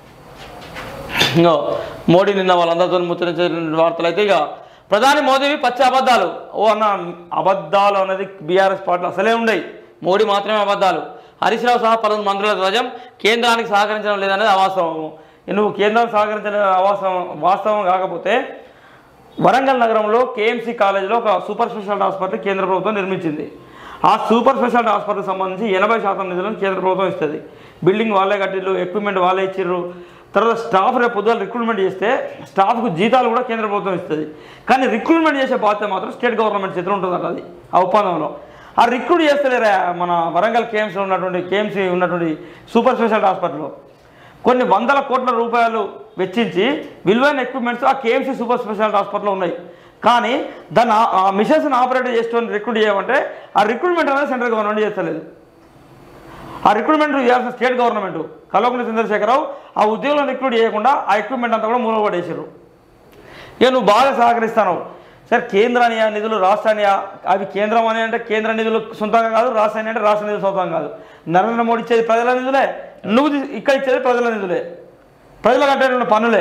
Speaker 1: ఇంకో మోడీ నిన్న వాళ్ళందరితో ముచ్చరించిన వార్తలు అయితే ఇక ప్రధాని మోదీవి పచ్చి అబద్ధాలు ఓ అన్న అబద్ధాలు అనేది బీఆర్ఎస్ పార్టీలో అసలే ఉండయి మోడీ మాత్రమే అబద్ధాలు హరీష్ రావు సహా పలువురు మంత్రుల ధ్వజం కేంద్రానికి సహకరించడం లేదనేది అవాస్తవం నువ్వు కేంద్రానికి సహకరించడం అవాస్తవం వాస్తవం కాకపోతే వరంగల్ నగరంలో కేఎంసీ కాలేజీలో ఒక సూపర్ స్పెషాలిటీ హాస్పిటల్ కేంద్ర ప్రభుత్వం నిర్మించింది ఆ సూపర్ స్పెషాలిటీ హాస్పిటల్కి సంబంధించి ఎనభై శాతం నిధులను కేంద్ర ప్రభుత్వం ఇస్తుంది బిల్డింగ్ వాళ్ళే కట్టిర్రు ఎక్విప్మెంట్ వాళ్ళే ఇచ్చిర్రు తర్వాత స్టాఫ్ రేపు పొద్దున రిక్రూట్మెంట్ చేస్తే స్టాఫ్కు జీతాలు కూడా కేంద్ర ప్రభుత్వం ఇస్తుంది కానీ రిక్రూట్మెంట్ చేసే బాధ్యత మాత్రం స్టేట్ గవర్నమెంట్ చేతిలో ఉంటుందట అది ఆ ఒప్పందంలో ఆ రిక్రూట్ చేస్తలేరా మన వరంగల్ కేఎంసీలో ఉన్నటువంటి కేఎంసీ ఉన్నటువంటి సూపర్ స్పెషాలిటీ హాస్పిటల్లో కొన్ని వందల కోట్ల రూపాయలు వెచ్చించి విలువైన ఎక్విప్మెంట్స్ ఆ కేఎంసీ సూపర్ స్పెషాలిటీ హాస్పిటల్లో ఉన్నాయి కానీ దాన్ని ఆ- ఆ మిషన్స్ని ఆపరేట్ చేసుకొని రిక్రూట్ చేయమంటే ఆ రిక్రూట్మెంట్ అనేది సెంట్రల్ గవర్నమెంట్ చేస్తలేదు ఆ రిక్రూట్మెంట్ చేయాల్సిన స్టేట్ గవర్నమెంట్ కల్వకుంట్ల చంద్రశేఖరరావు ఆ ఉద్యోగులను రిక్రూట్ చేయకుండా ఆ ఎక్విప్మెంట్ అంతా కూడా మూలపడేసారు ఇక నువ్వు బాగా సహకరిస్తాను సార్ కేంద్రానియా నిధులు రాష్ట్రానియా అవి కేంద్రం అని అంటే కేంద్ర నిధులు సొంతంగా కాదు రాష్ట్రాన్ని అంటే రాష్ట్ర నిధులు సొంతంగా కాదు నరేంద్ర మోడీ ఇచ్చేది ప్రజల నిధులే నువ్వు తీ- ఇక్కడ ఇచ్చేది ప్రజల నిధులే ప్రజలు కట్టేటువంటి పన్నులే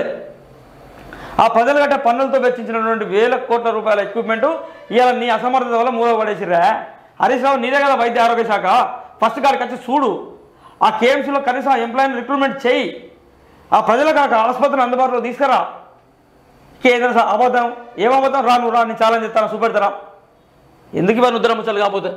Speaker 1: ఆ ప్రజలు కట్టే పన్నులతో వెచ్చించినటువంటి వేల కోట్ల రూపాయల ఎక్విప్మెంట్ ఇవాళ నీ అసమర్థత వల్ల మూలపడేసిరా హరీష్ రావు నీదే కదా వైద్య ఆరోగ్య శాఖ ఫస్ట్ కాడికి వచ్చి చూడు ఆ కేఎంసీలో కనీసం ఆ ఎంప్లాయీని రిక్రూట్మెంట్ చేయి ఆ ప్రజలకు ఆ ఆసుపత్రిని అందుబాటులో తీసుకురా కేంద్ర స- అబద్ధం ఏం అబద్ధం రా నువ్వు రా నేను ఛాలెంజ్ ఇస్తాను చూపెడతారా ఎందుకు ఇవన్నీ ఉద్దరం ముచ్చలు కాకపోతే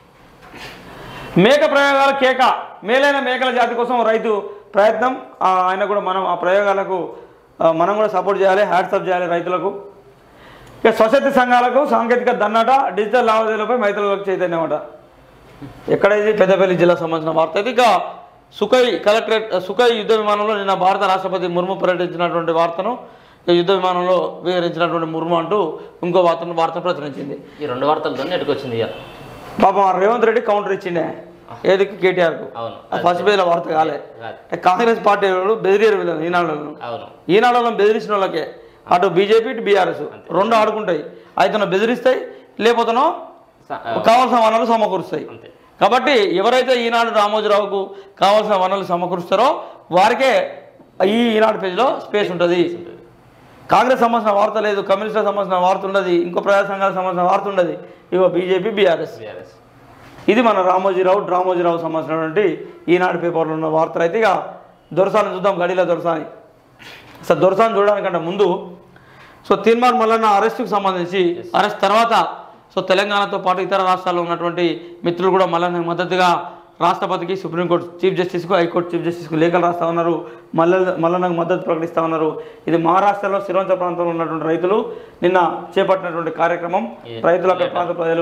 Speaker 1: మేక ప్రయోగాల కేక మేలైన మేకల జాతి కోసం రైతు ప్రయత్నం ఆ, ఆయన కూడా మనం ఆ ప్రయోగాలకు ఆ, మనం కూడా సపోర్ట్ చేయాలి హ్యాట్సప్ చేయాలి రైతులకు ఇక స్వశక్తి సంఘాలకు సాంకేతిక దన్నాట డిజిటల్ లావాదేవీలపై రైతులకు చైతన్యం అట ఎక్కడ ఇది పెద్దపల్లి జిల్లా సంబంధించిన వార్త అయితే ఇక సుఖై కలెక్టరేట్ సుఖై యుద్ధ విమానంలో నిన్న భారత రాష్ట్రపతి ముర్ము పర్యటించినటువంటి వార్తను ఈ యుద్ధ విమానంలో వివరించినటువంటి ముర్ము అంటూ ఇంకో వార్తను వార్త ప్రచురించింది
Speaker 2: ఈ రెండు వార్తలతో నెట్టుకొచ్చింది ఇక
Speaker 1: పాపం ఆ రేవంత్ రెడ్డి కౌంటర్ ఇచ్చిండే ఏది కేటీఆర్కు
Speaker 2: అవును
Speaker 1: ఫస్ట్ పేజ్ల వార్త కాలే
Speaker 2: కాదు.
Speaker 1: కాంగ్రెస్ పార్టీ వాళ్ళు బెదిరియరు వీళ్ళని ఈనాడులను
Speaker 2: అవును
Speaker 1: ఈనాడులను బెదిరించిన వాళ్ళకే అటు బీజేపీ ఇటు బీఆర్ఎస్ రెండు ఆడుకుంటాయి అయితే బెదిరిస్తాయి లేకపోతేనో
Speaker 2: స- ఆ,
Speaker 1: కావాల్సిన వనరులు సమకూరుస్తాయి
Speaker 2: అంతే
Speaker 1: కాబట్టి ఎవరైతే ఈనాడు రామోజీరావుకు కావాల్సిన వనరులు సమకూరుస్తారో వారికే ఈ ఈనాడు పేజీలో స్పేస్ ఉంటుంది కాంగ్రెస్ సంబంధించిన వార్త లేదు కమ్యూనిస్టులకు సంబంధించిన వార్త ఉండదు ఇంకో ప్రజా సంఘాలకు సంబంధించిన వార్త ఉండదు ఇగో బీజేపీ బీఆర్ఎస్
Speaker 2: బీఆర్ఎస్
Speaker 1: ఇది మన రామోజీరావు డ్రామోజీరావు సంబంధించినటువంటి ఈనాడు పేపర్లో ఉన్న వార్తలు అయితే ఇక దొరసాని చూద్దాం గడిలో దొరసాని అసలు దొరసాని చూడడానికంటే ముందు సో తీర్మాన్ మల్లన్న అరెస్టుకు సంబంధించి అరెస్ట్ తర్వాత సో తెలంగాణతో పాటు ఇతర రాష్ట్రాల్లో ఉన్నటువంటి మిత్రులు కూడా మల్లన్న మద్దతుగా రాష్ట్రపతికి సుప్రీంకోర్టు చీఫ్ జస్టిస్కు హైకోర్టు చీఫ్ జస్టిస్కు లేఖలు రాస్తా ఉన్నారు మల్ల మల్లన్నకు మద్దతు ప్రకటిస్తా ఉన్నారు ఇది మహారాష్ట్రలో సిరోంచ ప్రాంతంలో ఉన్నటువంటి రైతులు నిన్న చేపట్టినటువంటి కార్యక్రమం రైతులు అక్కడ ప్రాంత ప్రజలు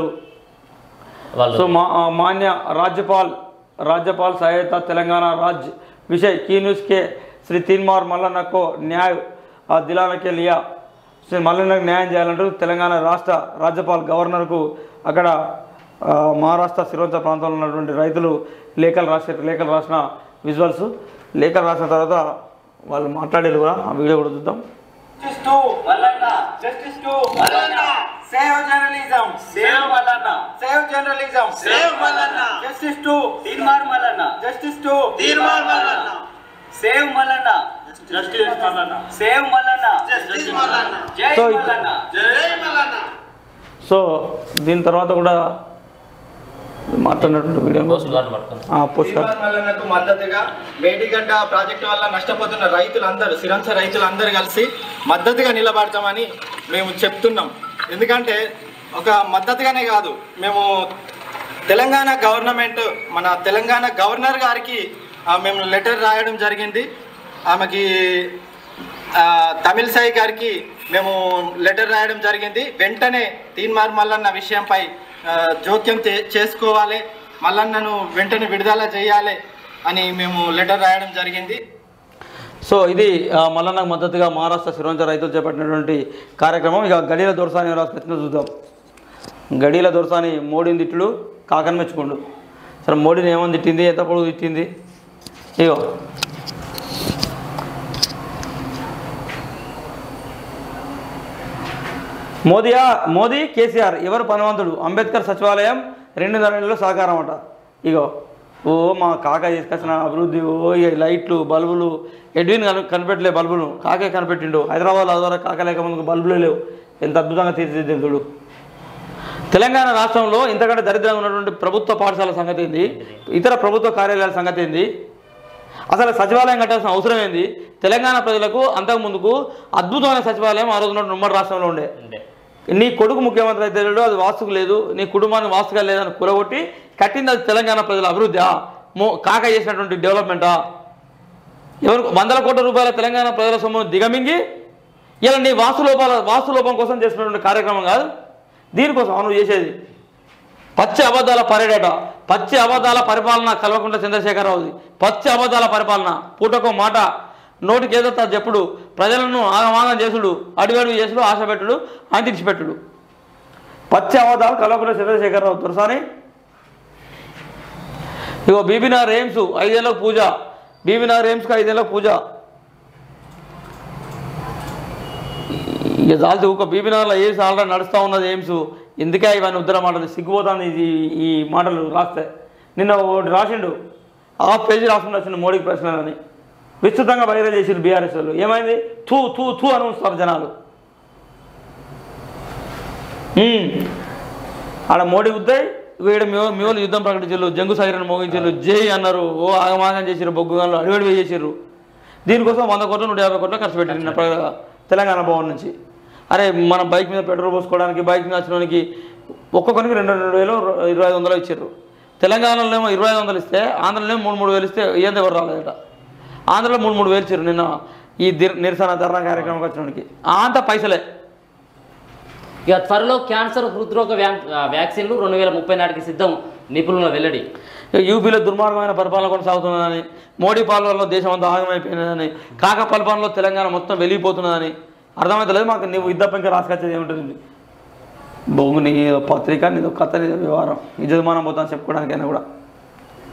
Speaker 2: వాళ్ళు
Speaker 1: సో మా ఆ, మాన్య राज्यपाल राज्यपाल सहायता तेलंगाना राज्य विषय की न्यूज़ के श्री तीनमार मल्लన్న को న్యాయ ఆ, దిలాने के लिया శ్రీ మల్లన్నకు న్యాయం చేయాలంటూ తెలంగాణ రాష్ట్ర రాజ్యపాల్ గవర్నర్కు అక్కడ ఆ, మహారాష్ట్ర సిరోంచ ప్రాంతంలో ఉన్నటువంటి రైతులు లేఖలు రాసే లేఖలు రాసిన విజువల్స్ లేఖలు రాసిన తర్వాత వాళ్ళు మాట్లాడేది కూడా ఆ వీడియో కూడా చూద్దాం
Speaker 3: Justice to Malana. Justice to Malana. Save journalism. Save Malana. Save journalism. Save Malana. Justice to Tirmar Malana. Justice to Tirmar Malana. Save Malana. Justice Malana. Save Malana. Justice Malana. Jai
Speaker 1: So,
Speaker 3: Malana. Jai Malana.
Speaker 1: So దీని తర్వాత కూడా మాట్లాడినటువంటి వీడియో
Speaker 2: పోస్ట్ కార్డు పట్టుకొని
Speaker 1: పోస్ట్
Speaker 4: శ్రీనివాస్ మల్లన్నకు మద్దతుగా మేడిగడ్డ ప్రాజెక్టు వల్ల నష్టపోతున్న రైతులందరూ సిరంస రైతులందరూ కలిసి మద్దతుగా నిలబడతామని మేము చెప్తున్నాం ఎందుకంటే ఒక మద్దతుగానే కాదు మేము తెలంగాణ గవర్నమెంట్ మన తెలంగాణ గవర్నర్ గారికి ఆ, మేము లెటర్ రాయడం జరిగింది ఆమెకి ఆ, తమిళ సాయి గారికి మేము లెటర్ రాయడం జరిగింది వెంటనే తీన్మార్ మల్లన్న విషయంపై ఆ, జోక్యం చే- చేసుకోవాలి మల్లన్నను వెంటనే విడుదల చేయాలి అని మేము లెటర్ రాయడం జరిగింది
Speaker 1: సో ఇది ఆ, మల్లన్నకు మద్దతుగా మహారాష్ట్ర సిరోంచ రైతులు చేపట్టినటువంటి కార్యక్రమం ఇక గడిల దొరసాని రాసుకొచ్చిన చూద్దాం గడిల దొరసాని మోడీని తిట్టుడు కాకని మెచ్చుకోండు సరే మోడీని ఏమని తిట్టింది ఎంత పొడుగు తిట్టింది ఇగో మోదీయా మోదీ కేసీఆర్ ఎవరు పనవంతుడు అంబేద్కర్ సచివాలయం రెండు నెలల్లో సహకారం అట ఇగో ఓ మా కాక తీసుకొచ్చిన అభివృద్ధి ఓ ఈ లైట్లు బల్బులు ఎడ్విన్ కను కనిపెట్టలే బల్బులు కాకే కనిపెట్టిండు హైదరాబాద్ ద్వారా కాక లేక ముందుకు బల్బులే లేవు ఎంత అద్భుతంగా తీర్చిదిద్దాం చూడు తెలంగాణ రాష్ట్రంలో ఇంతకంటే దరిద్రంగా ఉన్నటువంటి ప్రభుత్వ పాఠశాల సంగతి ఏంది ఇతర ప్రభుత్వ కార్యాలయాల సంగతి ఏంది అసలు సచివాలయం కట్టాల్సిన అవసరం ఏంది తెలంగాణ ప్రజలకు అంతకు ముందుకు అద్భుతమైన సచివాలయం ఆ రోజు ఉన్నటువంటి ఉమ్మడి రాష్ట్రంలో ఉండే
Speaker 2: ఉండే
Speaker 1: నీ కొడుకు ముఖ్యమంత్రి అయితే లేడు అది వాస్తుకు లేదు నీ కుటుంబానికి వాస్తుగా లేదని కూరగొట్టి కట్టింది అది తెలంగాణ ప్రజల అభివృద్ధి మో కాక చేసినటువంటి డెవలప్మెంటా ఎవరు వందల కోట్ల రూపాయల తెలంగాణ ప్రజల సొమ్మును దిగమింగి ఇలా నీ వాస్తు లోపాల వాస్తు లోపం కోసం చేసినటువంటి కార్యక్రమం కాదు దీనికోసం నువ్వు చేసేది పచ్చి అబద్ధాల పర్యటట పచ్చి అబద్ధాల పరిపాలన కల్వకుంట్ల చంద్రశేఖరరావుది పచ్చి అబద్ధాల పరిపాలన పూటకో మాట నోటికి ఏదో తా చెప్పుడు ప్రజలను ఆగమాగం చేసుడు అడుగడుగు చేసుడు ఆశ పెట్టుడు అంతిడిచిపెట్టుడు పచ్చి అబద్ధాలు కల్వకుంట్ల చంద్రశేఖరరావు తురసాని ఇగో బీబీనార్ ఎయిమ్స్ ఐదేళ్ళకు పూజ బీబీనార్ ఎయిమ్స్కి ఐదేళ్ళకు పూజ ఇక చాలు ఒక బీబీనగర్లో ఎయిమ్స్ ఆల్రెడీ నడుస్తూ ఉన్నది ఎయిమ్స్ ఎందుకే ఇవన్నీ ఉద్దర మాటలు సిగ్గుపోతుంది ఇది ఈ మాటలు రాస్తే నిన్న ఒకటి రాసిండు హాఫ్ పేజీ రాసుకుని వచ్చిండు మోడీకి ప్రశ్నలని విస్తృతంగా బహిర చేసిండు బీఆర్ఎస్ వాళ్ళు ఏమైంది తూ తూ తూ అని ఉంచుతారు జనాలు ఉమ్. ఆడ మోడీ ఉద్దాయి వీడ మీ మీ వాళ్ళు యుద్ధం ప్రకటించారు జంగు సైరన్ మోగించారు జై అన్నారు ఓ ఆగమాగం చేసారు బొగ్గుగాళ్ళు అడివడి చేసారు దీనికోసం వంద కోట్లు నూట యాభై కోట్లు ఖర్చు పెట్టింది నిన్న ప్ర- తెలంగాణ భవన్ నుంచి అరే మన బైక్ మీద పెట్రోల్ పోసుకోవడానికి బైక్ మీద వచ్చినోనికి ఒక్కొక్కరికి రెండు రెండు వేలు ఇరవై ఐదు వందలు ఇచ్చారు తెలంగాణలో ఏమో ఇరవై ఐదు వందలు ఇస్తే ఆంధ్రలో మూడు మూడు వేలు ఇస్తే ఏంది ఎవరు రాలేదట ఆంధ్రలో మూడు మూడు వేలు ఇచ్చారు నిన్న ఈ దిర్- నిరసన ధర్నా కార్యక్రమానికి వచ్చినోనికి అంత పైసలే
Speaker 2: ఇక త్వరలో క్యాన్సర్ హృద్రోగ వ్యా- ఆ, వ్యాక్సిన్లు రెండు వేల ముప్పై నాటికి సిద్ధం నిపుణుల వెల్లడి
Speaker 1: ఇక యూపీలో దుర్మార్గమైన పరిపాలన కొనసాగుతున్నదని మోడీ పాలనలో దేశం అంతా ఆగమైపోయినదని కాక పరిపాలనలో తెలంగాణ మొత్తం వెళ్ళిపోతున్నదని అర్థమవుతలేదు మాకు నువ్వు యుద్ధ ఇంకా రాసుకొచ్చేది ఏముంటుంది బొంగు నీ పత్రిక నీదో కథ నీదో వ్యవహారం ఈ జదుమానం పోతాను చెప్పుకోవడానికైనా కూడా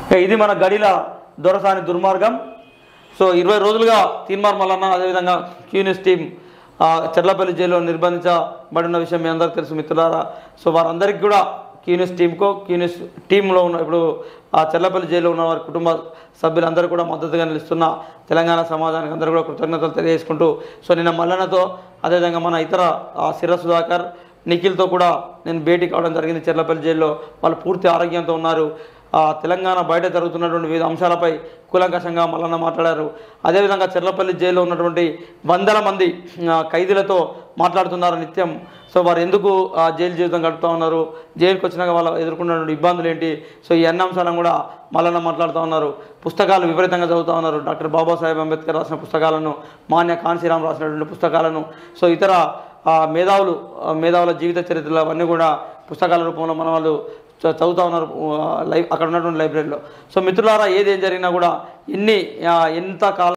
Speaker 1: ఇక ఇది మన గడిల దొరసాని దుర్మార్గం సో ఇరవై రోజులుగా తీన్మార్ మల్లన్న అదేవిధంగా క్యూనిస్ టీం ఆ, చెర్లపల్లి జైల్లో నిర్బంధించబడిన విషయం మీ అందరికీ తెలుసు మిత్రులారా సో వారందరికీ కూడా క్యూనిస్ టీంకో క్యూనిస్ టీంలో ఉన్న ఇప్పుడు ఆ చెర్లపల్లి జైల్లో ఉన్న వారి కుటుంబ సభ్యులందరూ కూడా మద్దతుగా నిలుస్తున్న తెలంగాణ సమాజానికి అందరూ కూడా కృతజ్ఞతలు తెలియజేసుకుంటూ సో నిన్న మల్లన్నతో అదేవిధంగా మన ఇతర ఆ, సిర సుధాకర్ నిఖిల్తో కూడా నేను భేటీ కావడం జరిగింది చెర్లపల్లి జైల్లో వాళ్ళు పూర్తి ఆరోగ్యంతో ఉన్నారు ఆ, తెలంగాణ బయట జరుగుతున్నటువంటి వివిధ అంశాలపై కూలంకషంగా మల్లన్న మాట్లాడారు అదేవిధంగా చెర్లపల్లి జైల్లో ఉన్నటువంటి వందల మంది ఆ, ఖైదీలతో మాట్లాడుతున్నారు నిత్యం సో వారు ఎందుకు ఆ, జైలు జీవితం గడుపుతూ ఉన్నారు జైలుకి వచ్చినాక వాళ్ళు ఎదుర్కొన్నటువంటి ఇబ్బందులు ఏంటి సో ఈ అన్ని అంశాలను కూడా మల్లన్న మాట్లాడుతూ ఉన్నారు పుస్తకాలు విపరీతంగా చదువుతూ ఉన్నారు డాక్టర్ బాబాసాహెబ్ అంబేద్కర్ రాసిన పుస్తకాలను మాన్య కాన్సీరామ్ రాసినటువంటి పుస్తకాలను సో ఇతర ఆ, మేధావులు ఆ, మేధావుల జీవిత చరిత్రలు అవన్నీ కూడా పుస్తకాల రూపంలో మన వాళ్ళు చ- చదువుతా ఉన్నారు ఆ, లై అక్కడ ఉన్నటువంటి లైబ్రరీలో సో మిత్రులారా ఏది ఏం జరిగినా కూడా ఎన్ని ఆ, ఎంత కాలం